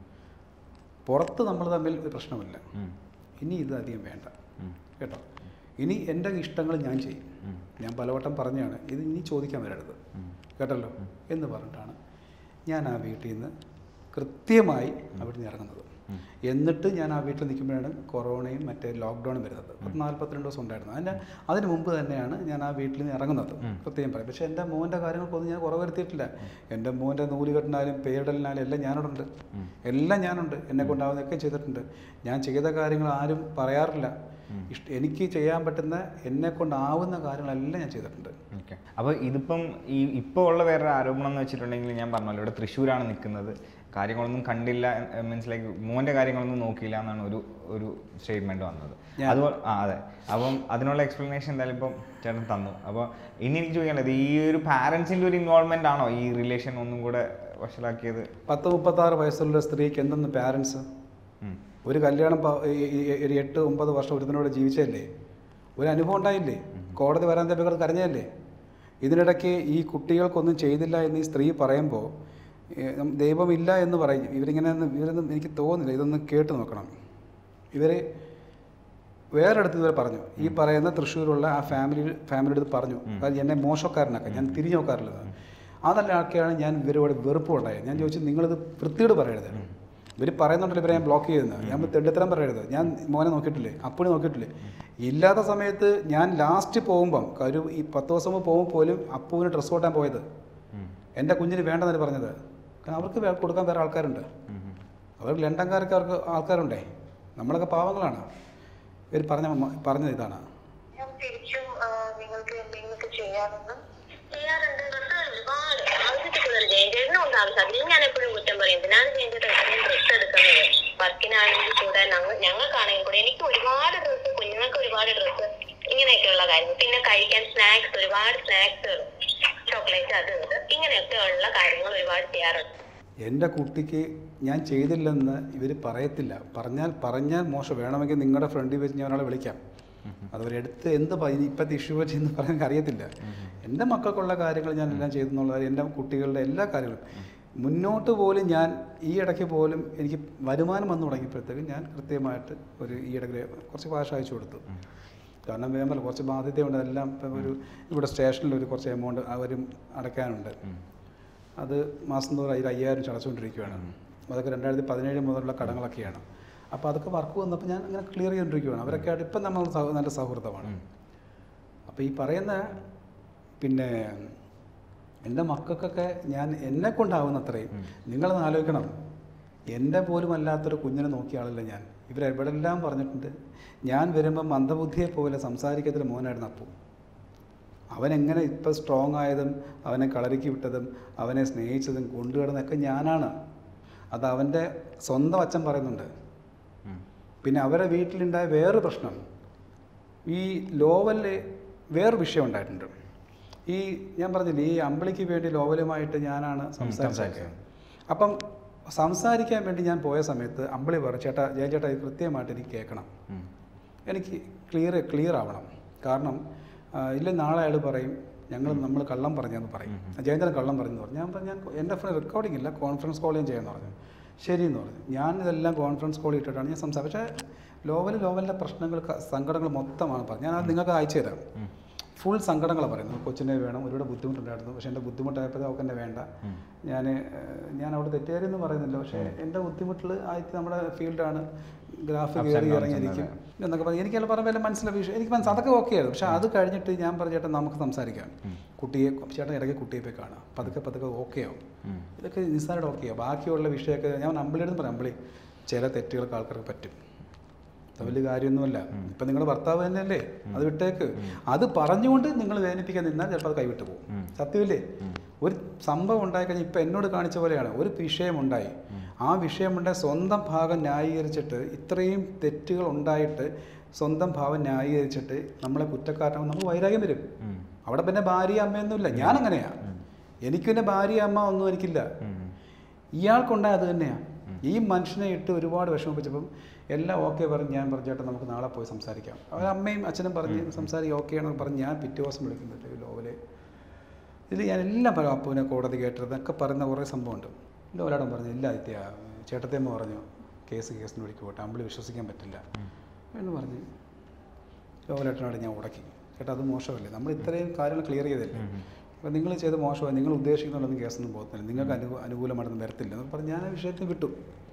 പുറത്ത് നമ്മൾ തമ്മിൽ ഒരു പ്രശ്നമില്ല ഇനി ഇത് അധികം വേണ്ട കേട്ടോ ഇനി എൻ്റെ ഇഷ്ടങ്ങൾ ഞാൻ ചെയ്യും ഞാൻ പലവട്ടം പറഞ്ഞാണ് ഇത് ഇനി ചോദിക്കാൻ വരരുത് കേട്ടല്ലോ എന്ന് പറഞ്ഞിട്ടാണ് ഞാൻ ആ വീട്ടിൽ നിന്ന് കൃത്യമായി അവിടെ നിന്ന് ഇറങ്ങുന്നത് എന്നിട്ട് ഞാൻ ആ വീട്ടിൽ നിൽക്കുമ്പോഴാണ് കൊറോണയും മറ്റേ ലോക്ക്ഡൗണും വരുന്നത് പത്ത് നാൽപ്പത്തിരണ്ട് ദിവസം ഉണ്ടായിരുന്നു അതിൻ്റെ അതിന് മുമ്പ് തന്നെയാണ് ഞാൻ ആ വീട്ടിൽ നിന്ന് ഇറങ്ങുന്നത് പ്രത്യേകം പറയും പക്ഷേ എൻ്റെ മോൻ്റെ കാര്യങ്ങൾക്കൊന്നും ഞാൻ കുറവ് വരുത്തിയിട്ടില്ല എൻ്റെ മോൻ്റെ നൂലുകെട്ടിനാലും പേരിടലിനാലും എല്ലാം ഞാനോടുണ്ട് എല്ലാം ഞാനുണ്ട് എന്നെ കൊണ്ടാവുന്നതൊക്കെ ചെയ്തിട്ടുണ്ട് ഞാൻ ചെയ്ത കാര്യങ്ങൾ ആരും പറയാറില്ല ഇഷ്ട എനിക്ക് ചെയ്യാൻ പറ്റുന്ന എന്നെ കൊണ്ടാവുന്ന കാര്യങ്ങളെല്ലാം ഞാൻ ചെയ്തിട്ടുണ്ട് ഓക്കെ അപ്പോൾ ഇതിപ്പം ഈ ഇപ്പോൾ ഉള്ള വേറൊരു ആരോപണം എന്ന് വെച്ചിട്ടുണ്ടെങ്കിൽ ഞാൻ പറഞ്ഞല്ലോ ഇവിടെ തൃശ്ശൂരാണ് നിൽക്കുന്നത് കാര്യങ്ങളൊന്നും കണ്ടില്ല മീൻസ് ലൈക്ക് മോൻ്റെ കാര്യങ്ങളൊന്നും നോക്കിയില്ല എന്നാണ് ഒരു ഒരു സ്റ്റേറ്റ്മെൻറ്റ് വന്നത് അതുപോലെ ആ അതെ അപ്പം അതിനുള്ള എക്സ്പ്ലനേഷൻ എന്തായാലും ഇപ്പം ചേട്ടൻ തന്നു അപ്പോൾ ഇനി എനിക്ക് ചോദിക്കാനുള്ളത് ഈ ഒരു പാരൻസിൻ്റെ ഒരു ഇൻവോൾവ്മെൻ്റ് ആണോ ഈ റിലേഷൻ ഒന്നും കൂടെ വഷളാക്കിയത് പത്ത് മുപ്പത്താറ് വയസ്സുള്ള സ്ത്രീക്ക് എന്തെന്ന് പാരൻസ് ഉം. ഒരു കല്യാണം പ- ഈ- ഈ- ഈ- ഒരു എട്ട് ഒമ്പത് വർഷം ഒരുത്തിനോട് ജീവിച്ചല്ലേ ഒരു അനുഭവം ഉണ്ടായില്ലേ കോടതി വരാൻ തപ്പികൾ കരഞ്ഞല്ലേ ഇതിനിടയ്ക്ക് ഈ കുട്ടികൾക്കൊന്നും ചെയ്തില്ല എന്ന് ഈ സ്ത്രീ പറയുമ്പോൾ ഏഹ്, നം- ദൈവമില്ല എന്ന് പറയും ഇവരിങ്ങനെ ഒന്നും- ഇവരൊന്നും എനിക്ക് തോന്നുന്നില്ല ഇതൊന്ന് കേട്ട് നോക്കണം ഇവർ വേറെടുത്ത് ഇവർ പറഞ്ഞു ഈ പറയുന്ന തൃശ്ശൂരുള്ള ആ ഫാമിലി ഫാമിലിയുടെ അടുത്ത് പറഞ്ഞു അത് എന്നെ മോശക്കാരനാക്കാൻ ഞാൻ തിരിഞ്ഞു നോക്കാറുള്ളത് അതല്ല ആൾക്കാരാണ് ഞാൻ ഇവരോട് വെറുപ്പ് ഉണ്ടായത് ഞാൻ ചോദിച്ചു നിങ്ങളിത് വൃത്തിയോട് പറയരുത് ഇവർ പറയുന്നുണ്ടല്ലോ ഇവരെ ഞാൻ ബ്ലോക്ക് ചെയ്യുന്നത് ഞാൻ തെണ്ടിത്തരം പറയരുത് ഞാൻ മോനെ നോക്കിയിട്ടില്ലേ അപ്പോഴും നോക്കിയിട്ടില്ലേ ഇല്ലാത്ത സമയത്ത് ഞാൻ ലാസ്റ്റ് പോകുമ്പം ഒരു ഈ പത്ത് ദിവസം മുമ്പ് പോകുമ്പോൾ പോലും അപ്പുവിന് ഡ്രസ്സ് കൊട്ടാൻ പോയത് എൻ്റെ കുഞ്ഞിന് വേണ്ടെന്നാണ് പറഞ്ഞത് കാരണം അവർക്ക് വേ- കൊടുക്കാൻ വേറെ ആൾക്കാരുണ്ട് അവർ ലണ്ടൻകാർക്ക് അവർക്ക് ആൾക്കാരുണ്ടേ നമ്മളൊക്കെ പാവങ്ങളാണ് ഇവർ പറഞ്ഞ മ- പറഞ്ഞത് ഇതാണ് ഞാൻ തിരിച്ചും ആ, നിങ്ങൾക്ക് എന്തെങ്കിലുമൊക്കെ ചെയ്യാമെന്ന് ചെയ്യാറുണ്ട് ഡ്രസ്സ് ഒരുപാട് ആവശ്യത്തിൽ കൂടുതൽ ജയഞ്ചേട്ടനും ഉണ്ട് ആവശ്യം അതിന് ഞാൻ എപ്പോഴും കുറ്റം പറയും എന്തിനാണ് ജയഞ്ചേട്ടൻ ഇത്രയും ഡ്രസ്സ് എടുക്കുന്നത് വർക്കിനാണെങ്കിൽ കൂടെ ഞങ്ങൾ ഞങ്ങൾക്കാണെങ്കിൽ കൂടെ എനിക്ക് ഒരുപാട് ഡ്രസ്സ് കുഞ്ഞുങ്ങൾക്ക് ഒരുപാട് ഡ്രസ്സ് ഇങ്ങനെയൊക്കെയുള്ള കാര്യങ്ങൾ പിന്നെ കഴിക്കാൻ സ്നാക്സ് ഒരുപാട് സ്നാക്സുകൾ ചോക്ലേറ്റ് അത് ഇത് ഇങ്ങനെയൊക്കെയുള്ള കാര്യങ്ങൾ ഒരുപാട് ചെയ്യാറുണ്ട് എൻ്റെ കുട്ടിക്ക് ഞാൻ ചെയ്തില്ലെന്ന് ഇവർ പറയത്തില്ല പറഞ്ഞാൽ പറഞ്ഞാൽ മോശം വേണമെങ്കിൽ നിങ്ങളുടെ ഫ്രണ്ടിൽ വെച്ച് ഞാൻ ഒരാളെ വിളിക്കാം അതവരെടുത്ത് എന്ത് പ- ഇനി ഇപ്പോഴത്തെ ഇഷ്യൂ വെച്ച് എന്ന് പറയാൻ എനിക്ക് അറിയത്തില്ല എൻ്റെ മക്കൾക്കുള്ള കാര്യങ്ങൾ ഞാൻ എല്ലാം ചെയ്തെന്നുള്ളത് എൻ്റെ കുട്ടികളുടെ എല്ലാ കാര്യങ്ങളും മുന്നോട്ട് പോലും ഞാൻ ഈ ഇടയ്ക്ക് പോലും എനിക്ക് വരുമാനം വന്നു തുടങ്ങിയപ്പോഴത്തേക്കും ഞാൻ കൃത്യമായിട്ട് ഒരു ഈ ഇടയ്ക്ക് കുറച്ച് കാശ് അയച്ചു കൊടുത്തു കാരണം വേമ്പല കുറച്ച് ബാധ്യതയുണ്ട് അതെല്ലാം ഇപ്പം ഒരു ഇവിടെ സ്റ്റേഷനിൽ ഒരു കുറച്ച് എമൗണ്ട് അവരും അടയ്ക്കാനുണ്ട് അത് മാസം തോറും അതിൽ അയ്യായിരം വെച്ച് അടച്ചുകൊണ്ടിരിക്കുകയാണ് അതൊക്കെ രണ്ടായിരത്തി പതിനേഴ് മുതലുള്ള കടങ്ങളൊക്കെയാണ് അപ്പോൾ അതൊക്കെ വർക്ക് വന്നപ്പോൾ ഞാൻ ഇങ്ങനെ ക്ലിയർ ചെയ്തുകൊണ്ടിരിക്കുകയാണ് അവരൊക്കെ ആയിട്ട് ഇപ്പം നമ്മൾ സൗ- നല്ല സൗഹൃദമാണ് അപ്പോൾ ഈ പറയുന്ന പിന്നെ എൻ്റെ മക്കൾക്കൊക്കെ ഞാൻ എന്നെ കൊണ്ടാവുന്നത്രയും നിങ്ങളൊന്ന് ആലോചിക്കണം എൻ്റെ പോലും അല്ലാത്തൊരു കുഞ്ഞിനെ നോക്കിയ ആളല്ല ഞാൻ ഇവരെവിടെല്ലാം പറഞ്ഞിട്ടുണ്ട് ഞാൻ വരുമ്പം മന്ദബുദ്ധിയെ പോലെ സംസാരിക്കത്തിൽ മോനായിരുന്നു അപ്പു അവനെങ്ങനെ ഇപ്പം സ്ട്രോങ് ആയതും അവനെ കളരിക്ക് വിട്ടതും അവനെ സ്നേഹിച്ചതും കൊണ്ടുകിടന്നൊക്കെ ഞാനാണ് അത് അവൻ്റെ സ്വന്തം അച്ഛൻ പറയുന്നുണ്ട് പിന്നെ അവരെ വീട്ടിലുണ്ടായ വേറൊരു പ്രശ്നം ഈ ലോവലിൽ വേറൊരു വിഷയം ഉണ്ടായിട്ടുണ്ട് ഈ ഞാൻ പറഞ്ഞില്ലേ ഈ അമ്പിളിക്ക് വേണ്ടി ലോവലുമായിട്ട് ഞാനാണ് സംസാരിച്ചത് അപ്പം സംസാരിക്കാൻ വേണ്ടി ഞാൻ പോയ സമയത്ത് അമ്പിളി പറഞ്ഞു ചേട്ടാ ജയ ചേട്ടാ ഇത് കൃത്യമായിട്ട് എനിക്ക് കേൾക്കണം എനിക്ക് ക്ലിയർ ക്ലിയർ ആവണം കാരണം ആ, ഇല്ല നാളെ അയാൾ പറയും ഞങ്ങൾ നമ്മൾ കള്ളം പറഞ്ഞെന്ന് പറയും ജയേന്ദ്രൻ കള്ളം പറഞ്ഞെന്ന് പറഞ്ഞു ഞാൻ പറഞ്ഞു ഞാൻ എൻ്റെ ഫോൺ റെക്കോർഡിംഗ് ഇല്ല കോൺഫറൻസ് കോൾ ഞാൻ ചെയ്യാമെന്ന് പറഞ്ഞു ശരി എന്ന് പറഞ്ഞു ഞാൻ ഇതെല്ലാം കോൺഫറൻസ് കോൾ ഇട്ടിട്ടാണ് ഞാൻ സംസാരിച്ചത് പക്ഷേ ലോവൽ ലോവലിൻ്റെ പ്രശ്നങ്ങൾ ക- സങ്കടങ്ങൾ മൊത്തമാണ് പറഞ്ഞത് ഞാൻ അത് നിങ്ങൾക്ക് അയച്ചു തരാം ഫുൾ സങ്കടങ്ങളാണ് പറയുന്നത് കൊച്ചിനെ വേണം ഒരുപാട് ബുദ്ധിമുട്ടുണ്ടായിരുന്നു പക്ഷേ എൻ്റെ ബുദ്ധിമുട്ടായപ്പോൾ അവൾക്ക് എന്നെ വേണ്ട ഞാൻ ഞാൻ അവിടെ തെറ്റുകാരെന്ന് പറയുന്നില്ല പക്ഷേ എൻ്റെ ബുദ്ധിമുട്ടിൽ ആദ്യത്തെ നമ്മുടെ ഫീൽഡാണ് ഗ്രാഫ് Ups and കയറി downs ഇറങ്ങിയിരിക്കും എന്നൊക്കെ പറഞ്ഞു എനിക്കെല്ലാം പറഞ്ഞ വല്ല മനസ്സിലായ വിഷയം എനിക്ക് മനസ്സ് അതൊക്കെ ഓക്കെ ആയിരുന്നു പക്ഷേ അത് കഴിഞ്ഞിട്ട് ഞാൻ പറഞ്ഞു ചേട്ടാ നമുക്ക് സംസാരിക്കാം കുട്ടിയെ ചേട്ടൻ ഇടയ്ക്ക് കുട്ടിയെ പോയി കാണാം പതുക്കെ പതുക്കെ ഓക്കെ ആവും ഇതൊക്കെ നിസ്സാരമായിട്ട് ഓക്കെ ആവും ബാക്കിയുള്ള വിഷയമൊക്കെ ഞാൻ അമ്പിളിയുടെ പറയാം അമ്പിളി ചില തെറ്റുകൾക്ക് ആൾക്കാർക്ക് പറ്റും അത് വലിയ കാര്യമൊന്നുമല്ല ഇപ്പം നിങ്ങളുടെ ഭർത്താവ് തന്നെയല്ലേ അത് വിട്ടേക്ക് അത് പറഞ്ഞുകൊണ്ട് നിങ്ങൾ വേദനിപ്പിക്കാൻ നിന്നാൽ ചിലപ്പോൾ അത് കൈവിട്ട് പോകും സത്യമില്ലേ ഒരു സംഭവം ഉണ്ടായി കഴിഞ്ഞാൽ ഇപ്പം എന്നോട് കാണിച്ച പോലെയാണ് ഒരു വിഷയമുണ്ടായി ആ വിഷയമുണ്ടായി സ്വന്തം ഭാഗം ന്യായീകരിച്ചിട്ട് ഇത്രയും തെറ്റുകൾ ഉണ്ടായിട്ട് സ്വന്തം ഭാവം ന്യായീകരിച്ചിട്ട് നമ്മളെ കുറ്റക്കാരനാകുമ്പോൾ നമുക്ക് വൈരാഗ്യം വരും അവിടെ പിന്നെ ഭാര്യ അമ്മയൊന്നുമില്ല ഞാനങ്ങനെയാ എനിക്ക് പിന്നെ ഭാര്യ അമ്മ ഒന്നും എനിക്കില്ല ഇയാൾക്കുണ്ടായ അത് തന്നെയാണ് ഈ മനുഷ്യനെ ഇട്ട് ഒരുപാട് വിഷമിപ്പിച്ചപ്പം എല്ലാം ഓക്കെ പറഞ്ഞ് ഞാൻ പറഞ്ഞു ചേട്ടാ നമുക്ക് നാളെ പോയി സംസാരിക്കാം അവർ അമ്മയും അച്ഛനും പറഞ്ഞ് സംസാരിക്കാം ഓക്കെ ആണെന്ന് പറഞ്ഞ് ഞാൻ പിറ്റേ ദിവസം വിളിക്കുന്നുണ്ട് ലോവലെ ഇതിൽ ഞാൻ എല്ലാം പറയും അപ്പുവിനെ കോടതി കേട്ടതെന്നൊക്കെ പറയുന്ന കുറേ സംഭവമുണ്ട് ലോലാടൻ പറഞ്ഞു ഇല്ല ആദിത്യ ചേട്ടത്തേമ്മ പറഞ്ഞു കേസ് കേസിന് വിളിക്ക് പോട്ടെ അമ്പിളി വിശ്വസിക്കാൻ പറ്റില്ല എന്ന് പറഞ്ഞ് ലോകലേട്ടനോട് ഞാൻ ഉടക്കി ചേട്ടാ അത് മോശമല്ലേ നമ്മൾ ഇത്രയും കാര്യങ്ങൾ ക്ലിയർ ചെയ്തല്ലേ അപ്പോൾ നിങ്ങൾ ചെയ്ത് മോശമായി നിങ്ങൾ ഉദ്ദേശിക്കുന്നുള്ളൊന്നും കേസൊന്നും പോകത്തില്ല നിങ്ങൾക്ക് അനു അനുകൂലമായിട്ടൊന്നും വരത്തില്ല എന്ന് പറഞ്ഞ് ഞാൻ ആ വിഷയത്തിന് വിട്ടു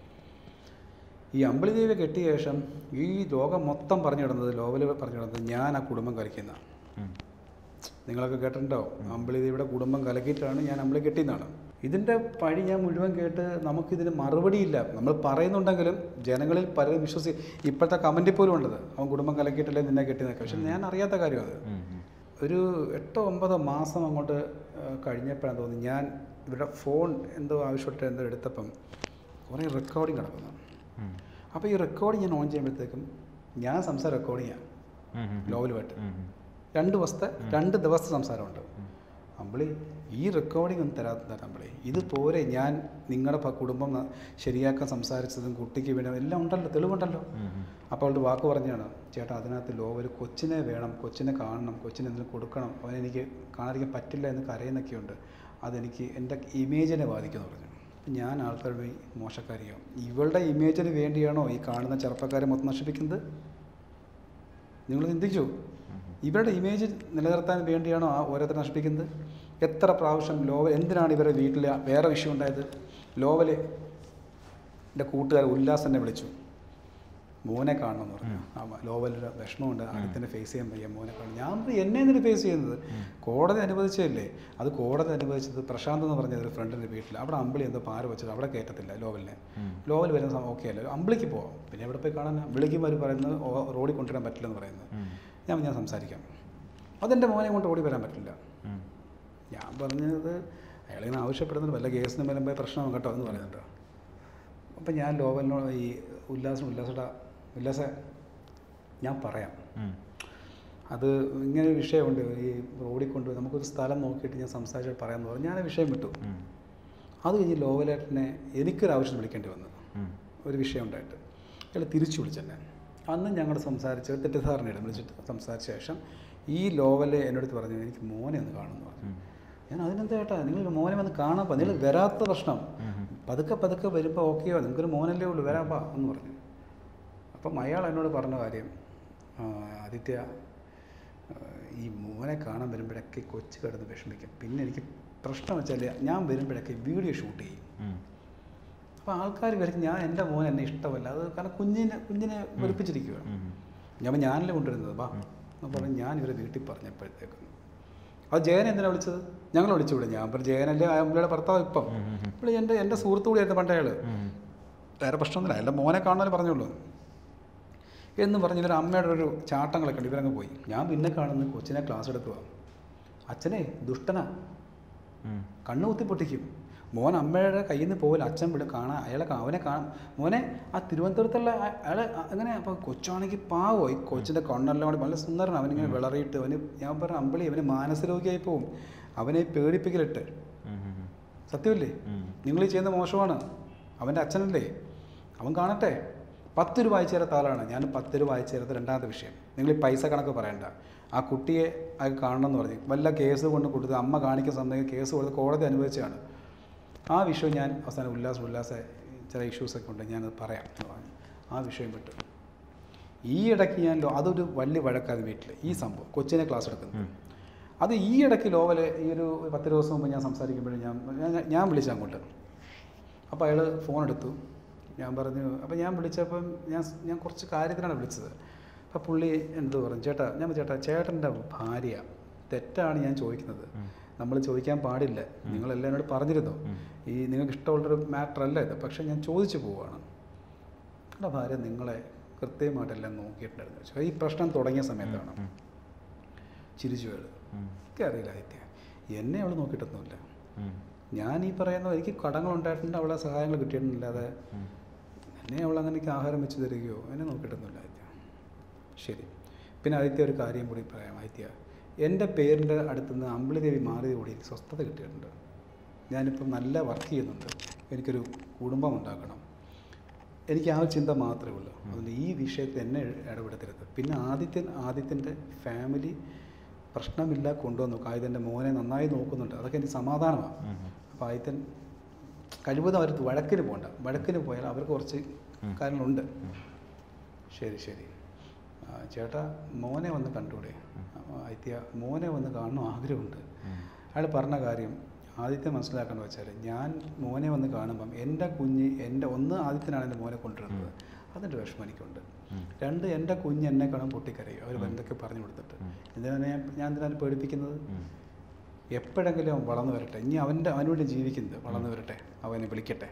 ഈ അമ്പിളി ദേവിയെ കെട്ടിയ ശേഷം ഈ ലോകം മൊത്തം പറഞ്ഞു കിടന്നത് ലോവല് പറഞ്ഞു കിടന്നത് ഞാൻ ആ കുടുംബം കലക്കുന്ന നിങ്ങളൊക്കെ കേട്ടിട്ടുണ്ടോ അമ്പിളി ദേവിയുടെ കുടുംബം കലക്കിയിട്ടാണ് ഞാൻ അമ്പിളി കെട്ടിയെന്നാണ് ഇതിൻ്റെ പഴി ഞാൻ മുഴുവൻ കേട്ട് നമുക്കിതിന് മറുപടിയില്ല നമ്മൾ പറയുന്നുണ്ടെങ്കിലും ജനങ്ങളിൽ പലരും വിശ്വസി ഇപ്പോഴത്തെ കമൻറ്റിൽ പോലും ഉണ്ടത് അവൻ കുടുംബം കലക്കിയിട്ടല്ലേ നിന്നെ കെട്ടിയെന്നൊക്കെ പക്ഷെ ഞാൻ അറിയാത്ത കാര്യം അത് ഒരു എട്ടോ ഒമ്പതോ മാസം അങ്ങോട്ട് കഴിഞ്ഞപ്പോഴാണ് തോന്നി ഞാൻ ഇവരുടെ ഫോൺ എന്തോ ആവശ്യപ്പെട്ട് എന്തോ എടുത്തപ്പം കുറേ റെക്കോർഡിങ് കിടക്കുന്നു അപ്പോൾ ഈ റെക്കോർഡിങ് ഞാൻ ഓൺ ചെയ്യുമ്പോഴത്തേക്കും ഞാൻ സംസാരം റെക്കോർഡിങ്ങാണ് ലോവലുമായിട്ട് രണ്ട് ദിവസത്തെ രണ്ട് ദിവസത്തെ സംസാരമുണ്ട് അമ്പിളി ഈ റെക്കോർഡിംഗ് ഒന്നും തരാത്ത അമ്പിളി ഇത് പോരെ ഞാൻ നിങ്ങളുടെ പ- കുടുംബം ന- ശരിയാക്കാൻ സംസാരിച്ചതും കുട്ടിക്ക് വേണം എല്ലാം ഉണ്ടല്ലോ തെളിവുണ്ടല്ലോ അപ്പോൾ അവളുടെ വാക്ക് പറഞ്ഞാണ് ചേട്ടാ അതിനകത്ത് ലോ ഒരു കൊച്ചിനെ വേണം കൊച്ചിനെ കാണണം കൊച്ചിനെ എന്തെങ്കിലും കൊടുക്കണം അവനെനിക്ക് കാണാതിരിക്കാൻ പറ്റില്ല എന്ന് കരയുന്നൊക്കെയുണ്ട് അതെനിക്ക് എൻ്റെ ഇമേജിനെ ബാധിക്കുമെന്ന് പറഞ്ഞു ഞാൻ ആൾക്കാരുടെ പോയി മോശക്കാരിയാവും ഇവളുടെ ഇമേജിന് വേണ്ടിയാണോ ഈ കാണുന്ന ചെറുപ്പക്കാരെ മൊത്തം നശിപ്പിക്കുന്നത് നിങ്ങൾ ചിന്തിച്ചു ഇവരുടെ ഇമേജ് നിലനിർത്താൻ വേണ്ടിയാണോ ആ ഓരോരുത്തരെ നശിപ്പിക്കുന്നത് എത്ര പ്രാവശ്യം ലോവൽ എന്തിനാണ് ഇവരുടെ വീട്ടിൽ വേറെ വിഷയം ഉണ്ടായത് ലോവല് എൻ്റെ കൂട്ടുകാർ ഉല്ലാസ് എന്നെ വിളിച്ചു മോനെ കാണണം എന്ന് പറഞ്ഞു ആ ലോവലിൻ്റെ വിഷമമുണ്ട് ആദ്യത്തിൻ്റെ ഫേസ് ചെയ്യാൻ വയ്യ മോനെ കാണണം ഞാൻ പറഞ്ഞു, എന്നെ എന്തിനു ഫേസ് ചെയ്യുന്നത് കോടതി അനുവദിച്ചതല്ലേ അത് കോടതി അനുവദിച്ചത് പ്രശാന്ത് എന്ന് പറഞ്ഞ ഒരു ഫ്രണ്ടിൻ്റെ വീട്ടിൽ അവിടെ അമ്പിളി എന്തോ പാര വെച്ചത് അവിടെ കയറ്റത്തില്ല ലോവലിനെ ലോവൽ വരുന്ന സമയം ഓക്കെ അല്ലേ അമ്പിളിക്ക് പോവാം പിന്നെ എവിടെ പോയി കാണാൻ വിളിക്കുമ്പോൾ അവർ പറയുന്നത് ഓ- റോഡിൽ കൊണ്ടുവരാൻ പറ്റില്ലെന്ന് പറയുന്നത് ഞാൻ ഞാൻ സംസാരിക്കാം അതെൻ്റെ മോനെ കൊണ്ട് ഓടി വരാൻ പറ്റില്ല ഞാൻ പറഞ്ഞത് അയാളിങ്ങനെ ആവശ്യപ്പെടുന്നത് വല്ല കേസിന് മേലും പോയി പ്രശ്നമാകും കേട്ടോ എന്ന് പറയുന്നുണ്ട് അപ്പം ഞാൻ ലോവലിനോട് ഈ ഉല്ലാസം ഉല്ലാസയുടെ ഉല്ലാസ ഞാൻ പറയാം അത് ഇങ്ങനെ ഒരു വിഷയമുണ്ട് ഈ റോഡിൽ കൊണ്ടുപോയി നമുക്കൊരു സ്ഥലം നോക്കിയിട്ട് ഞാൻ സംസാരിച്ചിട്ട് പറയാമെന്ന് പറഞ്ഞു ഞാൻ ആ വിഷയം വിട്ടു അത് കഴിഞ്ഞ് ലോവലേട്ടനെ എനിക്കൊരു ആവശ്യം വിളിക്കേണ്ടി വന്നു ഉം. ഒരു വിഷയം ഉണ്ടായിട്ട് അയാൾ തിരിച്ചു വിളിച്ചെന്നെ അന്ന് ഞങ്ങൾ സംസാരിച്ച് ഒരു തെറ്റിദ്ധാരണയുടെ വിളിച്ചിട്ട് സംസാരിച്ച ശേഷം ഈ ലോവലെ എൻ്റെ അടുത്ത് പറഞ്ഞു എനിക്ക് മോനെ ഒന്ന് കാണുമെന്ന് പറഞ്ഞു ഞാൻ അതിനെന്താ ചേട്ടാ നിങ്ങൾ മോനെ വന്ന് കാണാൻ പോ നിങ്ങൾ വരാത്ത പ്രശ്നം പതുക്കെ പതുക്കെ വരുമ്പോൾ ഓക്കെയോ നിങ്ങൾക്കൊരു മോനല്ലേ ഉള്ളൂ വരാൻ പാ എന്ന് പറഞ്ഞു അപ്പം അയാൾ എന്നോട് പറഞ്ഞ കാര്യം "ആ, ആദിത്യ ആ, ഈ മോനെ കാണാൻ വരുമ്പോഴൊക്കെ കൊച്ചു കിടന്ന് വിഷമിക്കും പിന്നെ എനിക്ക് പ്രശ്നം വെച്ചാൽ ഞാൻ വരുമ്പോഴൊക്കെ വീഡിയോ ഷൂട്ട് ചെയ്യും ഉം. അപ്പോൾ ആൾക്കാർ വരും ഞാൻ എൻ്റെ മോൻ എന്നെ ഇഷ്ടമല്ല അത് കാരണം കുഞ്ഞിനെ കുഞ്ഞിനെ വെളുപ്പിച്ചിരിക്കുകയാണ് ഉം. ഞാൻ അപ്പോൾ ഞാനല്ലേ കൊണ്ടുവരുന്നത് വാ എന്ന് പറഞ്ഞ് ഞാൻ ഇവരെ വീട്ടിൽ പറഞ്ഞപ്പോഴത്തേക്കും അത് ജയൻ എന്തിനാണ് വിളിച്ചത് ഞങ്ങൾ വിളിച്ചു വിടും ഞാൻ പറഞ്ഞു ജയനല്ലേ ആ അമ്മയുടെ ഭർത്താവ് ഇപ്പം ഇപ്പോൾ എൻ്റെ എൻ്റെ സുഹൃത്തു കൂടിയായിരുന്നു പണ്ടേ അയാൾ ഉം. വേറെ പ്രശ്നമൊന്നുമില്ല എൻ്റെ മോനെ കാണാൻ പറഞ്ഞുള്ളൂ എന്ന് പറഞ്ഞ് ഇവർ അമ്മയുടെ ഒരു ചാട്ടങ്ങളൊക്കെ ഉണ്ട് ഇവരങ്ങ് പോയി ഞാൻ പിന്നെ കാണുന്നു കൊച്ചിനെ ക്ലാസ് എടുക്കുക അച്ഛനെ ദുഷ്ടനാ ഉം. കണ്ണ് കുത്തി പൊട്ടിക്കും മോൻ അമ്മയുടെ കയ്യിൽ നിന്ന് പോകില്ല അച്ഛൻ വിടും കാണാൻ അയാളെ കാ- അവനെ കാണാം മോനെ ആ തിരുവനന്തപുരത്തുള്ള ആ- അയാളെ അ- അങ്ങനെ അപ്പോൾ കൊച്ചാണെങ്കിൽ പാവോ ഈ കൊച്ചിൻ്റെ കണ്ണെല്ലാം കൂടി നല്ല സുന്ദരനാണ് അവനിങ്ങനെ വിളറിയിട്ട് അവന് ഞാൻ പറഞ്ഞ അമ്പളി അവന് മാനസരോഗിയായി പോവും അവനെ പേടിപ്പിക്കലിട്ട് ഉം. ഉം. സത്യമല്ലേ ഉം. നിങ്ങൾ ഈ ചെയ്യുന്ന മോശമാണ് അവൻ്റെ അച്ഛനല്ലേ അവൻ കാണട്ടെ പത്ത് രൂപ അയച്ചു തരാത്ത ആളാണ് ഞാൻ പത്ത് രൂപ അയച്ചു തരാത്ത രണ്ടാമത്തെ വിഷയം നിങ്ങൾ ഈ പൈസ കണക്ക് പറയണ്ട ആ കുട്ടിയെ അത് കാണണം എന്ന് പറഞ്ഞ് വല്ല കേസ് കൊണ്ട് കൊടുത്ത് അമ്മ കാണിക്കുന്ന സമയം കേസ് കൊടുത്ത് കോടതി അനുഭവിച്ചതാണ് ആ വിഷയം ഞാൻ അവസാനം ഉല്ലാസ് ഉല്ലാസ ചില ഇഷ്യൂസൊക്കെ ഉണ്ട് ഞാനത് പറയാം എന്ന് പറഞ്ഞു ആ വിഷയം വിട്ടു ഈ ഇടയ്ക്ക് ഞാൻ ലോ- അതൊരു വലിയ വഴക്കാണ് വീട്ടിൽ ഈ സംഭവം കൊച്ചിനെ ക്ലാസ് എടുക്കുന്നത് അത് ഈ ഇടയ്ക്ക് ലോവല് ഈ ഒരു പത്ത് ദിവസം മുമ്പ് ഞാൻ സംസാരിക്കുമ്പോഴും ഞാൻ ഞാൻ- ഞാൻ വിളിച്ചു അങ്ങോട്ട് അപ്പോൾ അയാൾ ഫോൺ എടുത്തു ഞാൻ പറഞ്ഞു അപ്പോൾ ഞാൻ വിളിച്ചപ്പം ഞാൻ സ്- ഞാൻ കുറച്ച് കാര്യത്തിനാണ് വിളിച്ചത് അപ്പോൾ പുള്ളി എന്ത് പറഞ്ഞു ചേട്ടാ ഞാൻ പറഞ്ഞു, ചേട്ടാ ചേട്ടൻ്റെ ഭാര്യ തെറ്റാണ് ഞാൻ ചോദിക്കുന്നത് നമ്മൾ ചോദിക്കാൻ പാടില്ല നിങ്ങളെല്ലാം എന്നോട് പറഞ്ഞിരുന്നു ഈ നിങ്ങൾക്ക് ഇഷ്ടമുള്ളൊരു മാറ്റർ അല്ല ഇത് പക്ഷേ ഞാൻ ചോദിച്ചു പോവുകയാണ് എൻ്റെ ഭാര്യ നിങ്ങളെ കൃത്യമായിട്ടെല്ലാം നോക്കിയിട്ടുണ്ടായിരുന്നു ചോദിച്ചു. ഈ പ്രശ്നം തുടങ്ങിയ സമയത്താണ് ചിരിച്ചു അയാൾ എനിക്കറിയില്ല ആദിത്യ എന്നെ അവൾ നോക്കിയിട്ടൊന്നുമില്ല ഉം. ഞാൻ ഈ പറയുന്ന എനിക്ക് കടങ്ങളുണ്ടായിട്ടുണ്ട് അവളെ സഹായങ്ങൾ കിട്ടിയിട്ടില്ലാതെ എന്നെ അവൾ അങ്ങനെ എനിക്ക് ആഹാരം വെച്ച് തരികയോ എന്നെ നോക്കിയിട്ടൊന്നുമില്ല ആദിത്യ ശരി പിന്നെ ആദിത്യ ഒരു കാര്യം കൂടി പറയാം ആദിത്യ എൻ്റെ പേരിൻ്റെ അടുത്തുനിന്ന് അമ്പിളിദേവി മാറിയത് കൂടി എനിക്ക് സ്വസ്ഥത കിട്ടിയിട്ടുണ്ട് ഞാനിപ്പം നല്ല വർക്ക് ചെയ്യുന്നുണ്ട് എനിക്കൊരു കുടുംബം ഉണ്ടാക്കണം എനിക്ക് ആ ഒരു ചിന്ത മാത്രമേ ഉള്ളൂ അതുകൊണ്ട് ഈ വിഷയത്തിൽ എന്നെ ഇടപെടുത്തരുത് പിന്നെ ആദിത്യൻ ആദിത്യൻ്റെ ഫാമിലി പ്രശ്നമില്ല കൊണ്ടുവന്നു ആദിത്യൻ്റെ മോനെ നന്നായി നോക്കുന്നുണ്ട് അതൊക്കെ എനിക്ക് സമാധാനമാണ് അപ്പോൾ ആദിത്യൻ കഴിവതും അവർ വഴക്കിന് പോകണ്ട വഴക്കിന് പോയാൽ അവർക്ക് കുറച്ച് കാര്യങ്ങളുണ്ട് ശരി ശരി ആ, ചേട്ടാ മോനെ വന്ന് കണ്ടൂടെ ആദിത്യ മോനെ വന്ന് കാണണം ആഗ്രഹമുണ്ട് അയാൾ പറഞ്ഞ കാര്യം ആദിത്യം മനസ്സിലാക്കേണ്ട വെച്ചാൽ ഞാൻ മോനെ വന്ന് കാണുമ്പം എൻ്റെ കുഞ്ഞ് എൻ്റെ ഒന്ന് ആദിത്യനാണ് എൻ്റെ മോനെ കൊണ്ടുവരുന്നത് അതിൻ്റെ വിഷമം എനിക്കുണ്ട് രണ്ട് എൻ്റെ കുഞ്ഞ് എന്നെ കാണാൻ പൊട്ടിക്കരയും അവർ എന്തൊക്കെ പറഞ്ഞു കൊടുത്തിട്ട് എന്തിനാണ് ഞാൻ ഞാൻ എന്തിനാണ് പേടിപ്പിക്കുന്നത് എപ്പോഴെങ്കിലും അവൻ വളർന്നു വരട്ടെ ഇനി അവൻ്റെ അവന് വേണ്ടി ജീവിക്കുന്നത് വളർന്നു വരട്ടെ അവനെ വിളിക്കട്ടെ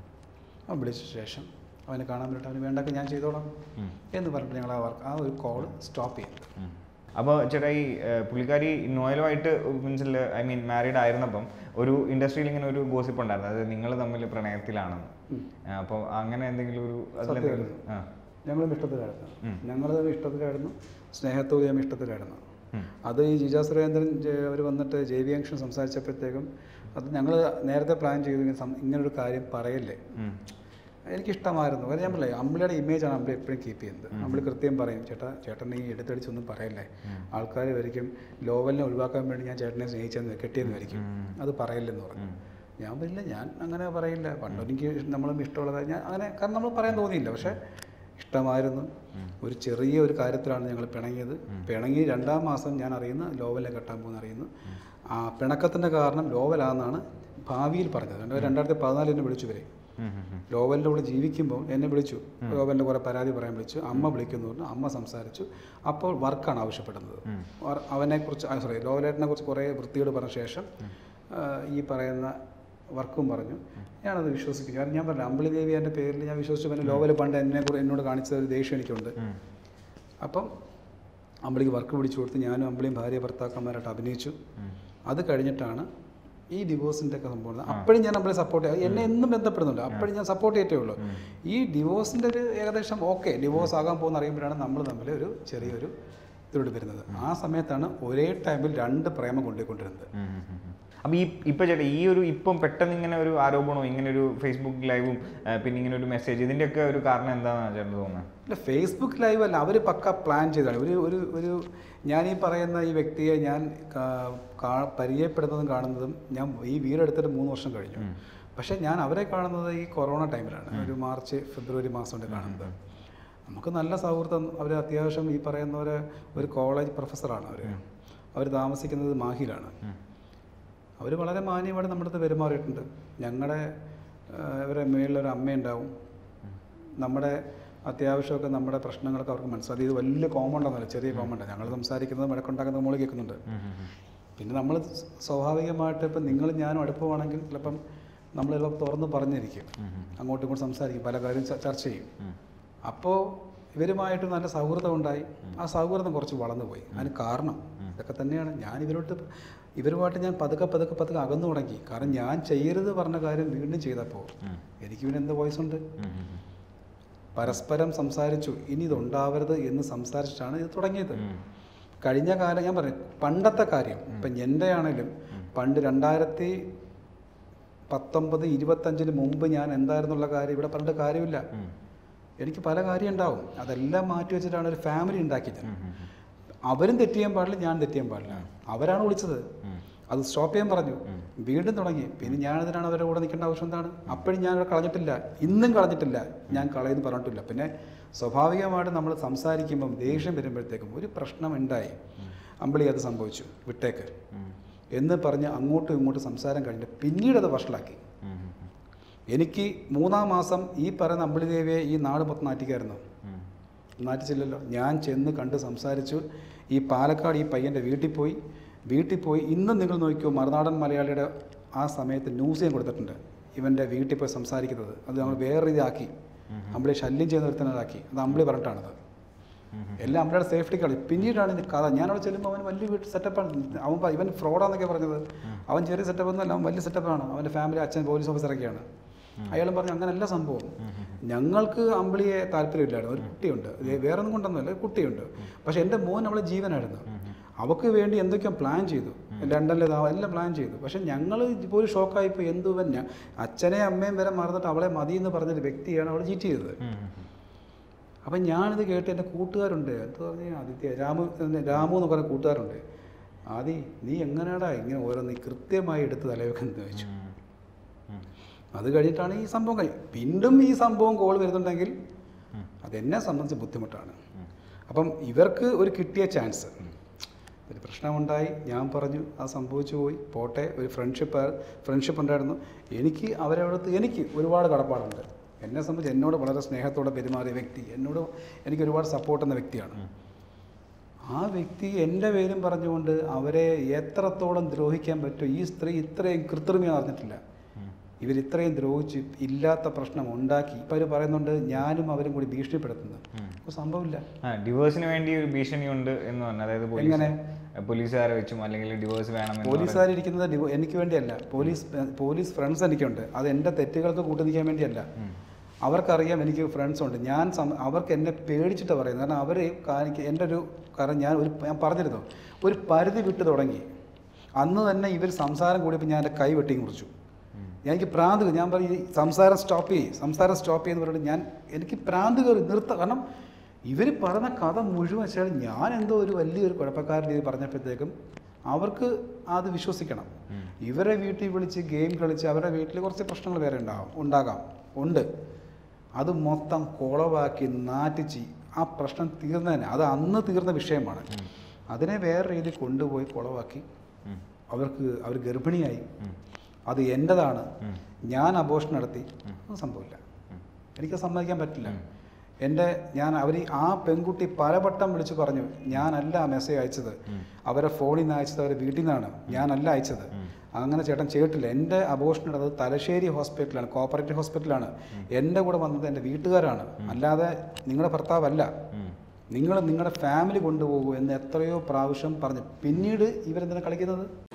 അവൻ വിളിച്ച ശേഷം അവനെ കാണാൻ വരട്ടെ അവന് വേണ്ടൊക്കെ ഞാൻ ചെയ്തോളാം എന്ന് പറഞ്ഞിട്ട് ഞങ്ങൾ ആ വർക്ക് ആ ഒരു കോൾ സ്റ്റോപ്പ് ചെയ്തു അപ്പോൾ ചേട്ടാ ഈ ഏഹ്, പുള്ളിക്കാരി നോയലുമായിട്ട് മീൻസിൽ ഐ മീൻ മാരീഡ് ആയിരുന്നപ്പം ഒരു ഇൻഡസ്ട്രിയിൽ ഇങ്ങനെ ഒരു ഗോസിപ്പ് ഉണ്ടായിരുന്നു അതായത് നിങ്ങൾ തമ്മിൽ പ്രണയത്തിലാണെന്ന് അപ്പോൾ അങ്ങനെ എന്തെങ്കിലും ഒരു അതിലെന്തെങ്കിലും ആ ഞങ്ങളും ഇഷ്ടത്തിലായിരുന്നു ഉം. ഞങ്ങൾ ഇഷ്ടത്തിലായിരുന്നു സ്നേഹത്തോടെ ഞാൻ ഇഷ്ടത്തിലായിരുന്നു അത് ഈ ജിജാ സുരേന്ദ്രൻ അവർ വന്നിട്ട് ജെ വി അങ്ഷൻ സംസാരിച്ചപ്പോഴത്തേക്കും അത് ഞങ്ങൾ നേരത്തെ പ്ലാൻ ചെയ്തു ഇങ്ങനെ സം- ഇങ്ങനൊരു കാര്യം പറയല്ലേ ഉം. എനിക്കിഷ്ടമായിരുന്നു കാര്യം ഞാൻ പറയില്ലേ അമ്പിളിയുടെ ഇമേജാണ് അമ്പിളി എപ്പോഴും കീപ്പ് ചെയ്യുന്നത് അമ്പിളി കൃത്യം പറയും ചേട്ടാ ചേട്ടൻ ഈ എടുത്തടിച്ചൊന്നും പറയല്ലേ ആൾക്കാർ വരിക്കും ലോവലിനെ ഒഴിവാക്കാൻ വേണ്ടി ഞാൻ ചേട്ടനെ സ്നേഹിച്ചെന്ന് കെട്ടിയെന്ന് വരിക്കും അത് പറയില്ലെന്ന് പറഞ്ഞു ഞാൻ പറയില്ല ഞാൻ അങ്ങനെ പറയില്ല പണ്ട് എനിക്ക് നമ്മളും ഇഷ്ടമുള്ള കാര്യം ഞാൻ അങ്ങനെ കാരണം നമ്മൾ പറയാൻ തോന്നിയില്ല പക്ഷേ ഇഷ്ടമായിരുന്നു ഒരു ചെറിയ ഒരു കാര്യത്തിലാണ് ഞങ്ങൾ പിണങ്ങിയത് പിണങ്ങി രണ്ടാം മാസം ഞാൻ അറിയുന്നു ലോവലിനെ കെട്ടാൻ പോകുന്ന അറിയുന്നു ആ പിണക്കത്തിൻ്റെ കാരണം ലോവലാണെന്നാണ് ഭാവിയിൽ പറഞ്ഞത് രണ്ടായിരത്തി രണ്ടായിരത്തി പതിനാലിൽ എന്നെ വിളിച്ചു വരെ ഉം, ഉം, ഉം. ലോവലിൻ്റെ കൂടെ ജീവിക്കുമ്പോൾ എന്നെ വിളിച്ചു ലോവലിൻ്റെ കുറേ പരാതി പറയാൻ വിളിച്ചു അമ്മ വിളിക്കുന്നു പറഞ്ഞു അമ്മ സംസാരിച്ചു അപ്പോൾ വർക്കാണ് ആവശ്യപ്പെടുന്നത് വർ- അവനെക്കുറിച്ച് സോറി ലോവലേറ്റിനെ കുറിച്ച് കുറേ വൃത്തിയോട് പറഞ്ഞ ശേഷം ആ, ഈ പറയുന്ന വർക്കും പറഞ്ഞു ഞാനത് വിശ്വസിക്കും കാരണം ഞാൻ പറഞ്ഞു അമ്പിളി ദേവി എൻ്റെ പേരിൽ ഞാൻ വിശ്വസിച്ചു പിന്നെ ലോവൽ പണ്ട് എന്നെ കൂടെ എന്നോട് കാണിച്ച ഒരു ദേഷ്യം എനിക്കുണ്ട് അപ്പം അമ്പിളിക്ക് വർക്ക് പിടിച്ചു കൊടുത്ത് ഞാനും അമ്പിളിയും ഭാര്യ ഭർത്താക്കന്മാരായിട്ട് അഭിനയിച്ചു അത് കഴിഞ്ഞിട്ടാണ് ഈ ഡിവോഴ്സിൻ്റെ ഒക്കെ സംഭവം അപ്പോഴും ഞാൻ അമ്പിളി സപ്പോർട്ട് ചെയ്യാം എന്നെ എന്നും ബന്ധപ്പെടുന്നുണ്ട് അപ്പോഴും ഞാൻ സപ്പോർട്ട് ചെയ്തിട്ടേ ഉള്ളൂ ഈ ഡിവോഴ്സിൻ്റെ ഒരു ഏകദേശം ഓക്കെ ഡിവോഴ്സ് ആകാൻ പോകുന്ന അറിയുമ്പോഴാണ് നമ്മൾ തമ്മിൽ ഒരു ചെറിയൊരു ഇതിലൂടെ വരുന്നത് ആ സമയത്താണ് ഒരേ ടൈമിൽ രണ്ട് പ്രേമം കൊണ്ടുപോയിക്കൊണ്ടിരുന്നത് അപ്പോൾ ഈ ഇപ്പോൾ ചേട്ടാ ഈ ഒരു ഇപ്പം പെട്ടെന്ന് ഇങ്ങനെ ഒരു ആരോപണവും ഇങ്ങനെ ഒരു ഫേസ്ബുക്ക് ലൈവും പിന്നെ ഇങ്ങനെ ഒരു മെസ്സേജ് ഇതിൻ്റെയൊക്കെ ഒരു കാരണം എന്താണെന്നാണ് ചേട്ടൻ തോന്നുന്നത് അല്ല ഫേസ്ബുക്ക് ലൈവ് അല്ല അവർ പക്ക പ്ലാൻ ചെയ്തതാണ് ഒരു ഒരു ഒരു ഞാൻ ഈ പറയുന്ന ഈ വ്യക്തിയെ ഞാൻ കാ- കാ- പരിചയപ്പെടുന്നതും കാണുന്നതും ഞാൻ ഈ വീടെടുത്തിട്ട് മൂന്ന് വർഷം കഴിഞ്ഞു പക്ഷേ ഞാൻ അവരെ കാണുന്നത് ഈ കൊറോണ ടൈമിലാണ് ഒരു മാർച്ച് ഫെബ്രുവരി മാസം കൊണ്ട് കാണുന്നത് നമുക്ക് നല്ല സൗഹൃദം അവർ അത്യാവശ്യം ഈ പറയുന്നവർ ഒരു കോളേജ് പ്രൊഫസറാണ് അവർ അവർ താമസിക്കുന്നത് മാഹിയിലാണ് അവർ വളരെ മാന്യമായിട്ട് നമ്മുടെ അടുത്ത് പെരുമാറിയിട്ടുണ്ട് ഞങ്ങളുടെ ഇവരെ മേളിലൊരു അമ്മയുണ്ടാവും നമ്മുടെ അത്യാവശ്യമൊക്കെ നമ്മുടെ പ്രശ്നങ്ങളൊക്കെ അവർക്ക് മനസ്സിലായി ഇത് വലിയ കോമണ്ടൊന്നുമല്ല ചെറിയ കോമണ്ടാണ് ഞങ്ങൾ സംസാരിക്കുന്നത് വഴക്കുണ്ടാക്കുന്നത് നമ്മൾ കേൾക്കുന്നുണ്ട് പിന്നെ നമ്മൾ സ്വാഭാവികമായിട്ട് ഇപ്പം നിങ്ങൾ ഞാനും അടുപ്പമാണെങ്കിൽ ചിലപ്പം നമ്മൾ ചിലപ്പോൾ തുറന്ന് പറഞ്ഞിരിക്കും അങ്ങോട്ടും ഇങ്ങോട്ടും സംസാരിക്കും പല കാര്യം ച- ചർച്ച ചെയ്യും അപ്പോൾ ഇവരുമായിട്ട് നല്ല സൗഹൃദം ഉണ്ടായി ആ സൗഹൃദം കുറച്ച് വളർന്നു പോയി അതിന് കാരണം ഇതൊക്കെ തന്നെയാണ് ഞാൻ ഇവരോട്ട് ഇവരുമായിട്ട് ഞാൻ പതുക്കെ പതുക്കെ പതുക്കെ അകന്നു തുടങ്ങി കാരണം ഞാൻ ചെയ്യരുത് പറഞ്ഞ കാര്യം വീണ്ടും ചെയ്തപ്പോൾ എനിക്ക് പിന്നെ എന്ത് വോയിസ് ഉണ്ട് പരസ്പരം സംസാരിച്ചു ഇനി ഇത് ഉണ്ടാവരുത് എന്ന് സംസാരിച്ചിട്ടാണ് ഇത് തുടങ്ങിയത് കഴിഞ്ഞ കാലം ഞാൻ പറഞ്ഞു പണ്ടത്തെ കാര്യം ഇപ്പം എൻ്റെ ആണെങ്കിലും പണ്ട് രണ്ടായിരത്തി പത്തൊമ്പത് ഇരുപത്തഞ്ചിന് മുമ്പ് ഞാൻ എന്തായിരുന്നുള്ള കാര്യം ഇവിടെ പറഞ്ഞിട്ട് കാര്യമില്ല എനിക്ക് പല കാര്യം ഉണ്ടാവും അതെല്ലാം മാറ്റി വെച്ചിട്ടാണ് ഒരു ഫാമിലി ഉണ്ടാക്കിയത് അവരും തെറ്റ് ചെയ്യാൻ പാടില്ല ഞാൻ തെറ്റ് ചെയ്യാൻ പാടില്ല അവരാണ് വിളിച്ചത് അത് സ്റ്റോപ്പ് ചെയ്യാൻ പറഞ്ഞു വീണ്ടും തുടങ്ങി പിന്നെ ഞാനതിനാണ് അവരുടെ കൂടെ നിൽക്കേണ്ട ആവശ്യം എന്താണ് അപ്പോഴും ഞാൻ അവിടെ കളഞ്ഞിട്ടില്ല ഇന്നും കളഞ്ഞിട്ടില്ല ഞാൻ കളയെന്ന് പറഞ്ഞിട്ടില്ല പിന്നെ സ്വാഭാവികമായിട്ട് നമ്മൾ സംസാരിക്കുമ്പം ദേഷ്യം വരുമ്പോഴത്തേക്കും ഒരു പ്രശ്നം ഉണ്ടായി അമ്പിളി അത് സംഭവിച്ചു വിട്ടേക്ക് എന്ന് പറഞ്ഞ് അങ്ങോട്ടും ഇങ്ങോട്ടും സംസാരം കഴിഞ്ഞിട്ട് പിന്നീട് അത് വഷളാക്കി എനിക്ക് മൂന്നാം മാസം ഈ പറയുന്ന അമ്പിളി ദേവിയെ ഈ നാട് മൊത്തം നാറ്റിക്കായിരുന്നു നാറ്റിച്ചില്ലല്ലോ ഞാൻ ചെന്ന് കണ്ട് സംസാരിച്ചു ഈ പാലക്കാട് ഈ പയ്യൻ്റെ വീട്ടിൽ പോയി വീട്ടിൽ പോയി ഇന്നും നിങ്ങൾ നോക്കിയോ മറുനാടൻ മലയാളിയുടെ ആ സമയത്ത് ന്യൂസ് ഞാൻ കൊടുത്തിട്ടുണ്ട് ഇവൻ്റെ വീട്ടിൽ പോയി സംസാരിക്കുന്നത് അത് നമ്മൾ വേറെ രീതിയാക്കി അമ്പിളി ശല്യം ചെയ്യുന്ന ഒരുത്തനതാക്കി അത് അമ്പിളി പറഞ്ഞിട്ടാണത് എല്ലാം അമ്പിളിയുടെ സേഫ്റ്റി കളി പിന്നീടാണ് ഇത് കഥ ഞാനവിടെ ചെല്ലുമ്പോൾ അവൻ വലിയ വീട്ട് സെറ്റപ്പാണ് അവൻ പ- ഇവൻ ഫ്രോഡാന്നൊക്കെ പറഞ്ഞത് അവൻ ചെറിയ സെറ്റപ്പ് ഒന്നുമല്ല അവൻ വലിയ സെറ്റപ്പാണ് അവൻ്റെ ഫാമിലി അച്ഛൻ പോലീസ് ഓഫീസറൊക്കെയാണ് അയാളും പറഞ്ഞു അങ്ങനെയല്ല സംഭവം ഞങ്ങൾക്ക് അമ്പിളിയെ താല്പര്യമില്ലായിരുന്നു ഒരു കുട്ടിയുണ്ട് ഇത് വേറെ ഒന്നും കൊണ്ടൊന്നുമല്ല ഒരു കുട്ടിയുണ്ട് പക്ഷെ എൻ്റെ മോൻ അവളെ ജീവനായിരുന്നു അവൾക്ക് വേണ്ടി എന്തൊക്കെയോ പ്ലാൻ ചെയ്തു ലണ്ടനിൽ ഇതാ എല്ലാം പ്ലാൻ ചെയ്തു പക്ഷെ ഞങ്ങൾ ഇപ്പോൾ ഒരു ഷോക്കായിപ്പോൾ എന്തു തന്നെ അച്ഛനെയും അമ്മയും വരെ മറന്നിട്ട് അവളെ മതി എന്ന് പറഞ്ഞൊരു വ്യക്തിയാണ് അവൾ ചീറ്റ് ചെയ്തത് അപ്പം ഞാനിത് കേട്ട് എൻ്റെ കൂട്ടുകാരുണ്ട് എന്ത് പറഞ്ഞു ആദിത്യ രാമു രാമു എന്ന് പറഞ്ഞ കൂട്ടുകാരുണ്ട് ആദി നീ എങ്ങനെയാടാ ഇങ്ങനെ ഓരോന്ന് കൃത്യമായി എടുത്ത് തലവെക്കുന്നത് ചോദിച്ചു അത് കഴിഞ്ഞിട്ടാണ് ഈ സംഭവം കഴിയും വീണ്ടും ഈ സംഭവം കോൾ വരുന്നുണ്ടെങ്കിൽ അതെന്നെ സംബന്ധിച്ച് ബുദ്ധിമുട്ടാണ് അപ്പം ഇവർക്ക് ഒരു കിട്ടിയ ചാൻസ് ഒരു പ്രശ്നമുണ്ടായി ഞാൻ പറഞ്ഞു അത് സംഭവിച്ചു പോയി പോട്ടെ ഒരു ഫ്രണ്ട്ഷിപ്പ് ഫ്രണ്ട്ഷിപ്പ് ഉണ്ടായിരുന്നു എനിക്ക് അവരെ അടുത്ത് എനിക്ക് ഒരുപാട് കടപ്പാടുണ്ട് എന്നെ സംബന്ധിച്ച് എന്നോട് വളരെ സ്നേഹത്തോടെ പെരുമാറിയ വ്യക്തി എന്നോട് എനിക്ക് ഒരുപാട് സപ്പോർട്ട് എന്ന വ്യക്തിയാണ് ആ വ്യക്തി എൻ്റെ പേരും പറഞ്ഞുകൊണ്ട് അവരെ എത്രത്തോളം ദ്രോഹിക്കാൻ പറ്റും ഈ സ്ത്രീ ഇത്രയും കൃത്രിമം അറിഞ്ഞിട്ടില്ല ഇവർ ഇത്രയും ദ്രോഹിച്ച് ഇല്ലാത്ത പ്രശ്നം ഉണ്ടാക്കി ഇപ്പം അവർ പറയുന്നുണ്ട് ഞാനും അവരും കൂടി ഭീഷണിപ്പെടുത്തുന്നു അപ്പോൾ സംഭവമില്ല ആ ഡിവോഴ്സിന് വേണ്ടി ഒരു ഭീഷണിയുണ്ട് എന്ന് പറഞ്ഞു അതായത് പോലീസ് എങ്ങനെ? പോലീസുകാരെ വെച്ചും അല്ലെങ്കിൽ ഡിവോഴ്സ് വേണമെന്ന് പോലീസുകാരിരിക്കുന്നത് ഡിവോ- എനിക്ക് വേണ്ടിയല്ല പോലീസ് പോലീസ് ഫ്രണ്ട്സ് എനിക്കുണ്ട് അത് എൻ്റെ തെറ്റുകൾക്ക് കൂട്ടു നിൽക്കാൻ വേണ്ടിയല്ല അവർക്കറിയാം എനിക്ക് ഫ്രണ്ട്സ് ഉണ്ട് ഞാൻ സം- അവർക്ക് എന്നെ പേടിച്ചിട്ട് പറയുന്നത് കാരണം അവർ എൻ്റെ ഒരു കാരണം ഞാൻ ഒരു ഞാൻ പറഞ്ഞിരുന്നു ഒരു പരിധി വിട്ട് തുടങ്ങി അന്ന് തന്നെ ഇവർ സംസാരം കൂടിയപ്പോൾ ഞാൻ എൻ്റെ കൈ വെട്ടി മുറിച്ചു എനിക്ക് പ്രാന്ത് കയറി. ഞാൻ പറയും ഈ സംസാരം സ്റ്റോപ്പ് ചെയ്യും സംസാരം സ്റ്റോപ്പ് ചെയ്യുന്ന പറഞ്ഞിട്ട് ഞാൻ എനിക്ക് പ്രാന്ത് കയറി നിർത്ത കാരണം ഇവർ പറഞ്ഞ കഥ മുഴുവൻ വെച്ചാൽ ഞാൻ എന്തോ ഒരു വലിയൊരു കുഴപ്പക്കാരൻ ഇത് പറഞ്ഞപ്പോഴത്തേക്കും അവർക്ക് അത് വിശ്വസിക്കണം ഇവരെ വീട്ടിൽ വിളിച്ച് ഗെയിം കളിച്ച് അവരുടെ വീട്ടിൽ കുറച്ച് പ്രശ്നങ്ങൾ വേറെ ഉണ്ടാവും ഉണ്ടാകാം ഉണ്ട് അത് മൊത്തം കുളവാക്കി നാറ്റിച്ച് ആ പ്രശ്നം തീർന്നതന്നെ അത് അന്ന് തീർന്ന വിഷയമാണ് അതിനെ വേറെ രീതിയിൽ കൊണ്ടുപോയി കുളവാക്കി അവർക്ക് അവർ ഗർഭിണിയായി അത് എൻ്റെതാണ് ഞാൻ അബോഷൻ നടത്തി അത് സംഭവില്ല എനിക്ക് സമ്മതിക്കാൻ പറ്റില്ല എൻ്റെ ഞാൻ അവർ ആ പെൺകുട്ടി പലവട്ടം വിളിച്ച് പറഞ്ഞു ഞാനല്ല ആ മെസ്സേജ് അയച്ചത് അവരെ ഫോണിൽ നിന്ന് അയച്ചത് അവരെ വീട്ടിൽ നിന്നാണ് ഞാനല്ല അയച്ചത് അങ്ങനെ ചേട്ടൻ ചെയ്തിട്ടില്ല എൻ്റെ അബോഷൻ നടന്നത് തലശ്ശേരി ഹോസ്പിറ്റലാണ് കോപ്പറേറ്റീവ് ഹോസ്പിറ്റലാണ് എൻ്റെ കൂടെ വന്നത് എൻ്റെ വീട്ടുകാരാണ് അല്ലാതെ നിങ്ങളുടെ ഭർത്താവല്ല നിങ്ങൾ നിങ്ങളുടെ ഫാമിലി കൊണ്ടുപോകൂ എന്ന് എത്രയോ പ്രാവശ്യം പറഞ്ഞു പിന്നീട് ഇവരെന്തിനാ കളിക്കുന്നത്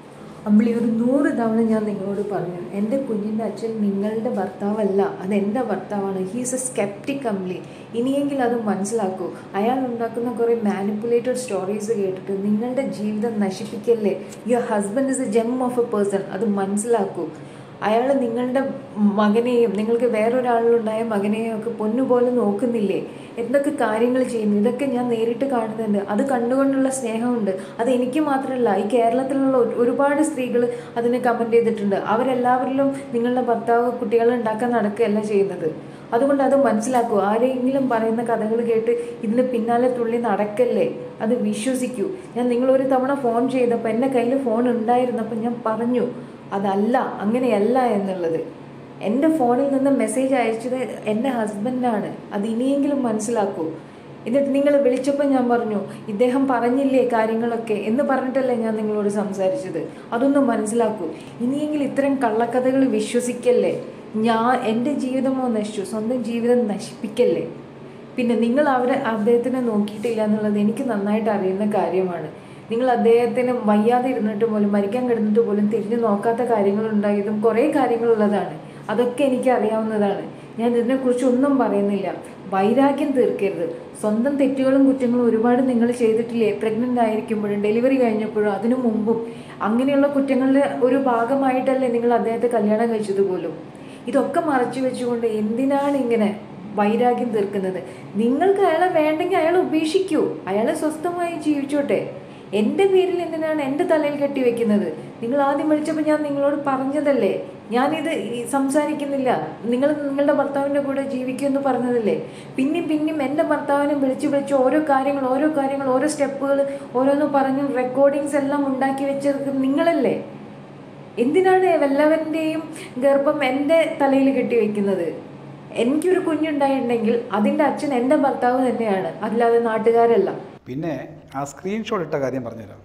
അമ്പിളി ഒരു നൂറ് തവണ ഞാൻ നിങ്ങളോട് പറഞ്ഞു എൻ്റെ കുഞ്ഞിൻ്റെ അച്ഛൻ നിങ്ങളുടെ ഭർത്താവല്ല അത് എൻ്റെ ഭർത്താവാണ് ഹീസ് എ സ്കെപ്റ്റിക് അമ്പിളി ഇനിയെങ്കിൽ അത് മനസ്സിലാക്കൂ അയാൾ ഉണ്ടാക്കുന്ന കുറേ മാനിപ്പുലേറ്റഡ് സ്റ്റോറീസ് കേട്ടിട്ട് നിങ്ങളുടെ ജീവിതം നശിപ്പിക്കല്ലേ your husband is a gem of a person അത് മനസ്സിലാക്കൂ അയാൾ നിങ്ങളുടെ മകനെയും നിങ്ങൾക്ക് വേറൊരാളിലുണ്ടായ മകനെയും ഒക്കെ പൊന്നുപോലെ നോക്കുന്നില്ലേ എന്തൊക്കെ കാര്യങ്ങൾ ചെയ്യുന്നു ഇതൊക്കെ ഞാൻ നേരിട്ട് കാണുന്നുണ്ട് അത് കണ്ടുകൊണ്ടുള്ള സ്നേഹമുണ്ട് അത് എനിക്ക് മാത്രമല്ല ഈ കേരളത്തിലുള്ള ഒരു- ഒരുപാട് സ്ത്രീകൾ അതിന് കമൻറ്റ് ചെയ്തിട്ടുണ്ട് അവരെല്ലാവരിലും നിങ്ങളുടെ ഭർത്താവ് കുട്ടികളെ ഉണ്ടാക്കാൻ നടക്കുകയല്ല ചെയ്യുന്നത് അതുകൊണ്ട് അത് മനസ്സിലാക്കൂ ആരെങ്കിലും പറയുന്ന കഥകൾ കേട്ട് ഇതിന് പിന്നാലെ തുള്ളി നടക്കല്ലേ അത് വിശ്വസിക്കൂ ഞാൻ നിങ്ങളൊരു തവണ ഫോൺ ചെയ്തപ്പോൾ എൻ്റെ കയ്യിൽ ഫോൺ ഉണ്ടായിരുന്നപ്പോൾ ഞാൻ പറഞ്ഞു അതല്ല അങ്ങനെയല്ല എന്നുള്ളത് എൻ്റെ ഫോണിൽ നിന്ന് മെസ്സേജ് അയച്ചത് എൻ്റെ ഹസ്ബൻഡാണ് അത് ഇനിയെങ്കിലും മനസ്സിലാക്കൂ എന്നിട്ട് നിങ്ങൾ വിളിച്ചപ്പോൾ ഞാൻ പറഞ്ഞു ഇദ്ദേഹം പറഞ്ഞില്ലേ കാര്യങ്ങളൊക്കെ എന്ന് പറഞ്ഞിട്ടല്ലേ ഞാൻ നിങ്ങളോട് സംസാരിച്ചത് അതൊന്ന് മനസ്സിലാക്കൂ ഇനിയെങ്കിലും ഇത്തരം കള്ളക്കഥകൾ വിശ്വസിക്കല്ലേ ഞാൻ എൻ്റെ ജീവിതമോ നശിച്ചു സ്വന്തം ജീവിതം നശിപ്പിക്കല്ലേ പിന്നെ നിങ്ങൾ അവരെ അദ്ദേഹത്തിനെ നോക്കിയിട്ടില്ല എന്നുള്ളത് എനിക്ക് നന്നായിട്ട് അറിയുന്ന കാര്യമാണ് നിങ്ങൾ അദ്ദേഹത്തിന് വയ്യാതെ ഇരുന്നിട്ട് പോലും മരിക്കാൻ കിടന്നിട്ട് പോലും തിരിഞ്ഞു നോക്കാത്ത കാര്യങ്ങളുണ്ടായതും കുറേ കാര്യങ്ങളുള്ളതാണ് അതൊക്കെ എനിക്ക് അറിയാവുന്നതാണ് ഞാൻ ഇതിനെക്കുറിച്ച് ഒന്നും പറയുന്നില്ല വൈരാഗ്യം തീർക്കരുത് സ്വന്തം തെറ്റുകളും കുറ്റങ്ങളും ഒരുപാട് നിങ്ങൾ ചെയ്തിട്ടില്ലേ പ്രഗ്നൻ്റ് ആയിരിക്കുമ്പോഴും ഡെലിവറി കഴിഞ്ഞപ്പോഴും അതിനു മുമ്പും അങ്ങനെയുള്ള കുറ്റങ്ങളുടെ ഒരു ഭാഗമായിട്ടല്ലേ നിങ്ങൾ അദ്ദേഹത്തെ കല്യാണം കഴിച്ചത് പോലും ഇതൊക്കെ മറച്ചു വെച്ചുകൊണ്ട് എന്തിനാണ് ഇങ്ങനെ വൈരാഗ്യം തീർക്കുന്നത് നിങ്ങൾക്ക് അയാളെ വേണ്ടെങ്കിൽ അയാളെ ഉപേക്ഷിക്കൂ അയാളെ സ്വസ്ഥമായി ജീവിച്ചോട്ടെ എൻ്റെ പേരിൽ എന്തിനാണ് എൻ്റെ തലയിൽ കെട്ടിവെക്കുന്നത് നിങ്ങൾ ആദ്യം വിളിച്ചപ്പോൾ ഞാൻ നിങ്ങളോട് പറഞ്ഞതല്ലേ ഞാനിത് ഈ സംസാരിക്കുന്നില്ല നിങ്ങൾ നിങ്ങളുടെ ഭർത്താവിൻ്റെ കൂടെ ജീവിക്കുമെന്ന് പറഞ്ഞതല്ലേ പിന്നെയും പിന്നെയും എൻ്റെ ഭർത്താവിനെ വിളിച്ച് വിളിച്ച് ഓരോ കാര്യങ്ങൾ ഓരോ കാര്യങ്ങൾ ഓരോ സ്റ്റെപ്പുകൾ ഓരോന്ന് പറഞ്ഞ് റെക്കോർഡിങ്സ് എല്ലാം ഉണ്ടാക്കി വെച്ചത് നിങ്ങളല്ലേ എന്തിനാണ് വല്ലവൻ്റെയും ഗർഭം എൻ്റെ തലയിൽ കെട്ടിവെക്കുന്നത് എനിക്കൊരു കുഞ്ഞുണ്ടായിട്ടുണ്ടെങ്കിൽ അതിൻ്റെ അച്ഛൻ എൻ്റെ ഭർത്താവ് തന്നെയാണ് അല്ലാതെ നാട്ടുകാരല്ല പിന്നെ ആ സ്ക്രീൻഷോട്ട് ഇട്ട കാര്യം പറഞ്ഞുതരാം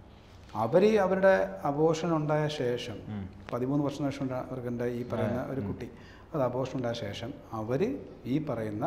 അവർ അവരുടെ അബോഷൻ ഉണ്ടായ ശേഷം പതിമൂന്ന് വർഷം ശേഷം ഉണ്ടാ- അവർക്കുണ്ടായ ഈ പറയുന്ന ഒരു കുട്ടി അത് അബോഷൻ ഉണ്ടായ ശേഷം അവർ ഈ പറയുന്ന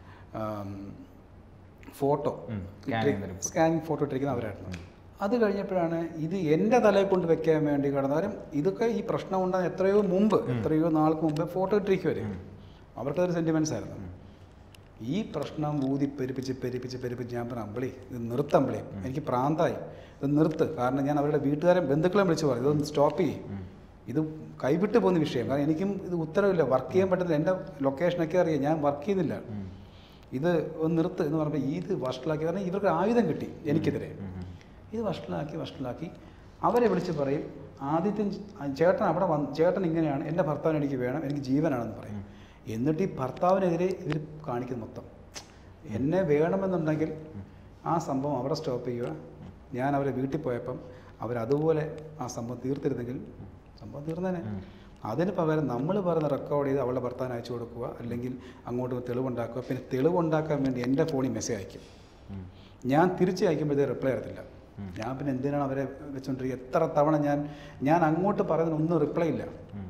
ഫോട്ടോ ഉം. Scan ചെയ്യുന്നൊരു photo. സ്കാനിങ് ഫോട്ടോ ഇട്ടിരിക്കുന്ന അവരായിരുന്നു അത് കഴിഞ്ഞപ്പോഴാണ് ഇത് എൻ്റെ തലയിൽ കൊണ്ട് വെക്കാൻ വേണ്ടി കിടന്നവരും ഇതൊക്കെ ഈ പ്രശ്നം ഉണ്ടായ എത്രയോ മുമ്പ് എത്രയോ നാൾക്ക് മുമ്പ് ഫോട്ടോ ഇട്ടിരിക്കുവർ അവർക്കതൊരു സെൻറ്റിമെൻറ്റ്സ് ആയിരുന്നു ഈ പ്രശ്നം ഊതി പെരുപ്പിച്ച് പെരുപ്പിച്ച് പെരുപ്പിച്ച് ഞാൻ പറഞ്ഞു അമ്പിളി ഇത് നിർത്തമ്പിളി എനിക്ക് പ്രാന്തായി ഇത് നിർത്ത് കാരണം ഞാൻ അവരുടെ വീട്ടുകാരെ ബന്ധുക്കളെ വിളിച്ച് പറഞ്ഞു ഇതൊന്ന് സ്റ്റോപ്പ് ചെയ്യും ഇത് കൈവിട്ട് പോകുന്ന വിഷയം കാരണം എനിക്കും ഇത് ഉത്തരവില്ല വർക്ക് ചെയ്യാൻ പറ്റുന്നില്ല എൻ്റെ ലൊക്കേഷനൊക്കെ അറിയാം ഞാൻ വർക്ക് ചെയ്യുന്നില്ല ഇത് ഒന്ന് നിർത്ത് എന്ന് പറഞ്ഞപ്പോൾ ഇത് വഷളാക്കി കാരണം ഇവർക്ക് ആയുധം കിട്ടി എനിക്കെതിരെ ഇത് വഷളാക്കി വഷളാക്കി അവരെ വിളിച്ച് പറയും ആദ്യത്തെ ചേട്ടൻ അവിടെ വന്ന് ചേട്ടൻ ഇങ്ങനെയാണ് എൻ്റെ ഭർത്താവിന് എനിക്ക് വേണം എനിക്ക് ജീവനാണെന്ന് പറയും എന്നിട്ട് ഈ ഭർത്താവിനെതിരെ ഇവർ കാണിക്കുന്ന മൊത്തം എന്നെ വേണമെന്നുണ്ടെങ്കിൽ ആ സംഭവം അവിടെ സ്റ്റോപ്പ് ചെയ്യുക ഞാൻ അവരെ വീട്ടിൽ പോയപ്പം അവരതുപോലെ ആ സംഭവം തീർത്തിരുന്നെങ്കിൽ സംഭവം തീർന്നേനെ അതിന് പകരം നമ്മൾ പറയുന്ന റെക്കോർഡ് ചെയ്ത് അവളുടെ ഭർത്താവിന് അയച്ചു കൊടുക്കുക അല്ലെങ്കിൽ അങ്ങോട്ട് തെളിവുണ്ടാക്കുക പിന്നെ തെളിവുണ്ടാക്കാൻ വേണ്ടി എൻ്റെ ഫോണിൽ മെസ്സേജ് അയക്കും ഞാൻ തിരിച്ച് അയക്കുമ്പോഴത്തേ റിപ്ലൈ തരത്തില്ല ഞാൻ പിന്നെ എന്തിനാണ് അവരെ വെച്ചുകൊണ്ടിരിക്കുക എത്ര തവണ ഞാൻ ഞാൻ അങ്ങോട്ട് പറയുന്നതിന് ഒന്നും റിപ്ലൈ ഇല്ല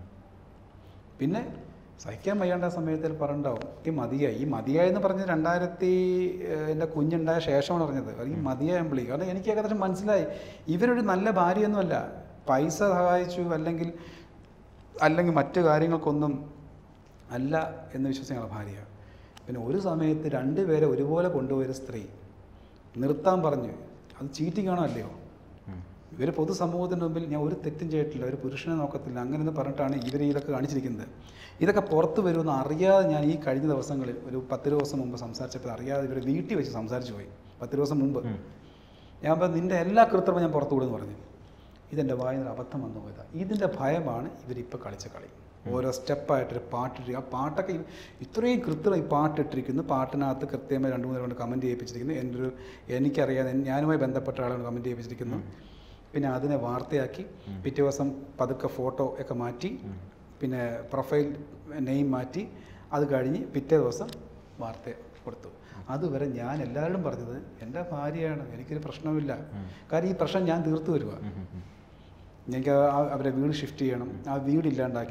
പിന്നെ സഹിക്കാൻ വയ്യാണ്ട സമയത്തിൽ പറഞ്ഞിട്ടുണ്ടാവും ഈ മതിയായി ഈ മതിയായി എന്ന് പറഞ്ഞത് രണ്ടായിരത്തി ഏഹ്, എൻ്റെ കുഞ്ഞുണ്ടായ ശേഷമാണ് പറഞ്ഞത് അത് ഈ മതിയായ വിളി കാരണം എനിക്ക് ഏകദേശം മനസ്സിലായി ഇവരൊരു നല്ല ഭാര്യയൊന്നുമല്ല പൈസ സഹായിച്ചു അല്ലെങ്കിൽ അല്ലെങ്കിൽ മറ്റു കാര്യങ്ങൾക്കൊന്നും അല്ല എന്ന് വിശ്വസിക്കുന്ന ഭാര്യ പിന്നെ ഒരു സമയത്ത് രണ്ടുപേരെ ഒരുപോലെ കൊണ്ടുപോയൊരു സ്ത്രീ നിർത്താൻ പറഞ്ഞു അത് ചീറ്റിംഗ് ആണോ അല്ലയോ ഇവർ പൊതുസമൂഹത്തിൻ്റെ മുമ്പിൽ ഞാൻ ഒരു തെറ്റും ചെയ്തിട്ടില്ല ഒരു പുരുഷനെ നോക്കത്തില്ല അങ്ങനെ എന്ന് പറഞ്ഞിട്ടാണ് ഇവർ ഇതൊക്കെ കാണിച്ചിരിക്കുന്നത് ഇതൊക്കെ പുറത്ത് വരുമെന്ന് അറിയാതെ ഞാൻ ഈ കഴിഞ്ഞ ദിവസങ്ങളിൽ ഒരു പത്ത് ദിവസം മുമ്പ് സംസാരിച്ചപ്പോൾ അറിയാതെ ഇവർ വീട്ടിൽ വെച്ച് സംസാരിച്ചു പോയി പത്ത് ദിവസം മുമ്പ് ഞാൻ പറഞ്ഞു നിൻ്റെ എല്ലാ കൃത്രിമം ഞാൻ പുറത്തു വിടുമെന്ന് പറഞ്ഞു ഇതെൻ്റെ വായിൽ നിന്ന് അബദ്ധം വന്നു പോയതാണ് ഇതിൻ്റെ ഭയമാണ് ഇവരിപ്പോൾ കളിച്ച കളി ഓരോ സ്റ്റെപ്പായിട്ടൊരു പാട്ടിട്ട് ആ പാട്ടൊക്കെ ഇ- ഇത്രയും കൃത്രിമം ഈ പാട്ടിട്ടിരിക്കുന്നു പാട്ടിനകത്ത് കൃത്യമായി രണ്ട് മൂന്ന് കൊണ്ട് കമൻറ്റ് ചെയ്യിപ്പിച്ചിരിക്കുന്നു എൻ്റെ ഒരു എനിക്കറിയാതെ ഞാനുമായി ബന്ധപ്പെട്ട ആളാണ് കമൻറ്റ് ചെയ്യിപ്പിച്ചിരിക്കുന്നു പിന്നെ അതിനെ വാർത്തയാക്കി പിറ്റേ ദിവസം പതുക്കെ ഫോട്ടോ ഒക്കെ മാറ്റി പിന്നെ പ്രൊഫൈൽ നെയിം മാറ്റി അത് കഴിഞ്ഞ് പിറ്റേ ദിവസം വാർത്ത കൊടുത്തു അതുവരെ ഞാൻ എല്ലാവരോടും പറഞ്ഞത് എൻ്റെ ഭാര്യയാണ് എനിക്കൊരു പ്രശ്നമില്ല കാര്യം ഈ പ്രശ്നം ഞാൻ തീർത്തു വരുക എനിക്ക് ആ- അവരെ വീട് ഷിഫ്റ്റ് ചെയ്യണം ആ വീട് ഇല്ലാണ്ടാക്കി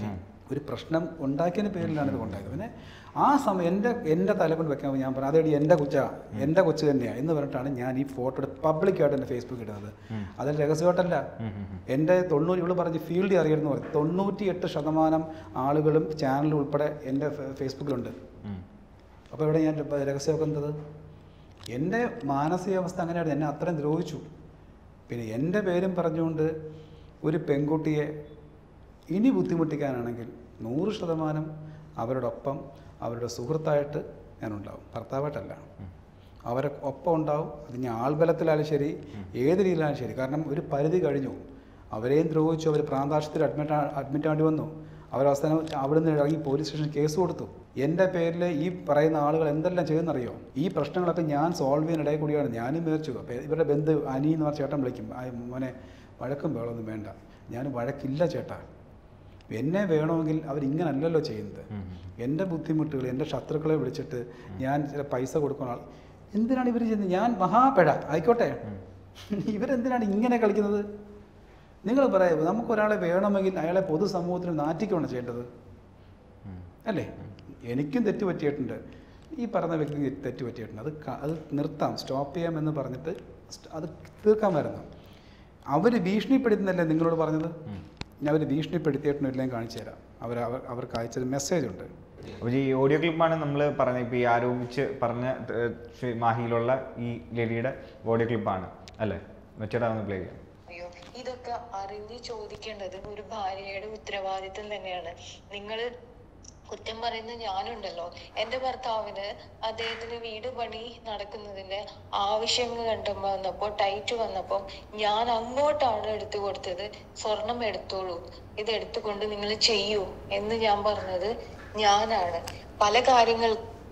ഒരു പ്രശ്നം ഉണ്ടാക്കിയതിന് പേരിലാണ് ഇത് ഉണ്ടായത് പിന്നെ ആ സമയം എൻ്റെ എൻ്റെ തലകൊണ്ട് വെക്കാൻ ഞാൻ പറഞ്ഞു അതേടി എൻ്റെ കൊച്ചാ എൻ്റെ കൊച്ചു തന്നെയാണ് എന്ന് പറഞ്ഞിട്ടാണ് ഞാൻ ഈ ഫോട്ടോ പബ്ലിക്കായിട്ട് എൻ്റെ ഫേസ്ബുക്കിൽ ഇടുന്നത് അതിൽ രഹസ്യമായിട്ടല്ല എൻ്റെ തൊണ്ണൂറ് ഇവിടെ പറഞ്ഞ് ഫീൽഡ് അറിയണമെന്ന് പറഞ്ഞു തൊണ്ണൂറ്റി എട്ട് ശതമാനം ആളുകളും ചാനലും ഉൾപ്പെടെ എൻ്റെ ഫേ- ഫേസ്ബുക്കിലുണ്ട് അപ്പോൾ ഇവിടെ ഞാൻ രഹസ്യമൊക്കെ എന്തത് എൻ്റെ മാനസികാവസ്ഥ അങ്ങനെയാണ് എന്നെ അത്രയും ദ്രോഹിച്ചു പിന്നെ എൻ്റെ പേരും പറഞ്ഞുകൊണ്ട് ഒരു പെൺകുട്ടിയെ ഇനി ബുദ്ധിമുട്ടിക്കാനാണെങ്കിൽ നൂറ് ശതമാനം അവരോടൊപ്പം അവരുടെ സുഹൃത്തായിട്ട് ഞാനുണ്ടാവും ഭർത്താവായിട്ടല്ല അവരെ ഒപ്പം ഉണ്ടാവും അത് ഇനി ആൾബലത്തിലായാലും ശരി ഏത് രീതിയിലായാലും ശരി കാരണം ഒരു പരിധി കഴിഞ്ഞു അവരെയും ദ്രോഹിച്ചു അവർ പ്രാന്താശുപത്രിയിൽ അഡ്മിറ്റ് അഡ്മിറ്റ് ആണ്ടി വന്നു അവരവസാനം അവിടെ നിന്ന് ഇറങ്ങി പോലീസ് സ്റ്റേഷനിൽ കേസ് കൊടുത്തു എൻ്റെ പേരിൽ ഈ പറയുന്ന ആളുകൾ എന്തെല്ലാം ചെയ്യുന്നറിയോ ഈ പ്രശ്നങ്ങളൊക്കെ ഞാൻ സോൾവ് ചെയ്യാൻ ഇടയിൽ കൂടിയാണ് ഞാനും മേടിച്ചു അപ്പോൾ ഇവരുടെ ബന്ധു അനി എന്ന് പറഞ്ഞ ചേട്ടൻ വിളിക്കും ആ മോനെ വഴക്കും വേളൊന്നും വേണ്ട ഞാൻ വഴക്കില്ല ചേട്ടാ എന്നെ വേണമെങ്കിൽ അവരിങ്ങനല്ലല്ലോ ചെയ്യുന്നത് എൻ്റെ ബുദ്ധിമുട്ടുകൾ എൻ്റെ ശത്രുക്കളെ വിളിച്ചിട്ട് ഞാൻ ചില പൈസ കൊടുക്കുന്ന ആൾ എന്തിനാണ് ഇവർ ചെയ്യുന്നത് ഞാൻ മഹാപ്പെട ആയിക്കോട്ടെ ഇവരെന്തിനാണ് ഇങ്ങനെ കളിക്കുന്നത് നിങ്ങൾ പറയാം നമുക്കൊരാളെ വേണമെങ്കിൽ അയാളെ പൊതുസമൂഹത്തിന് നാറ്റിക്കുകയാണ് ചെയ്യേണ്ടത് അല്ലേ എനിക്കും തെറ്റ് പറ്റിയിട്ടുണ്ട് ഈ പറഞ്ഞ വ്യക്തിക്ക് തെറ്റ് പറ്റിയിട്ടുണ്ട് അത് ക- അത് നിർത്താം സ്റ്റോപ്പ് ചെയ്യാം എന്ന് പറഞ്ഞിട്ട് സ്റ്റ്- അത് തീർക്കാമായിരുന്നു അവർ ഭീഷണിപ്പെടുത്തുന്നല്ലേ നിങ്ങളോട് പറഞ്ഞത് ഞാൻ അവർ ഭീഷണിപ്പെടുത്തിയിട്ടുണ്ട് എല്ലാം കാണിച്ചു തരാം അവർ അവർ അവർക്ക് അയച്ചൊരു മെസ്സേജ് ഉണ്ട് അപ്പോൾ ഈ ഓഡിയോ ക്ലിപ്പാണ് നമ്മൾ പറഞ്ഞ ഇപ്പോൾ ഈ ആരോപിച്ച് പറഞ്ഞ ഏർ, ശ്രീ മാഹിയിലുള്ള ഈ ലേഡിയുടെ ഓഡിയോ ക്ലിപ്പാണ് അല്ലേ വെച്ചിട്ട് ഒന്ന് പ്ലേ ചെയ്യാം അയ്യോ ഇതൊക്കെ അറിഞ്ഞ് ചോദിക്കേണ്ടത് ഒരു ഭാര്യയുടെ ഉത്തരവാദിത്തം തന്നെയാണ് നിങ്ങൾ കുറ്റം പറയുന്ന ഞാനുണ്ടല്ലോ എന്റെ ഭർത്താവിന് അദ്ദേഹത്തിന് വീട് പണി നടക്കുന്നതിന്റെ ആവശ്യങ്ങൾ കണ്ടുമ്പോ വന്നപ്പോ ടൈറ്റ് വന്നപ്പോ ഞാൻ അങ്ങോട്ടാണ് എടുത്തു കൊടുത്തത് സ്വർണം എടുത്തോളൂ ഇത് എടുത്തുകൊണ്ട് നിങ്ങൾ ചെയ്യൂ എന്ന് ഞാൻ പറഞ്ഞത് ഞാനാണ് പല കാര്യങ്ങൾ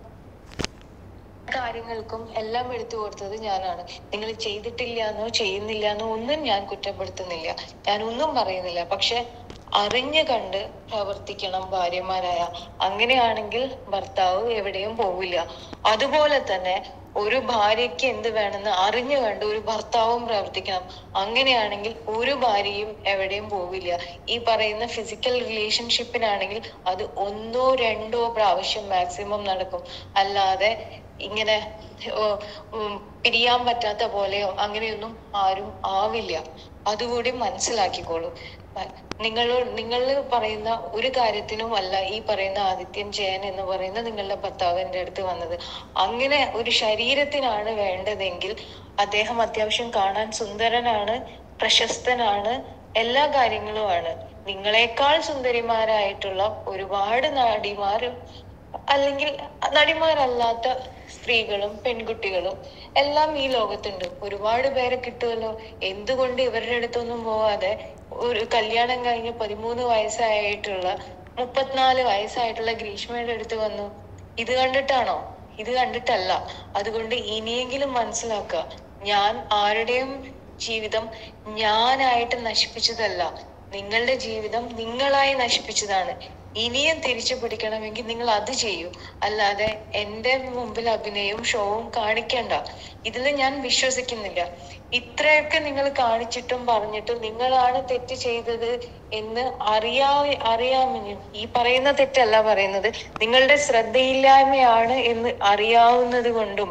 കാര്യങ്ങൾക്കും എല്ലാം എടുത്തു കൊടുത്തത് ഞാനാണ് നിങ്ങൾ ചെയ്തിട്ടില്ല എന്നോ ചെയ്യുന്നില്ല എന്നോ ഒന്നും ഞാൻ കുറ്റപ്പെടുത്തുന്നില്ല ഞാൻ ഒന്നും പറയുന്നില്ല പക്ഷെ അറിഞ്ഞു കണ്ട് പ്രവർത്തിക്കണം ഭാര്യമാരായ അങ്ങനെയാണെങ്കിൽ ഭർത്താവ് എവിടെയും പോവില്ല അതുപോലെ തന്നെ ഒരു ഭാര്യയ്ക്ക് എന്ത് വേണമെന്ന് അറിഞ്ഞു കണ്ട് ഒരു ഭർത്താവും പ്രവർത്തിക്കണം അങ്ങനെയാണെങ്കിൽ ഒരു ഭാര്യയും എവിടെയും പോവില്ല ഈ പറയുന്ന ഫിസിക്കൽ റിലേഷൻഷിപ്പിനാണെങ്കിൽ അത് ഒന്നോ രണ്ടോ പ്രാവശ്യം മാക്സിമം നടക്കും അല്ലാതെ ഇങ്ങനെ ഓ, ഉം, പിരിയാൻ പറ്റാത്ത പോലെയോ അങ്ങനെയൊന്നും ആരും ആവില്ല അതുകൂടി മനസ്സിലാക്കിക്കോളൂ നിങ്ങൾ നിങ്ങൾ പറയുന്ന ഒരു കാര്യത്തിനും അല്ല ഈ പറയുന്ന ആദിത്യൻ ജയൻ എന്ന് പറയുന്ന നിങ്ങളുടെ ഭർത്താവ് എൻ്റെ അടുത്ത് വന്നത് അങ്ങനെ ഒരു ശരീരത്തിനാണ് വേണ്ടതെങ്കിൽ അദ്ദേഹം അത്യാവശ്യം കാണാൻ സുന്ദരനാണ് പ്രശസ്തനാണ് എല്ലാ കാര്യങ്ങളുമാണ് നിങ്ങളെക്കാൾ സുന്ദരിമാരായിട്ടുള്ള ഒരുപാട് നടിമാർ അല്ലെങ്കിൽ നടിമാരല്ലാത്ത സ്ത്രീകളും പെൺകുട്ടികളും എല്ലാം ഈ ലോകത്തുണ്ട് ഒരുപാട് പേരെ കിട്ടുമല്ലോ എന്തുകൊണ്ട് ഇവരുടെ അടുത്തൊന്നും പോവാതെ ഒരു കല്യാണം കഴിഞ്ഞ് പതിമൂന്ന് വയസ്സായിട്ടുള്ള മുപ്പത്തിനാല് വയസ്സായിട്ടുള്ള ഗ്രീഷ്മയുടെ അടുത്ത് വന്നു ഇത് കണ്ടിട്ടാണോ ഇത് കണ്ടിട്ടല്ല അതുകൊണ്ട് ഇനിയെങ്കിലും മനസ്സിലാക്കുക ഞാൻ ആരുടെയും ജീവിതം ഞാനായിട്ട് നശിപ്പിച്ചതല്ല നിങ്ങളുടെ ജീവിതം നിങ്ങളായി നശിപ്പിച്ചതാണ് ഇനിയും തിരിച്ചു പിടിക്കണമെങ്കിൽ നിങ്ങൾ അത് ചെയ്യൂ അല്ലാതെ എന്റെ മുമ്പിൽ അഭിനയവും ഷോവും കാണിക്കണ്ട ഇതിൽ ഞാൻ വിശ്വസിക്കുന്നില്ല ഇത്രയൊക്കെ നിങ്ങൾ കാണിച്ചിട്ടും പറഞ്ഞിട്ടും നിങ്ങളാണ് തെറ്റ് ചെയ്തത് എന്ന് അറിയാ അറിയാമെന്നും ഈ പറയുന്ന തെറ്റല്ല പറയുന്നത് നിങ്ങളുടെ ശ്രദ്ധയില്ലായ്മയാണ് എന്ന് അറിയാവുന്നത് കൊണ്ടും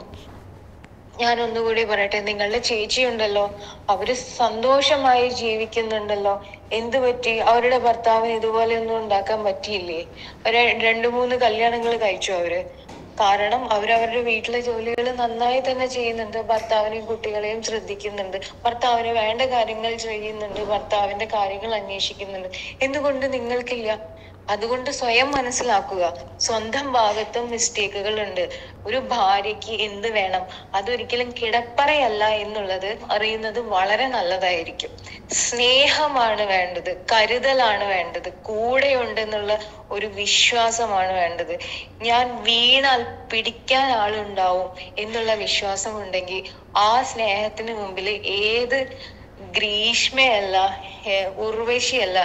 ഞാൻ ഒന്നുകൂടി പറയട്ടെ നിങ്ങളുടെ ചേച്ചി ഉണ്ടല്ലോ അവര് സന്തോഷമായി ജീവിക്കുന്നുണ്ടല്ലോ എന്തു പറ്റി അവരുടെ ഭർത്താവിന് ഇതുപോലെ ഒന്നും ഉണ്ടാക്കാൻ പറ്റിയില്ലേ ഒരു രണ്ടു മൂന്ന് കല്യാണങ്ങൾ കഴിച്ചു അവര് കാരണം അവരവരുടെ വീട്ടിലെ ജോലികൾ നന്നായി തന്നെ ചെയ്യുന്നുണ്ട് ഭർത്താവിനെയും കുട്ടികളെയും ശ്രദ്ധിക്കുന്നുണ്ട് ഭർത്താവിന് വേണ്ട കാര്യങ്ങൾ ചെയ്യുന്നുണ്ട് ഭർത്താവിന്റെ കാര്യങ്ങൾ അന്വേഷിക്കുന്നുണ്ട് എന്തുകൊണ്ട് നിങ്ങൾക്കില്ല അതുകൊണ്ട് സ്വയം മനസ്സിലാക്കുക സ്വന്തം ഭാഗത്തും മിസ്റ്റേക്കുകൾ ഉണ്ട് ഒരു ഭാര്യയ്ക്ക് എന്ത് വേണം അതൊരിക്കലും കിടപ്പറയല്ല എന്നുള്ളത് അറിയുന്നത് വളരെ നല്ലതായിരിക്കും സ്നേഹമാണ് വേണ്ടത് കരുതലാണ് വേണ്ടത് കൂടെയുണ്ടെന്നുള്ള ഒരു വിശ്വാസമാണ് വേണ്ടത് ഞാൻ വീണാൽ പിടിക്കാൻ ആളുണ്ടാവും എന്നുള്ള വിശ്വാസം ഉണ്ടെങ്കിൽ ആ സ്നേഹത്തിന് മുമ്പിൽ ഏത് ഗ്രീഷ്മയല്ല ഏർ ഉർവശിയല്ല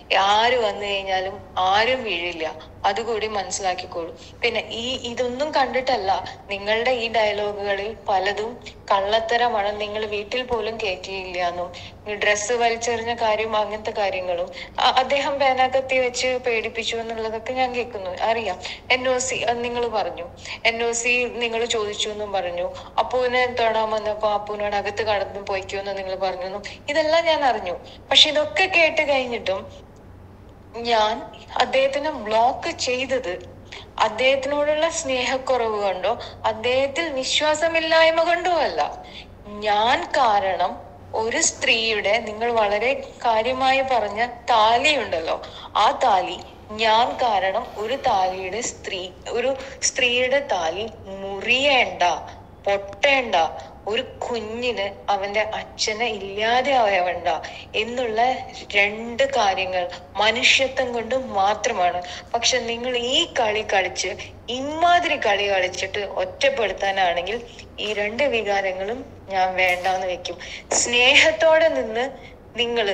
ആര് വന്നു കഴിഞ്ഞാലും ആരും വീഴില്ല അതുകൂടി മനസ്സിലാക്കിക്കോളൂ പിന്നെ ഈ ഇതൊന്നും കണ്ടിട്ടല്ല നിങ്ങളുടെ ഈ ഡയലോഗുകളിൽ പലതും കള്ളത്തരമാണ് നിങ്ങൾ വീട്ടിൽ പോലും കയറ്റിയില്ല എന്നും ഡ്രസ്സ് വലിച്ചെറിഞ്ഞ കാര്യം അങ്ങനത്തെ കാര്യങ്ങളും അ- അദ്ദേഹം പേനാക്കത്തി വെച്ച് പേടിപ്പിച്ചു എന്നുള്ളതൊക്കെ ഞാൻ കേൾക്കുന്നു അറിയാം എൻ ഒ സി നിങ്ങൾ പറഞ്ഞു എൻ ഒ സി നിങ്ങൾ ചോദിച്ചു എന്നും പറഞ്ഞു അപ്പൂവിനെ തൊടാൻ വന്നപ്പോ അപ്പൂനോട് അകത്ത് കടന്നു പോയിക്കോ എന്ന് നിങ്ങൾ പറഞ്ഞു എന്നും ഇതെല്ലാം ഞാൻ അറിഞ്ഞു പക്ഷെ ഇതൊക്കെ കേട്ട് കഴിഞ്ഞിട്ടും ഞാൻ അദ്ദേഹത്തിനെ ബ്ലോക്ക് ചെയ്തത് അദ്ദേഹത്തിനോടുള്ള സ്നേഹക്കുറവ് കൊണ്ടോ അദ്ദേഹത്തിൽ വിശ്വാസമില്ലായ്മ കൊണ്ടോ അല്ല ഞാൻ കാരണം ഒരു സ്ത്രീയുടെ നിങ്ങൾ വളരെ കാര്യമായി പറഞ്ഞ താലിയുണ്ടല്ലോ ആ താലി ഞാൻ കാരണം ഒരു താലിയുടെ സ്ത്രീ ഒരു സ്ത്രീയുടെ താലി മുറിയേണ്ട പൊട്ടേണ്ട ഒരു കുഞ്ഞിന് അവന്റെ അച്ഛനെ ഇല്ലാതെ ആവണ്ട എന്നുള്ള രണ്ട് കാര്യങ്ങൾ മനുഷ്യത്വം കൊണ്ട് മാത്രമാണ് പക്ഷെ നിങ്ങൾ ഈ കളി കളിച്ച് ഇമാതിരി കളി കളിച്ചിട്ട് ഒറ്റപ്പെടുത്താനാണെങ്കിൽ ഈ രണ്ട് വികാരങ്ങളും ഞാൻ വേണ്ടാന്ന് വെക്കും സ്നേഹത്തോടെ നിന്ന് നിങ്ങള്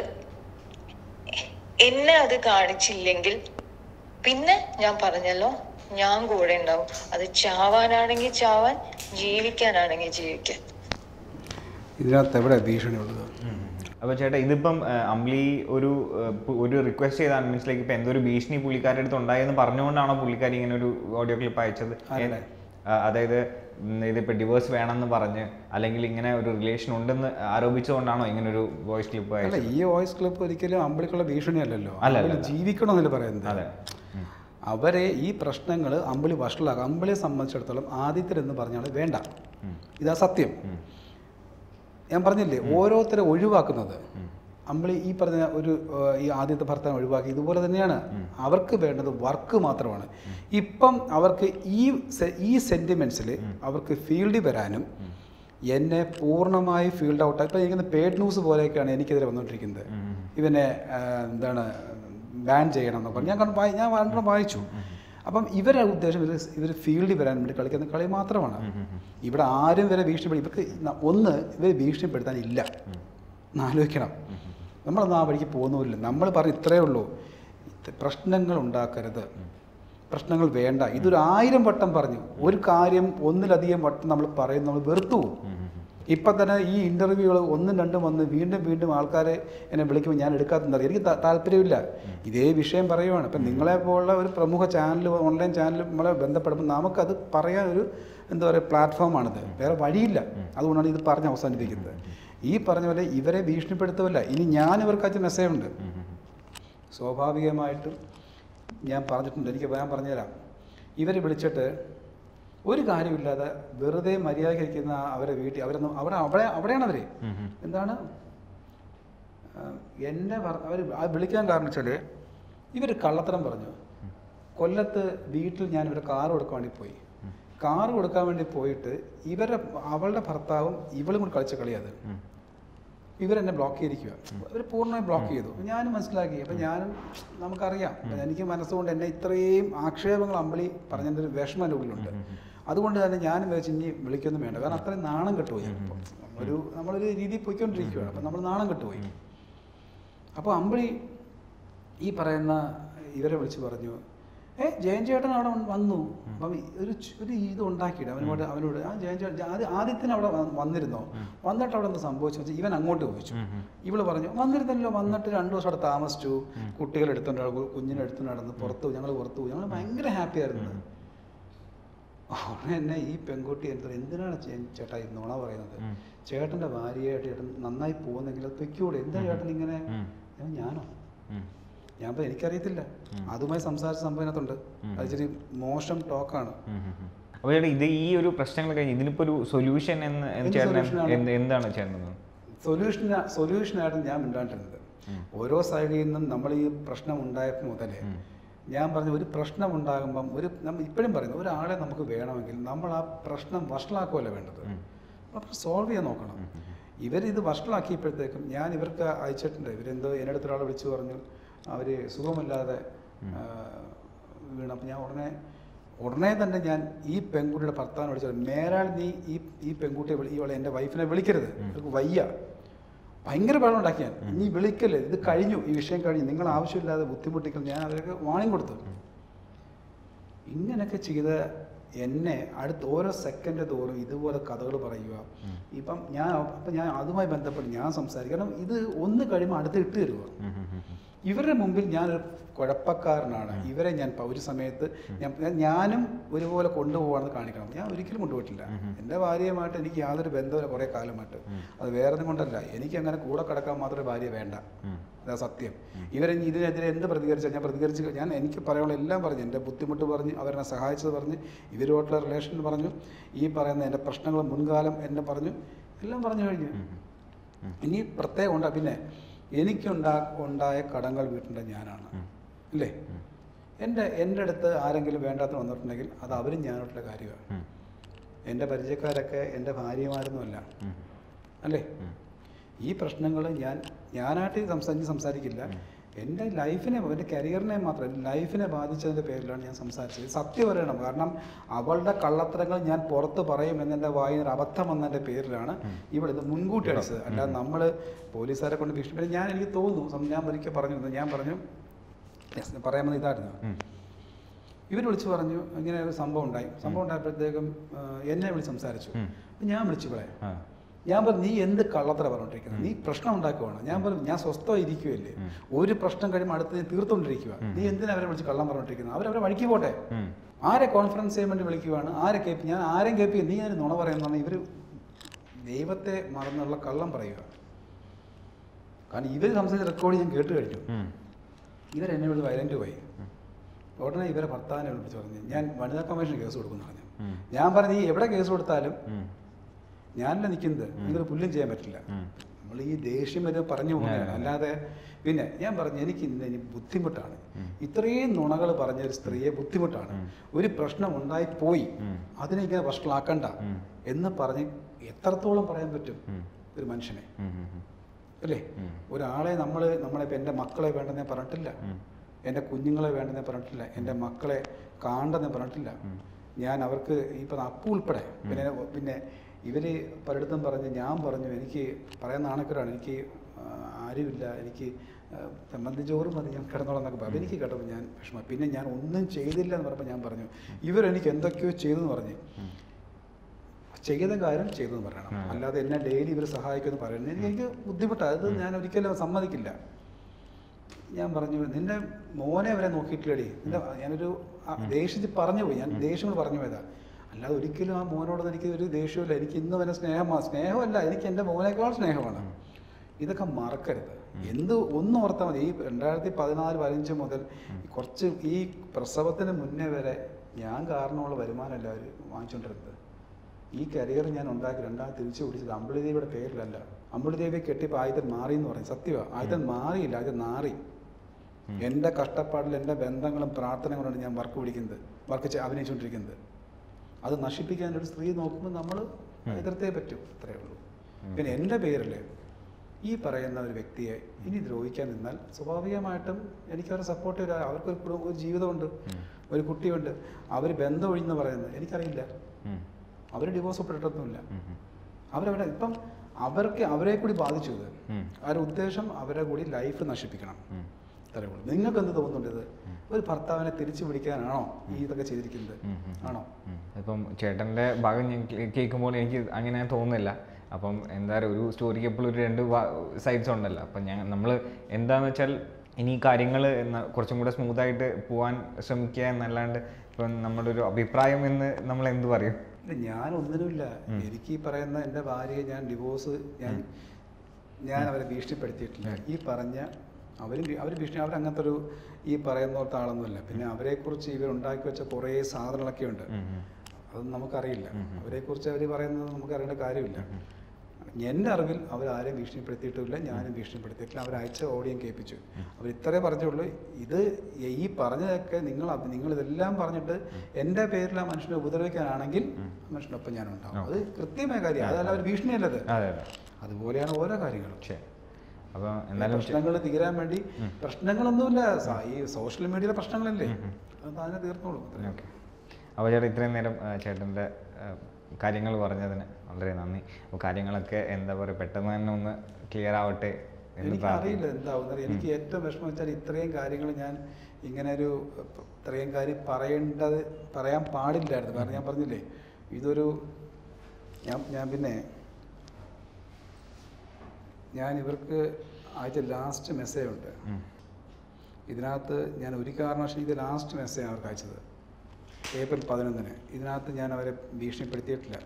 എന്നെ അത് കാണിച്ചില്ലെങ്കിൽ പിന്നെ ഞാൻ പറഞ്ഞല്ലോ ഞാൻ കൂടെ ഉണ്ടാവും അത് ചാവാനാണെങ്കിൽ ചാവാൻ ജീവിക്കാനാണെങ്കിൽ ജീവിക്കാൻ ഇതിനകത്ത് എവിടെ ഭീഷണിയുള്ളത് അപ്പോൾ ചേട്ടാ ഇതിപ്പം ആ, അമ്ലി ഒരു ആ, പു- ഒരു റിക്വസ്റ്റ് ചെയ്താണ് മീൻസ് ലൈക്ക് ഇപ്പം എന്തോ ഒരു ഭീഷണി പുള്ളിക്കാരുടെ അടുത്ത് ഉണ്ടായെന്ന് പറഞ്ഞുകൊണ്ടാണോ പുള്ളിക്കാരി ഇങ്ങനെ ഒരു ഓഡിയോ ക്ലിപ്പ് അയച്ചത് ആരുടെ? ആ, അതായത് ഉം, ഇതിപ്പോൾ ഡിവോഴ്സ് വേണമെന്ന് പറഞ്ഞ് അല്ലെങ്കിൽ ഇങ്ങനെ ഒരു റിലേഷൻ ഉണ്ടെന്ന് ആരോപിച്ചുകൊണ്ടാണോ ഇങ്ങനെ ഒരു വോയിസ് ക്ലിപ്പ് അല്ല അയച്ചത് ഈ വോയിസ് ക്ലിപ്പ് ഒരിക്കലും അമ്പിളിക്കുള്ള ഭീഷണിയല്ലല്ലോ അല്ല, അമ്പിളി അല്ല. ജീവിക്കണമെന്നല്ല പറയുന്നത് അതെ ഉം. അവരെ ഈ പ്രശ്നങ്ങൾ അമ്പിളി വഷളാക്കും അമ്പിളിയെ സംബന്ധിച്ചിടത്തോളം ആദിത്യൻ എന്ന് പറഞ്ഞാൽ വേണ്ട ഇതാ സത്യം ഞാൻ പറഞ്ഞില്ലേ ഓരോരുത്തരെ ഒഴിവാക്കുന്നത് അമ്പിളി ഈ പറഞ്ഞ ഒരു ഏഹ്, ഈ ആദ്യത്തെ ഭർത്താവ് ഒഴിവാക്കി ഇതുപോലെ തന്നെയാണ് അവർക്ക് വേണ്ടത് വർക്ക് മാത്രമാണ് ഇപ്പം അവർക്ക് ഈ സെ- ഈ സെൻറ്റിമെൻറ്റ്സിൽ അവർക്ക് ഫീൽഡിൽ വരാനും എന്നെ പൂർണ്ണമായി ഫീൽഡ് ഔട്ട് ഇപ്പം എനിക്ക് പേഡ് ന്യൂസ് പോലെയൊക്കെയാണ് എനിക്കെതിരെ വന്നുകൊണ്ടിരിക്കുന്നത് ഇവനെ ഏഹ്, എന്താണ് ബാൻ ചെയ്യണം എന്നൊക്കെ പറഞ്ഞ് ഞാൻ കണ്ട് വായി- ഞാൻ രണ്ടെണ്ണം വായിച്ചു അപ്പം ഇവരെ ഉദ്ദേശം ഇവർ ഇവർ ഫീൽഡിൽ വരാൻ വേണ്ടി കളിക്കുന്ന കളി മാത്രമാണ് ഇവിടെ ആരും വരെ ഭീഷണിപ്പെടുത്തി ഇവർക്ക് ന- ഒന്ന് ഇവർ ഭീഷണിപ്പെടുത്താനില്ല ഒന്ന് ആലോചിക്കണം നമ്മളൊന്നും ആ വഴിക്ക് പോകുന്നുമില്ല നമ്മൾ പറഞ്ഞ് ഇത്രയേ ഉള്ളൂ ഇത് പ്രശ്നങ്ങൾ ഉണ്ടാക്കരുത് പ്രശ്നങ്ങൾ വേണ്ട ഇതൊരു ആയിരം വട്ടം പറഞ്ഞു ഒരു കാര്യം ഒന്നിലധികം വട്ടം നമ്മൾ പറയുന്നു നമ്മൾ വെറുത്തു പോകും ഇപ്പം തന്നെ ഈ ഇൻ്റർവ്യൂകൾ ഒന്നും രണ്ടും വന്ന് വീണ്ടും വീണ്ടും ആൾക്കാരെ എന്നെ വിളിക്കുമ്പോൾ ഞാൻ എടുക്കാത്തതെന്നറിയാം എനിക്ക് താ- താല്പര്യമില്ല ഇതേ വിഷയം പറയുവാണ് ഇപ്പം നിങ്ങളെ പോലുള്ള ഒരു പ്രമുഖ ചാനൽ ഓൺലൈൻ ചാനൽ നമ്മളെ ബന്ധപ്പെടുമ്പോൾ നമുക്കത് പറയാനൊരു എന്താ പറയുക പ്ലാറ്റ്ഫോമാണിത് വേറെ വഴിയില്ല അതുകൊണ്ടാണ് ഇത് പറഞ്ഞ് അവസാനിപ്പിക്കുന്നത് ഈ പറഞ്ഞ പോലെ ഇവരെ ഭീഷണിപ്പെടുത്തുമല്ല ഇനി ഞാൻ ഇവർക്ക് അയച്ച മെസ്സേജ് ഉണ്ട് സ്വാഭാവികമായിട്ടും ഞാൻ പറഞ്ഞിട്ടുണ്ട് എനിക്ക് ഞാൻ പറഞ്ഞുതരാം ഇവരെ വിളിച്ചിട്ട് ഒരു കാര്യമില്ലാതെ വെറുതെ മര്യാദയ്ക്ക് ഇരിക്കുന്ന ആ അവരെ വീട്ടിൽ അവരൊന്നും അവിടെ അവിടെ അവിടെയാണ് അവർ എന്താണ് ആ, എൻ്റെ അവർ വിളിക്കാൻ കാരണം വെച്ചാൽ ഇവർ കള്ളത്തരം പറഞ്ഞു കൊല്ലത്ത് വീട്ടിൽ ഞാൻ ഇവരെ കാറ് കൊടുക്കാൻ വേണ്ടി പോയി കാറ് കൊടുക്കാൻ വേണ്ടി പോയിട്ട് ഇവരുടെ അവളുടെ ഭർത്താവും ഇവളും കൂടി കളിച്ച കളിയത് ഇവരെന്നെ ബ്ലോക്ക് ചെയ്തിരിക്കുക അവർ പൂർണ്ണമായി ബ്ലോക്ക് ചെയ്തു അപ്പോൾ ഞാനും മനസ്സിലാക്കി അപ്പം ഞാനും നമുക്കറിയാം അപ്പം എനിക്ക് മനസ്സുകൊണ്ട് എന്നെ ഇത്രയും ആക്ഷേപങ്ങൾ അമ്പളി പറഞ്ഞതിൻ്റെ ഒരു വിഷമം എൻ്റെ ഉള്ളിലുണ്ട് അതുകൊണ്ട് തന്നെ ഞാനും വെച്ച് ഇനി വിളിക്കൊന്നും വേണ്ട കാരണം അത്രയും നാണം കെട്ടുപോയി ഇപ്പം. ഒരു നമ്മളൊരു രീതിയിൽ പോയിക്കൊണ്ടിരിക്കുകയാണ് അപ്പം നമ്മൾ നാണം കെട്ടുപോയി അപ്പോൾ അമ്പിളി ഈ പറയുന്ന ഇവരെ വിളിച്ച് പറഞ്ഞു ഏ ജയൻ ചേട്ടൻ അവിടെ വന്ന് വന്നു അപ്പം ഒരു ചു- ഒരു ഇത് ഉണ്ടാക്കിയിട്ട് അവനോട് അവനോട് ആ ജയൻ ചേട്ടൻ ആദ്യ ആദ്യത്തിന് അവിടെ വ- വന്നിരുന്നോ വന്നിട്ട് അവിടെ ഒന്ന് സംഭവിച്ചു വെച്ചാൽ ഇവൻ അങ്ങോട്ട് ചോദിച്ചു ഇവള് പറഞ്ഞു വന്നിരുന്നല്ലോ വന്നിട്ട് രണ്ടു ദിവസം അവിടെ താമസിച്ചു കുട്ടികളെ എടുത്തോണ്ട് നടന്നു, കുഞ്ഞിനെ എടുത്തോണ്ട് നടന്ന് പുറത്തു പോയി ഞങ്ങൾ പുറത്തു പോയി ഞങ്ങൾ ഭയങ്കര ഹാപ്പി ആയിരുന്നു ഉടനെ എന്നെ ഈ പെൺകുട്ടി എന്താ എന്തിനാണ് ചേ- ചേട്ടാ ഈ നുണ പറയുന്നത് ചേട്ടൻ്റെ ഭാര്യയായിട്ട് ചേട്ടൻ നന്നായി പോകുന്നെങ്കിൽ അത് വെക്കൂടെ എന്താ ചേട്ടൻ ഇങ്ങനെ ഞാൻ ഞാനോ ഞാൻ ഇപ്പം എനിക്കറിയത്തില്ല അതുമായി സംസാരിച്ച സംഭവം ഇതിനകത്തുണ്ട് അത് ഇച്ചിരി മോശം ടോക്കാണ് അപ്പോൾ ചേട്ടാ ഇത് ഈ ഒരു പ്രശ്നങ്ങൾ കഴിഞ്ഞ് ഇതിനിപ്പോൾ ഒരു സൊല്യൂഷൻ എന്ന് എന്ത് ചേട്ടൻ solution ആണ്? എന്ത് എന്താണ് ചേട്ടൻ സൊല്യൂഷൻ സൊല്യൂഷനായിട്ട് ഞാൻ മിണ്ടാണ്ടിരുന്നത് ഓരോ സൈഡിൽ നിന്നും നമ്മൾ ഈ പ്രശ്നം ഉണ്ടായപ്പോൾ മുതലേ ഞാൻ പറഞ്ഞ ഒരു പ്രശ്നം ഉണ്ടാകുമ്പം ഒരു നമ്മൾ ഇപ്പോഴും പറയുന്നു ഒരാളെ നമുക്ക് വേണമെങ്കിൽ നമ്മൾ ആ പ്രശ്നം വഷളാക്കുമല്ലോ വേണ്ടത് അപ്പോൾ സോൾവ് ചെയ്യാൻ നോക്കണം ഇവരിത് വഷളാക്കിയപ്പോഴത്തേക്കും ഞാൻ ഇവർക്ക് അയച്ചിട്ടുണ്ട് ഇവരെന്തോ എൻ്റെ അടുത്ത് ഒരാൾ വിളിച്ചു പറഞ്ഞു അവർ സുഖമില്ലാതെ ആ, വീണു അപ്പം ഞാൻ ഉടനെ ഉടനെ തന്നെ ഞാൻ ഈ പെൺകുട്ടിയുടെ ഭർത്താവിനെ വിളിച്ചത് മേലാൾ നീ ഈ ഈ പെൺകുട്ടിയെ വിളി ഇവളെ എൻ്റെ വൈഫിനെ വിളിക്കരുത് അവർക്ക് വയ്യ ഭയങ്കര ബഹളം ഉണ്ടാക്കി ഞാൻ നീ വിളിക്കല്ലേ ഇത് കഴിഞ്ഞു ഈ വിഷയം കഴിഞ്ഞു നിങ്ങൾ ആവശ്യമില്ലാതെ ബുദ്ധിമുട്ടിക്കൽ ഞാൻ അവർക്ക് വാണിംഗ് കൊടുത്തു ഇങ്ങനെയൊക്കെ ചെയ്ത എന്നെ അടുത്ത ഓരോ സെക്കൻഡ് തോറും ഇതുപോലെ കഥകൾ പറയുക ഇപ്പം ഞാൻ അപ്പം ഞാൻ അതുമായി ബന്ധപ്പെട്ട് ഞാൻ സംസാരിക്കും കാരണം ഇത് ഒന്ന് കഴിയുമ്പോൾ അടുത്ത് ഇട്ട് തരുക ഇവരുടെ മുമ്പിൽ ഞാനൊരു കുഴപ്പക്കാരനാണ് ഇവരെ ഞാൻ പ- ഒരു സമയത്ത് ഞാൻ ഞാൻ- ഞാനും ഒരുപോലെ കൊണ്ടുപോകാണെന്ന് കാണിക്കണം ഞാൻ ഒരിക്കലും കൊണ്ടുപോയിട്ടില്ല എൻ്റെ ഭാര്യയുമായിട്ട് എനിക്ക് യാതൊരു ബന്ധമില്ല കുറേ കാലമായിട്ട് അത് വേറെ ഒന്നും കൊണ്ടല്ല എനിക്ക് അങ്ങനെ കൂടെ കിടക്കാൻ മാത്രമേ ഭാര്യ വേണ്ട അതാ സത്യം ഇവരെ ഇനി ഇതിനെതിരെ എന്ത് പ്രതികരിച്ചാൽ ഞാൻ പ്രതികരിച്ച് ഞാൻ എനിക്ക് പറയാനുള്ള എല്ലാം പറഞ്ഞു എൻ്റെ ബുദ്ധിമുട്ട് പറഞ്ഞ് അവരെന്നെ സഹായിച്ചത് പറഞ്ഞ് ഇവരുമായിട്ടുള്ള റിലേഷൻ പറഞ്ഞു ഈ പറയുന്ന എൻ്റെ പ്രശ്നങ്ങൾ മുൻകാലം എന്നെ പറഞ്ഞു എല്ലാം പറഞ്ഞു കഴിഞ്ഞു ഇനി പ്രത്യേകം ഉണ്ടാ പിന്നെ എനിക്കുണ്ടാ ഉണ്ടായ കടങ്ങൾ വീട്ടേണ്ട ഞാനാണ് അല്ലേ എൻ്റെ എൻ്റെ അടുത്ത് ആരെങ്കിലും വേണ്ടാത്ത വന്നിട്ടുണ്ടെങ്കിൽ അത് അവരും ഞാനായിട്ടുള്ള കാര്യമാണ് എൻ്റെ പരിചയക്കാരൊക്കെ എൻ്റെ ഭാര്യമാരൊന്നുമല്ല അല്ലേ ഈ പ്രശ്നങ്ങൾ ഞാൻ ഞാനായിട്ട് സംസാരിച്ച് സംസാരിക്കില്ല എൻ്റെ ലൈഫിനെ എൻ്റെ കരിയറിനെ മാത്രം എൻ്റെ ലൈഫിനെ ബാധിച്ചതിൻ്റെ പേരിലാണ് ഞാൻ സംസാരിച്ചത് സത്യം പറയണം കാരണം അവളുടെ കള്ളത്തരങ്ങൾ ഞാൻ പുറത്ത് പറയും എന്നെൻ്റെ വായിൽ ഒരു അബദ്ധം വന്നതിൻ്റെ പേരിലാണ് ഇവിടെ ഇത് മുൻകൂട്ടി അടിച്ചത് അല്ലാതെ നമ്മൾ പോലീസുകാരെ കൊണ്ട് ഭീഷണിപ്പെടുത്തി ഞാൻ എനിക്ക് തോന്നുന്നു സം- ഞാൻ ഒരിക്കൽ പറഞ്ഞു ഞാൻ പറഞ്ഞു yes, പറയാമെന്ന് ഇതായിരുന്നു ഇവർ വിളിച്ച് പറഞ്ഞു ഇങ്ങനെ ഒരു സംഭവം ഉണ്ടായി സംഭവം ഉണ്ടായപ്പോഴത്തേക്കും ആ, എന്നെ വിളിച്ച് സംസാരിച്ചു അപ്പം ഞാൻ വിളിച്ചു പറയാം ആ. ഞാൻ പറഞ്ഞു നീ എന്ത് കള്ളത്തര പറഞ്ഞോണ്ടിരിക്കുന്നത് നീ പ്രശ്നം ഉണ്ടാക്കുവാണ് ഞാൻ പറഞ്ഞു ഞാൻ സ്വസ്ഥമായി ഇരിക്കുവല്ലേ ഒരു പ്രശ്നം കഴിയുമ്പോൾ അടുത്ത് നീ തീർത്തുകൊണ്ടിരിക്കുക നീ എന്തിനാ അവരെ വിളിച്ച് കള്ളം പറഞ്ഞോണ്ടിരിക്കുന്നത് അവരവരെ വഴിക്ക് പോട്ടെ ഉം. ആരെ കോൺഫറൻസ് ചെയ്യാൻ വേണ്ടി വിളിക്കുവാണ് ആരെ കേൾപ്പി ഞാൻ ആരെയും കേൾപ്പി നീ അതിന് നുണ പറയുന്നതാണ് ഇവർ ദൈവത്തെ മറന്നുള്ള കള്ളം പറയുക കാരണം ഇവർ സംസാരിച്ച റെക്കോർഡ് ഞാൻ കേട്ട് കഴിഞ്ഞു ഉം. ഇവരെന്നെ വിളിച്ച് വയലന്റ് പോയി ഉടനെ ഇവരെ ഭർത്താവിനെ വിളിപ്പിച്ച് പറഞ്ഞു ഞാൻ വനിതാ കമ്മീഷൻ കേസ് കൊടുക്കുന്നു പറഞ്ഞു ഉം. ഞാൻ പറഞ്ഞു ഈ എവിടെ കേസ് കൊടുത്താലും ഉം. ഞാനല്ല നിൽക്കുന്നത് നിങ്ങൾ പുല്ലും ചെയ്യാൻ പറ്റില്ല ഉം. നമ്മൾ ഈ ദേഷ്യം വരെ പറഞ്ഞു പോകുകയാണ് അല്ലാതെ പിന്നെ ഞാൻ പറഞ്ഞു എനിക്ക് ഇന്ന് ഇനി ബുദ്ധിമുട്ടാണ് ഇത്രയും നുണകൾ പറഞ്ഞ ഒരു സ്ത്രീയെ ബുദ്ധിമുട്ടാണ് ഒരു പ്രശ്നം ഉണ്ടായി പോയി ഉം. അതിനെ ഇങ്ങനെ വഷളാക്കണ്ട ഉം. എന്ന് പറഞ്ഞ് എത്രത്തോളം പറയാൻ പറ്റും ഉം. ഒരു മനുഷ്യനെ ഉം. ഉം. ഉം. അല്ലേ ഉം. ഒരാളെ നമ്മൾ നമ്മളെ ഇപ്പം എൻ്റെ മക്കളെ വേണ്ടെന്നേ പറഞ്ഞിട്ടില്ല ഉം. എൻ്റെ കുഞ്ഞുങ്ങളെ വേണ്ടെന്നേ പറഞ്ഞിട്ടില്ല എൻ്റെ മക്കളെ കാണണ്ടെന്നേ പറഞ്ഞിട്ടില്ല ഞാൻ അവർക്ക് ഇപ്പം അപ്പു ഉൾപ്പെടെ പിന്നെ പിന്നെ ഇവർ പലയിടത്തും പറഞ്ഞ് ഞാൻ പറഞ്ഞു എനിക്ക് പറയാൻ നാണക്കേടാണ് എനിക്ക് ആ, ആരുമില്ല എനിക്ക് ആ, ചമ്മന്തി ചോറ് മതി ഞാൻ കിടന്നോളാം എന്നൊക്കെ പറഞ്ഞു എനിക്ക് കേട്ടപ്പോൾ ഞാൻ വിഷമം പിന്നെ ഞാൻ ഒന്നും ചെയ്തില്ല എന്ന് പറഞ്ഞപ്പോൾ ഞാൻ പറഞ്ഞു ഇവരെനിക്ക് എന്തൊക്കെയോ ചെയ്തു എന്ന് പറഞ്ഞു ചെയ്ത കാര്യം ചെയ്തു എന്ന് പറയണം ആ. അല്ലാതെ എന്നെ ഡെയിലി ഇവർ സഹായിക്കുമെന്ന് പറയുന്നത് എനിക്ക് എനിക്ക് ബുദ്ധിമുട്ടാണ് അത് ഞാൻ ഒരിക്കലും സമ്മതിക്കില്ല ഞാൻ പറഞ്ഞു നിന്റെ മോനെ വരെ നോക്കിയിട്ടില്ലടി നിന്റെ ഞാനൊരു ആ, ദേഷ്യത്തിൽ പറഞ്ഞു പോയി ഞാൻ ദേഷ്യം കൊണ്ട് പറഞ്ഞു പോയതാ അല്ലാതെ ഒരിക്കലും ആ മോനോട് എനിക്ക് ഒരു ദേഷ്യമില്ല എനിക്ക് ഇന്ന് വരെ സ്നേഹമാണ് സ്നേഹമല്ല എനിക്ക് എൻ്റെ മോനേക്കാൾ സ്നേഹമാണ് ഇതൊക്കെ മറക്കരുത് എന്ത് ഒന്നും ഓർത്താൽ മതി ഈ രണ്ടായിരത്തി പതിനാല് പതിനഞ്ച് മുതൽ കുറച്ച് ഈ പ്രസവത്തിന് മുന്നേ വരെ ഞാൻ കാരണമുള്ള വരുമാനമല്ല അവർ വാങ്ങിച്ചുകൊണ്ടിരുന്നത് ഈ കരിയർ ഞാൻ ഉണ്ടാക്കി രണ്ടാം തിരിച്ചു പിടിച്ചത് അമ്പിളിദേവിയുടെ പേരിലല്ല അമ്പിളിദേവിയെ കെട്ടിയപ്പോൾ ആയുധൻ മാറി എന്ന് പറയും സത്യമാണ് ആയുധൻ മാറിയില്ല ആയുധൻ നാറി എൻ്റെ കഷ്ടപ്പാടിൽ എൻ്റെ ബന്ധങ്ങളും പ്രാർത്ഥനകളുമാണ് ഞാൻ വർക്ക് പിടിക്കുന്നത് വർക്ക് അഭിനയിച്ചുകൊണ്ടിരിക്കുന്നത് അത് നശിപ്പിക്കാൻ ഒരു സ്ത്രീ നോക്കുമ്പോൾ നമ്മൾ എതിർത്തേ പറ്റൂ അത്രയേ ഉള്ളൂ പിന്നെ എൻ്റെ പേരിൽ ഈ പറയുന്ന ഒരു വ്യക്തിയെ ഇനി ദ്രോഹിക്കാൻ നിന്നാൽ സ്വാഭാവികമായിട്ടും എനിക്ക് അവരെ സപ്പോർട്ട് ചെയ്ത അവർക്കൊരു കുടുംബ ഒരു ജീവിതമുണ്ട് ഒരു കുട്ടിയുണ്ട് അവർ ബന്ധം ഒഴിഞ്ഞെന്ന് പറയുന്നത് എനിക്കറിയില്ല ഉം. അവർ ഡിവോഴ്സ് ഒപ്പിട്ടിട്ടൊന്നുമില്ല ഉം. ഉം. അവരവിടെ ഇപ്പം അവർക്ക് അവരെ കൂടി ബാധിച്ചു ഇത് ഉം. ആ ഒരു ഉദ്ദേശം അവരെ കൂടി ലൈഫ് നശിപ്പിക്കണം ഉം. അത്രേ ഉള്ളൂ നിങ്ങൾക്ക് എന്ത് തോന്നുന്നുണ്ട് ഇത് ഒരു ഭർത്താവിനെ തിരിച്ചു പിടിക്കാനാണോ ഈ ഇതൊക്കെ ചെയ്തിരിക്കുന്നത് ഉം. ഉം. ആണോ ഉം. ഇപ്പം ചേട്ടൻ്റെ ഭാഗം ഞാൻ കേ- കേൾക്കുമ്പോൾ എനിക്ക് അങ്ങനെ തോന്നുന്നില്ല അപ്പം എന്താ പറയുക ഒരു സ്റ്റോറിക്ക് എപ്പോഴും ഒരു രണ്ട് സൈഡ്സ് ഉണ്ടല്ലോ അപ്പം ഞാൻ നമ്മൾ എന്താണെന്ന് വെച്ചാൽ ഇനി കാര്യങ്ങൾ കുറച്ചും കൂടെ സ്മൂത്തായിട്ട് പോകാൻ ശ്രമിക്കുക എന്നല്ലാണ്ട് ഇപ്പം നമ്മുടെ ഒരു അഭിപ്രായം എന്ന് നമ്മൾ എന്ത് പറയും ഇല്ല ഞാൻ ഒന്നിനുമില്ല എനിക്ക് ഈ പറയുന്ന എൻ്റെ ഭാര്യയെ ഞാൻ ഡിവോഴ്സ് ഞാൻ ഞാൻ അവരെ ഭീഷണിപ്പെടുത്തിയിട്ടില്ല ഈ പറഞ്ഞ അവർ അവർ ഭീഷണി അവരങ്ങനത്തെ ഒരു ഈ പറയുന്ന പോലത്തെ ആളൊന്നുമില്ല പിന്നെ അവരെക്കുറിച്ച് ഇവർ ഉണ്ടാക്കി വെച്ച കുറേ സാധനങ്ങളൊക്കെ ഉണ്ട് ഉം. ഉം. അതൊന്നും നമുക്കറിയില്ല അവരെക്കുറിച്ച് അവർ പറയുന്നത് നമുക്ക് അറിയേണ്ട കാര്യമില്ല എൻ്റെ അറിവിൽ അവരാരെയും ഭീഷണിപ്പെടുത്തിയിട്ടുമില്ല ഞാനും ഭീഷണിപ്പെടുത്തിയിട്ടില്ല അവർ അയച്ച ഓഡിയം കേൾപ്പിച്ചു അവർ ഇത്രേ പറഞ്ഞുള്ളൂ ഇത് ഈ പറഞ്ഞതൊക്കെ നിങ്ങൾ അത് നിങ്ങൾ ഇതെല്ലാം പറഞ്ഞിട്ട് എൻ്റെ പേരിൽ ആ മനുഷ്യനെ ഉപദ്രവിക്കാനാണെങ്കിൽ ആ മനുഷ്യനൊപ്പം ഞാനുണ്ടാവും അത് കൃത്യമായ കാര്യം അതല്ല അവർ ഭീഷണിയല്ലത് അതെ അതെ അതുപോലെയാണ് ഓരോ കാര്യങ്ങളും ശരി അപ്പോൾ എന്തായാലും പ്രശ്നങ്ങൾ തീരാൻ വേണ്ടി പ്രശ്നങ്ങളൊന്നുമില്ല സ- ഈ സോഷ്യൽ മീഡിയയിലെ പ്രശ്നങ്ങളല്ലേ അത് അതിനെ തീർന്നോളൂ ഓക്കെ അപ്പോൾ ചേട്ടാ ഇത്രയും നേരം ആ, ചേട്ടൻ്റെ കാര്യങ്ങൾ പറഞ്ഞതിന് വളരെ നന്ദി അപ്പോൾ കാര്യങ്ങളൊക്കെ എന്താ പറയുക പെട്ടെന്ന് തന്നെ ഒന്ന് ക്ലിയർ ആവട്ടെ എന്ന് എനിക്ക് പ്രാർത്ഥിക്കുന്നു അറിയില്ല എന്താവുന്നത് എനിക്ക് ഏറ്റവും വിഷമം വെച്ചാൽ ഇത്രയും കാര്യങ്ങൾ ഞാൻ ഇങ്ങനെ ഒരു ഇത്രയും കാര്യം പറയേണ്ടത് പറയാൻ പാടില്ലായിരുന്നു കാരണം ഞാൻ പറഞ്ഞില്ലേ ഇതൊരു ഞാൻ ഞാൻ പിന്നെ ഞാൻ ഇവർക്ക് അയച്ച ലാസ്റ്റ് മെസ്സേജ് ഉണ്ട് ഉം. ഇതിനകത്ത് ഞാൻ ഒരു കാരണവശാലും ഇത് ലാസ്റ്റ് മെസ്സേജ് അവർക്ക് അയച്ചത് ഏപ്രിൽ പതിനൊന്നിന് ഇതിനകത്ത് ഞാൻ അവരെ ഭീഷണിപ്പെടുത്തിയിട്ടില്ല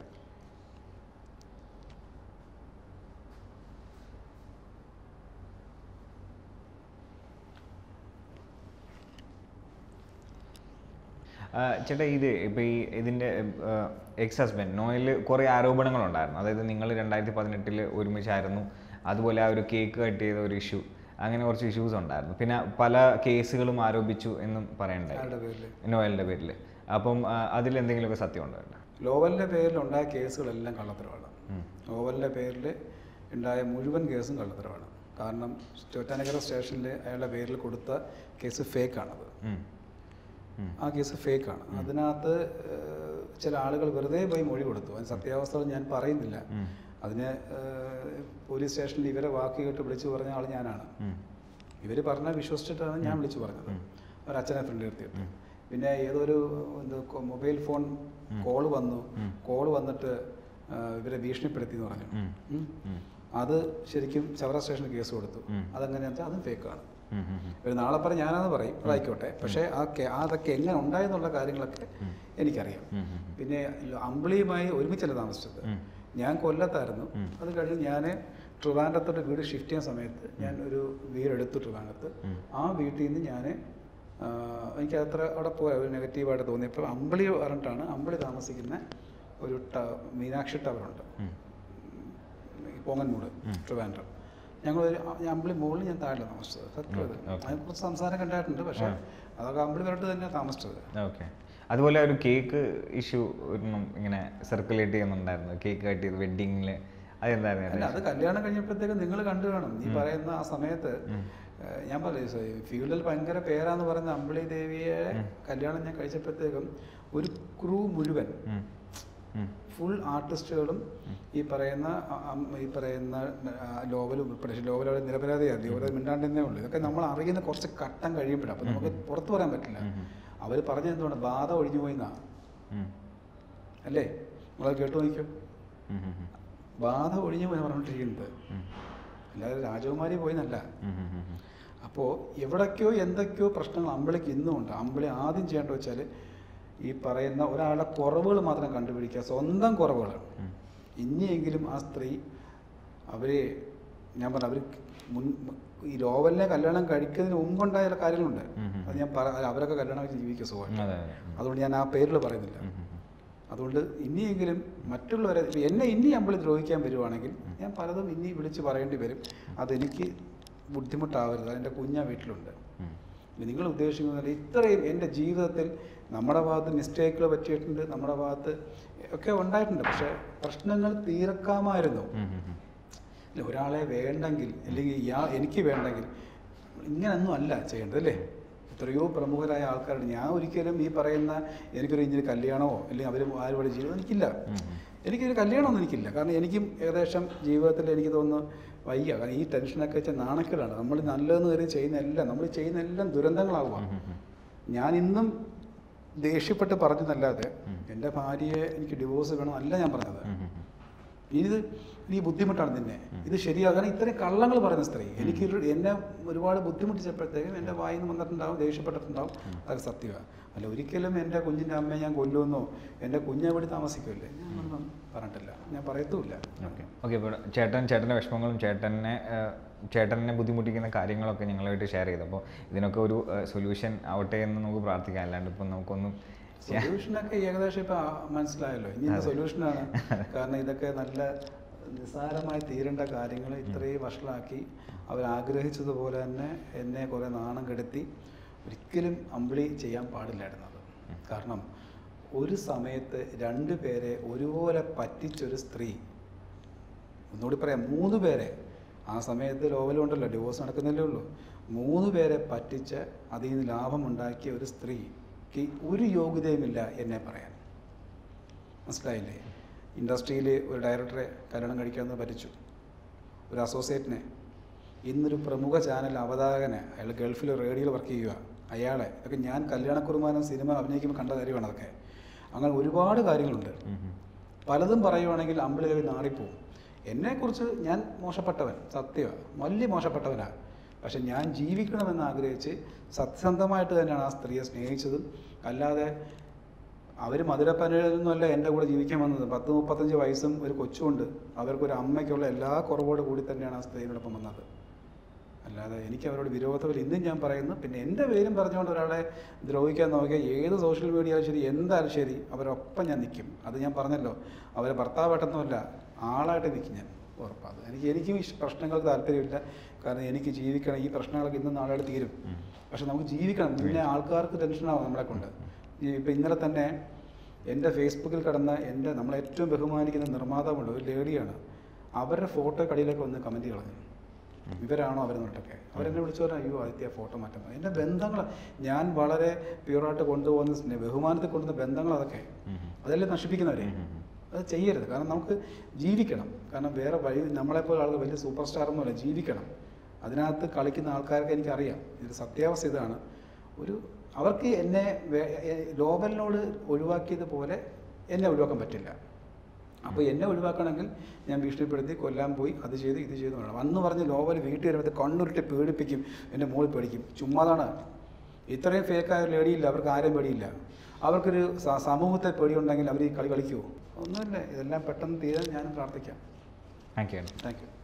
ആ, ചേട്ടാ ഇത് ഇപ്പോൾ ഈ ഇതിൻ്റെ എക്സ് ഹസ്ബൻഡ് നോയിൽ കുറേ ആരോപണങ്ങളുണ്ടായിരുന്നു അതായത് നിങ്ങൾ രണ്ടായിരത്തി പതിനെട്ടിൽ ഒരുമിച്ചായിരുന്നു അതുപോലെ ആ ഒരു കേക്ക് കട്ട് ചെയ്ത ഒരു ഇഷ്യൂ അങ്ങനെ കുറച്ച് ഇഷ്യൂസ് ഉണ്ടായിരുന്നു പിന്നെ പല കേസുകളും ആരോപിച്ചു എന്നും പറയണ്ടായി ആരുടെ പേരിൽ നോയലിൻ്റെ പേരിൽ അപ്പം ആ, അതിലെന്തെങ്കിലുമൊക്കെ സത്യം ഉണ്ടോ ലോവലിൻ്റെ പേരിൽ ഉണ്ടായ കേസുകളെല്ലാം കള്ളത്തരമാണ് ഉം. ലോവലിൻ്റെ പേരിൽ ഉണ്ടായ മുഴുവൻ കേസും കള്ളത്തരമാണ് കാരണം ചോറ്റാനക്കര സ്റ്റേഷനിൽ അയാളുടെ പേരിൽ കൊടുത്ത കേസ് ഫേക്കാണത് ഉം. ഉം. ആ കേസ് ഫേക്കാണ് അതിനകത്ത് ഏഹ്, ചില ആളുകൾ വെറുതെ പോയി മൊഴി കൊടുത്തു അതിന് സത്യാവസ്ഥകൾ ഞാൻ പറയുന്നില്ല ഉം. അതിന് ഏഹ്, പോലീസ് സ്റ്റേഷനിൽ ഇവരെ വാക്ക് കേട്ട് വിളിച്ചു പറഞ്ഞ ആൾ ഞാനാണ് ഉം. ഇവർ പറഞ്ഞ വിശ്വസിച്ചിട്ടാണ് ഞാൻ വിളിച്ചു പറഞ്ഞത് ഒരച്ഛനെ ഫ്രണ്ട് നിർത്തിയിട്ട് പിന്നെ ഏതൊരു എന്ത് കൊ- മൊബൈൽ ഫോൺ കോൾ വന്നു കോൾ വന്നിട്ട് ആ, ഇവരെ ഭീഷണിപ്പെടുത്തി എന്ന് പറഞ്ഞു ഉം. ഉം. ഉം. അത് ശരിക്കും ചവറ സ്റ്റേഷനിൽ കേസ് കൊടുത്തു ഉം. അതെങ്ങനെയാണെന്ന് വെച്ചാൽ അതും ഫേക്കാണ് ഉം. ഉം. ഉം. ഒരു നാളെ പറഞ്ഞ് ഞാനത് പറയും അതായിക്കോട്ടെ പക്ഷേ ആ കെ- അതൊക്കെ എങ്ങനെ ഉണ്ടായെന്നുള്ള കാര്യങ്ങളൊക്കെ എനിക്കറിയാം ഉം. ഉം. പിന്നെ അമ്പിളിയുമായി ഒരുമിച്ചല്ല താമസിച്ചത് ഉം. ഞാൻ കൊല്ലത്തായിരുന്നു അത് കഴിഞ്ഞ് ഞാൻ ട്രിവാൻഡ്രത്തോട്ട് വീട് ഷിഫ്റ്റ് ചെയ്യുന്ന സമയത്ത് ഞാൻ ഒരു വീടെടുത്തു ട്രിവാൻഡ്രത്ത് ആ വീട്ടിൽ നിന്ന് ഞാൻ എനിക്ക് അത്ര അവിടെ പോയ ഒരു നെഗറ്റീവായിട്ട് തോന്നിയപ്പോൾ അമ്പിളി പറഞ്ഞിട്ടാണ് അമ്പിളി താമസിക്കുന്ന ഒരു ട മീനാക്ഷി ടവറുണ്ട് ഉം. ഈ പോങ്ങൻമൂട് ട്രിവാൻഡ്രം ഞങ്ങൾ ഒരു അമ്പിളി മുകളിൽ ഞാൻ താഴെ താമസിച്ചത് സത്യം അത് ഓക്കെ. അതിനെക്കുറിച്ച് സംസാരം ഉണ്ടായിട്ടുണ്ട് പക്ഷേ അതൊക്കെ അമ്പിളി വരട്ട് തന്നെയാണ് താമസിച്ചത് ഓക്കെ അതുപോലെ ഒരു കേക്ക് ഇഷ്യൂ ഒരെണ്ണം ഇങ്ങനെ സർക്കുലേറ്റ് ചെയ്യുന്നുണ്ടായിരുന്നു കേക്ക് കട്ട് ചെയ്ത് വെഡിങ്ങിൽ അതെന്തായിരുന്നു അല്ല അതിന്റെ അത് കല്യാണം കഴിഞ്ഞപ്പോഴത്തേക്ക് നിങ്ങൾ കണ്ടു കാണും ഈ പറയുന്ന ആ സമയത്ത് ഏഹ്, ഞാൻ പറഞ്ഞു ഫീൽഡിൽ ഭയങ്കര പേരാന്ന് പറയുന്ന അമ്പിളി ദേവിയെ കല്യാണം ഞാൻ കഴിച്ചപ്പോഴത്തേക്കും ഒരു ക്രൂ മുഴുവൻ ഉം. ഉം. ഫുൾ ആർട്ടിസ്റ്റുകളും ഈ പറയുന്ന അ- അം- ഈ പറയുന്ന ആ, ലോവലും ഉൾപ്പെടെ പക്ഷേ ലോവൽ അവിടെ നിരപരാധിയാണ് ലോവൽ മിണ്ടാണ്ടെന്നേ ഉള്ളൂ ഇതൊക്കെ നമ്മൾ അറിയുന്ന കുറച്ച് ഘട്ടം കഴിയുമ്പോഴാണ് അപ്പോൾ നമുക്ക് പുറത്തു പറയാൻ പറ്റില്ല അവർ പറഞ്ഞത് എന്തുകൊണ്ട് ബാധ ഒഴിഞ്ഞു പോയിന്നാ ഉം. അല്ലേ നമ്മളത് കേട്ടു നോക്കിയോ ഉം. ഉം. ഉം. ബാധ ഒഴിഞ്ഞു പോയി പറഞ്ഞുകൊണ്ടിരിക്കുന്നത് ഉം. അല്ലാതെ രാജകുമാരി പോയിന്നല്ല ഉം. ഉം. ഉം. അപ്പോൾ എവിടൊക്കെയോ എന്തൊക്കെയോ പ്രശ്നങ്ങൾ അമ്പിളിക്ക് ഇന്നും ഉണ്ട് അമ്പിളി ആദ്യം ചെയ്യേണ്ടത് വെച്ചാൽ ഈ പറയുന്ന ഒരാളുടെ കുറവുകൾ മാത്രം കണ്ടുപിടിക്കുക സ്വന്തം കുറവുകളാണ് ഇനിയെങ്കിലും ആ സ്ത്രീ അവരെ ഞാൻ പറഞ്ഞു അവർ മുൻ ഈ ലോവലിനെ കല്യാണം കഴിക്കുന്നതിന് മുമ്പുണ്ടായ ചില കാര്യങ്ങളുണ്ട് അത് ഞാൻ പറ അവരൊക്കെ കല്യാണം കഴിച്ച് ജീവിക്കുക സുഖമായിട്ട് അതെ അതെ ഉം. അതുകൊണ്ട് ഞാൻ ആ പേരിൽ പറയുന്നില്ല ഉം. ഉം. അതുകൊണ്ട് ഇനിയെങ്കിലും മറ്റുള്ളവരെ ഇപ്പം എന്നെ ഇനി അമ്പിളി ദ്രോഹിക്കാൻ വരുവാണെങ്കിൽ ഞാൻ പലതും ഇനി വിളിച്ച് പറയേണ്ടി വരും അതെനിക്ക് ബുദ്ധിമുട്ടാവരുത് അതെൻ്റെ കുഞ്ഞ വീട്ടിലുണ്ട് ഉം. ഇനി നിങ്ങൾ ഉദ്ദേശിക്കുന്നത് ഇത്രയും എൻ്റെ ജീവിതത്തിൽ നമ്മുടെ ഭാഗത്ത് മിസ്റ്റേക്കുകൾ പറ്റിയിട്ടുണ്ട് നമ്മുടെ ഭാഗത്ത് ഒക്കെ ഉണ്ടായിട്ടുണ്ട് പക്ഷേ പ്രശ്നങ്ങൾ തീർക്കാമായിരുന്നു ഉം. ഉം. ഉം. ഇല്ല, ഒരാളെ വേണ്ടെങ്കിൽ അല്ലെങ്കിൽ ഇയാൾ എനിക്ക് വേണ്ടെങ്കിൽ ഇങ്ങനൊന്നും അല്ല ചെയ്യേണ്ടത് അല്ലേ എത്രയോ പ്രമുഖരായ ആൾക്കാരുണ്ട് ഞാൻ ഒരിക്കലും ഈ പറയുന്ന എനിക്കൊരു ഇഞ്ചിന് കല്യാണമോ അല്ലെങ്കിൽ അവർ ആരുപാട് ജീവിതം എനിക്കില്ല എനിക്കൊരു കല്യാണമൊന്നും എനിക്കില്ല കാരണം എനിക്കും ഏകദേശം ജീവിതത്തിൽ എനിക്ക് തോന്നുന്നു വയ്യ കാരണം ഈ ടെൻഷനൊക്കെ വെച്ചാൽ നാണക്കേടാണ് നമ്മൾ നല്ലതെന്ന് കയറി ചെയ്യുന്ന എല്ലാം നമ്മൾ ചെയ്യുന്ന എല്ലാം ദുരന്തങ്ങളാവുക ഞാൻ ഇന്നും ദേഷ്യപ്പെട്ട് പറഞ്ഞതല്ലാതെ എൻ്റെ ഭാര്യയെ എനിക്ക് ഡിവോഴ്സ് വേണം അല്ല ഞാൻ പറഞ്ഞത് ഉം. ഉം. ഇത് നീ ബുദ്ധിമുട്ടാണ് നിന്നെ ഇത് ശരിയാകാൻ ഇത്രയും കള്ളങ്ങൾ പറയുന്ന സ്ത്രീ എനിക്ക് ഒരു- എന്നെ ഒരുപാട് ബുദ്ധിമുട്ടിച്ചപ്പോഴത്തേക്കും എൻ്റെ വായിൽ നിന്ന് വന്നിട്ടുണ്ടാവും ദേഷ്യപ്പെട്ടിട്ടുണ്ടാവും അതൊക്കെ സത്യമാണ് അല്ല ഒരിക്കലും എൻ്റെ കുഞ്ഞിൻ്റെ അമ്മയെ ഞാൻ കൊല്ലുമെന്നോ എൻ്റെ കുഞ്ഞെ ഇവിടെ താമസിക്കുമല്ലേ ഞാനൊന്നും പറഞ്ഞിട്ടില്ല ഞാൻ പറയത്തുമില്ല ഓക്കെ ഓക്കെ ഇപ്പോൾ ചേട്ടൻ ചേട്ടൻ്റെ വിഷമങ്ങളും ചേട്ടനെ ഏഹ്, ചേട്ടനെ ബുദ്ധിമുട്ടിക്കുന്ന കാര്യങ്ങളൊക്കെ ഞങ്ങളുമായിട്ട് ഷെയർ ചെയ്തു അപ്പോൾ ഇതിനൊക്കെ ഒരു സൊല്യൂഷൻ ആവട്ടെ എന്ന് നമുക്ക് പ്രാർത്ഥിക്കാം അല്ലാണ്ട് ഇപ്പം നമുക്കൊന്നും ചെയ്യാൻ സൊല്യൂഷനൊക്കെ ഏകദേശം ഇപ്പം മനസ്സിലായല്ലോ ഇനി ഇത് സൊല്യൂഷനാണ് കാരണം ഇതൊക്കെ നല്ല നിസ്സാരമായി തീരേണ്ട കാര്യങ്ങൾ ഇത്രയും വഷളാക്കി അവരാഗ്രഹിച്ചതുപോലെ തന്നെ എന്നെ കുറേ നാണം കെടുത്തി ഒരിക്കലും അമ്പിളി ചെയ്യാൻ പാടില്ലായിരുന്നത് കാരണം ഒരു സമയത്ത് രണ്ട് പേരെ ഒരുപോലെ പറ്റിച്ചൊരു സ്ത്രീ ഒന്നുകൂടി പറയാം മൂന്ന് പേരെ ആ സമയത്ത് ലോവലുണ്ടല്ലോ ഡിവോഴ്സ് നടക്കുന്നില്ലേ ഉള്ളൂ മൂന്ന് പേരെ പറ്റിച്ച് അതിൽ നിന്ന് ലാഭമുണ്ടാക്കിയ ഒരു സ്ത്രീക്ക് ഒരു യോഗ്യതയുമില്ല എന്നെ പറയാൻ മനസ്സിലായില്ലേ ഇൻഡസ്ട്രിയിൽ ഒരു ഡയറക്ടറെ കല്യാണം കഴിക്കാമെന്ന് പറ്റിച്ചു ഒരു അസോസിയേറ്റിനെ ഇന്നൊരു പ്രമുഖ ചാനൽ അവതാരകനെ അയാൾ ഗൾഫിൽ റേഡിയോയിൽ വർക്ക് ചെയ്യുക അയാളെ ഇതൊക്കെ ഞാൻ കല്യാണക്കുറുമാനം സിനിമ അഭിനയിക്കുമ്പോൾ കണ്ട കാര്യമാണ് അതൊക്കെ അങ്ങനെ ഒരുപാട് കാര്യങ്ങളുണ്ട് പലതും പറയുവാണെങ്കിൽ അമ്പിളി കവി നാറിപ്പോവും എന്നെക്കുറിച്ച് ഞാൻ മോശപ്പെട്ടവൻ സത്യമാണ് വലിയ മോശപ്പെട്ടവനാണ് പക്ഷെ ഞാൻ ജീവിക്കണമെന്ന് ആഗ്രഹിച്ച് സത്യസന്ധമായിട്ട് തന്നെയാണ് ആ സ്ത്രീയെ സ്നേഹിച്ചതും അല്ലാതെ അവർ മധുരപ്പനൊന്നുമല്ല എൻ്റെ കൂടെ ജീവിക്കാൻ വന്നത് പത്ത് മുപ്പത്തഞ്ച് വയസ്സും ഒരു കൊച്ചുമുണ്ട് അവർക്കൊരു അമ്മയ്ക്കുള്ള എല്ലാ കുറവോട് കൂടി തന്നെയാണ് ആ സ്ത്രീയോടൊപ്പം വന്നത് അല്ലാതെ എനിക്ക് അവരോട് വിരോധമില്ല ഇന്നും ഞാൻ പറയുന്നു പിന്നെ എൻ്റെ പേരും പറഞ്ഞുകൊണ്ട് ഒരാളെ ദ്രോഹിക്കാൻ നോക്കിയാൽ ഏത് സോഷ്യൽ മീഡിയയിലും ശരി എന്തായാലും ശരി അവരൊപ്പം ഞാൻ നിൽക്കും അത് ഞാൻ പറഞ്ഞല്ലോ അവരെ ഭർത്താവായിട്ടൊന്നുമല്ല ആളായിട്ട് നിൽക്കും ഞാൻ ഉറപ്പാണ് എനിക്ക് എനിക്കും ഈ പ്രശ്നങ്ങൾക്ക് താല്പര്യമില്ല കാരണം എനിക്ക് ജീവിക്കണം ഈ പ്രശ്നങ്ങളൊക്കെ ഇന്നും നാളെ തീരും പക്ഷെ നമുക്ക് ജീവിക്കണം പിന്നെ ആൾക്കാർക്ക് ടെൻഷനാവും നമ്മളെ കൊണ്ട് ഈ ഇപ്പം ഇന്നലെ തന്നെ എൻ്റെ ഫേസ്ബുക്കിൽ കിടന്ന എൻ്റെ നമ്മളെ ഏറ്റവും ബഹുമാനിക്കുന്ന നിർമ്മാതാവുണ്ട് ഒരു ലേഡിയാണ് അവരുടെ ഫോട്ടോ കടിയിലൊക്കെ വന്ന് കമൻറ്റ് കളഞ്ഞു ഇവരാണോ അവരെന്നിട്ടൊക്കെ അവരെന്നെ വിളിച്ചു പറഞ്ഞാൽ അയ്യോ ആദിത്യ ഫോട്ടോ മാറ്റാൻ പറഞ്ഞു. എൻ്റെ ബന്ധങ്ങൾ ഞാൻ വളരെ പ്യൂറായിട്ട് കൊണ്ടുപോകുന്ന സ്നേ- ബഹുമാനത്തിൽ കൊണ്ടുവന്ന ബന്ധങ്ങൾ അതൊക്കെ അതല്ലേ നശിപ്പിക്കുന്നവരെ അത് ചെയ്യരുത് കാരണം നമുക്ക് ജീവിക്കണം കാരണം വേറെ വഴി നമ്മളെപ്പോലെ ആളുകൾ വലിയ സൂപ്പർ സ്റ്റാർ ഒന്നുമല്ല ജീവിക്കണം അതിനകത്ത് കളിക്കുന്ന ആൾക്കാർക്ക് എനിക്കറിയാം ഇതിൽ സത്യാവസ്ഥ ഇതാണ് ഒരു അവർക്ക് എന്നെ വേ- എ- ലോബലിനോട് ഒഴിവാക്കിയതുപോലെ എന്നെ ഒഴിവാക്കാൻ പറ്റില്ല അപ്പോൾ എന്നെ ഒഴിവാക്കണമെങ്കിൽ ഞാൻ ഭീഷണിപ്പെടുത്തി കൊല്ലാൻ പോയി അത് ചെയ്ത് ഇത് ചെയ്ത് വേണം അന്ന് പറഞ്ഞ് ലോബൽ വീട്ടിൽ വരുമ്പോൾ കണ്ണുരുട്ടി പേടിപ്പിക്കും എൻ്റെ മോളിൽ പേടിക്കും ചുമ്മാതാണ് ഇത്രയും ഫേക്കായ ലേഡിയില്ല അവർക്ക് ആരെയും പേടിയില്ല അവർക്കൊരു സ- സമൂഹത്തെ പേടിയുണ്ടെങ്കിൽ അവർ ഈ കളി കളിക്കുമോ ഒന്നുമില്ല ഇതെല്ലാം പെട്ടെന്ന് തീരാൻ ഞാൻ പ്രാർത്ഥിക്കാം താങ്ക് യു താങ്ക് യു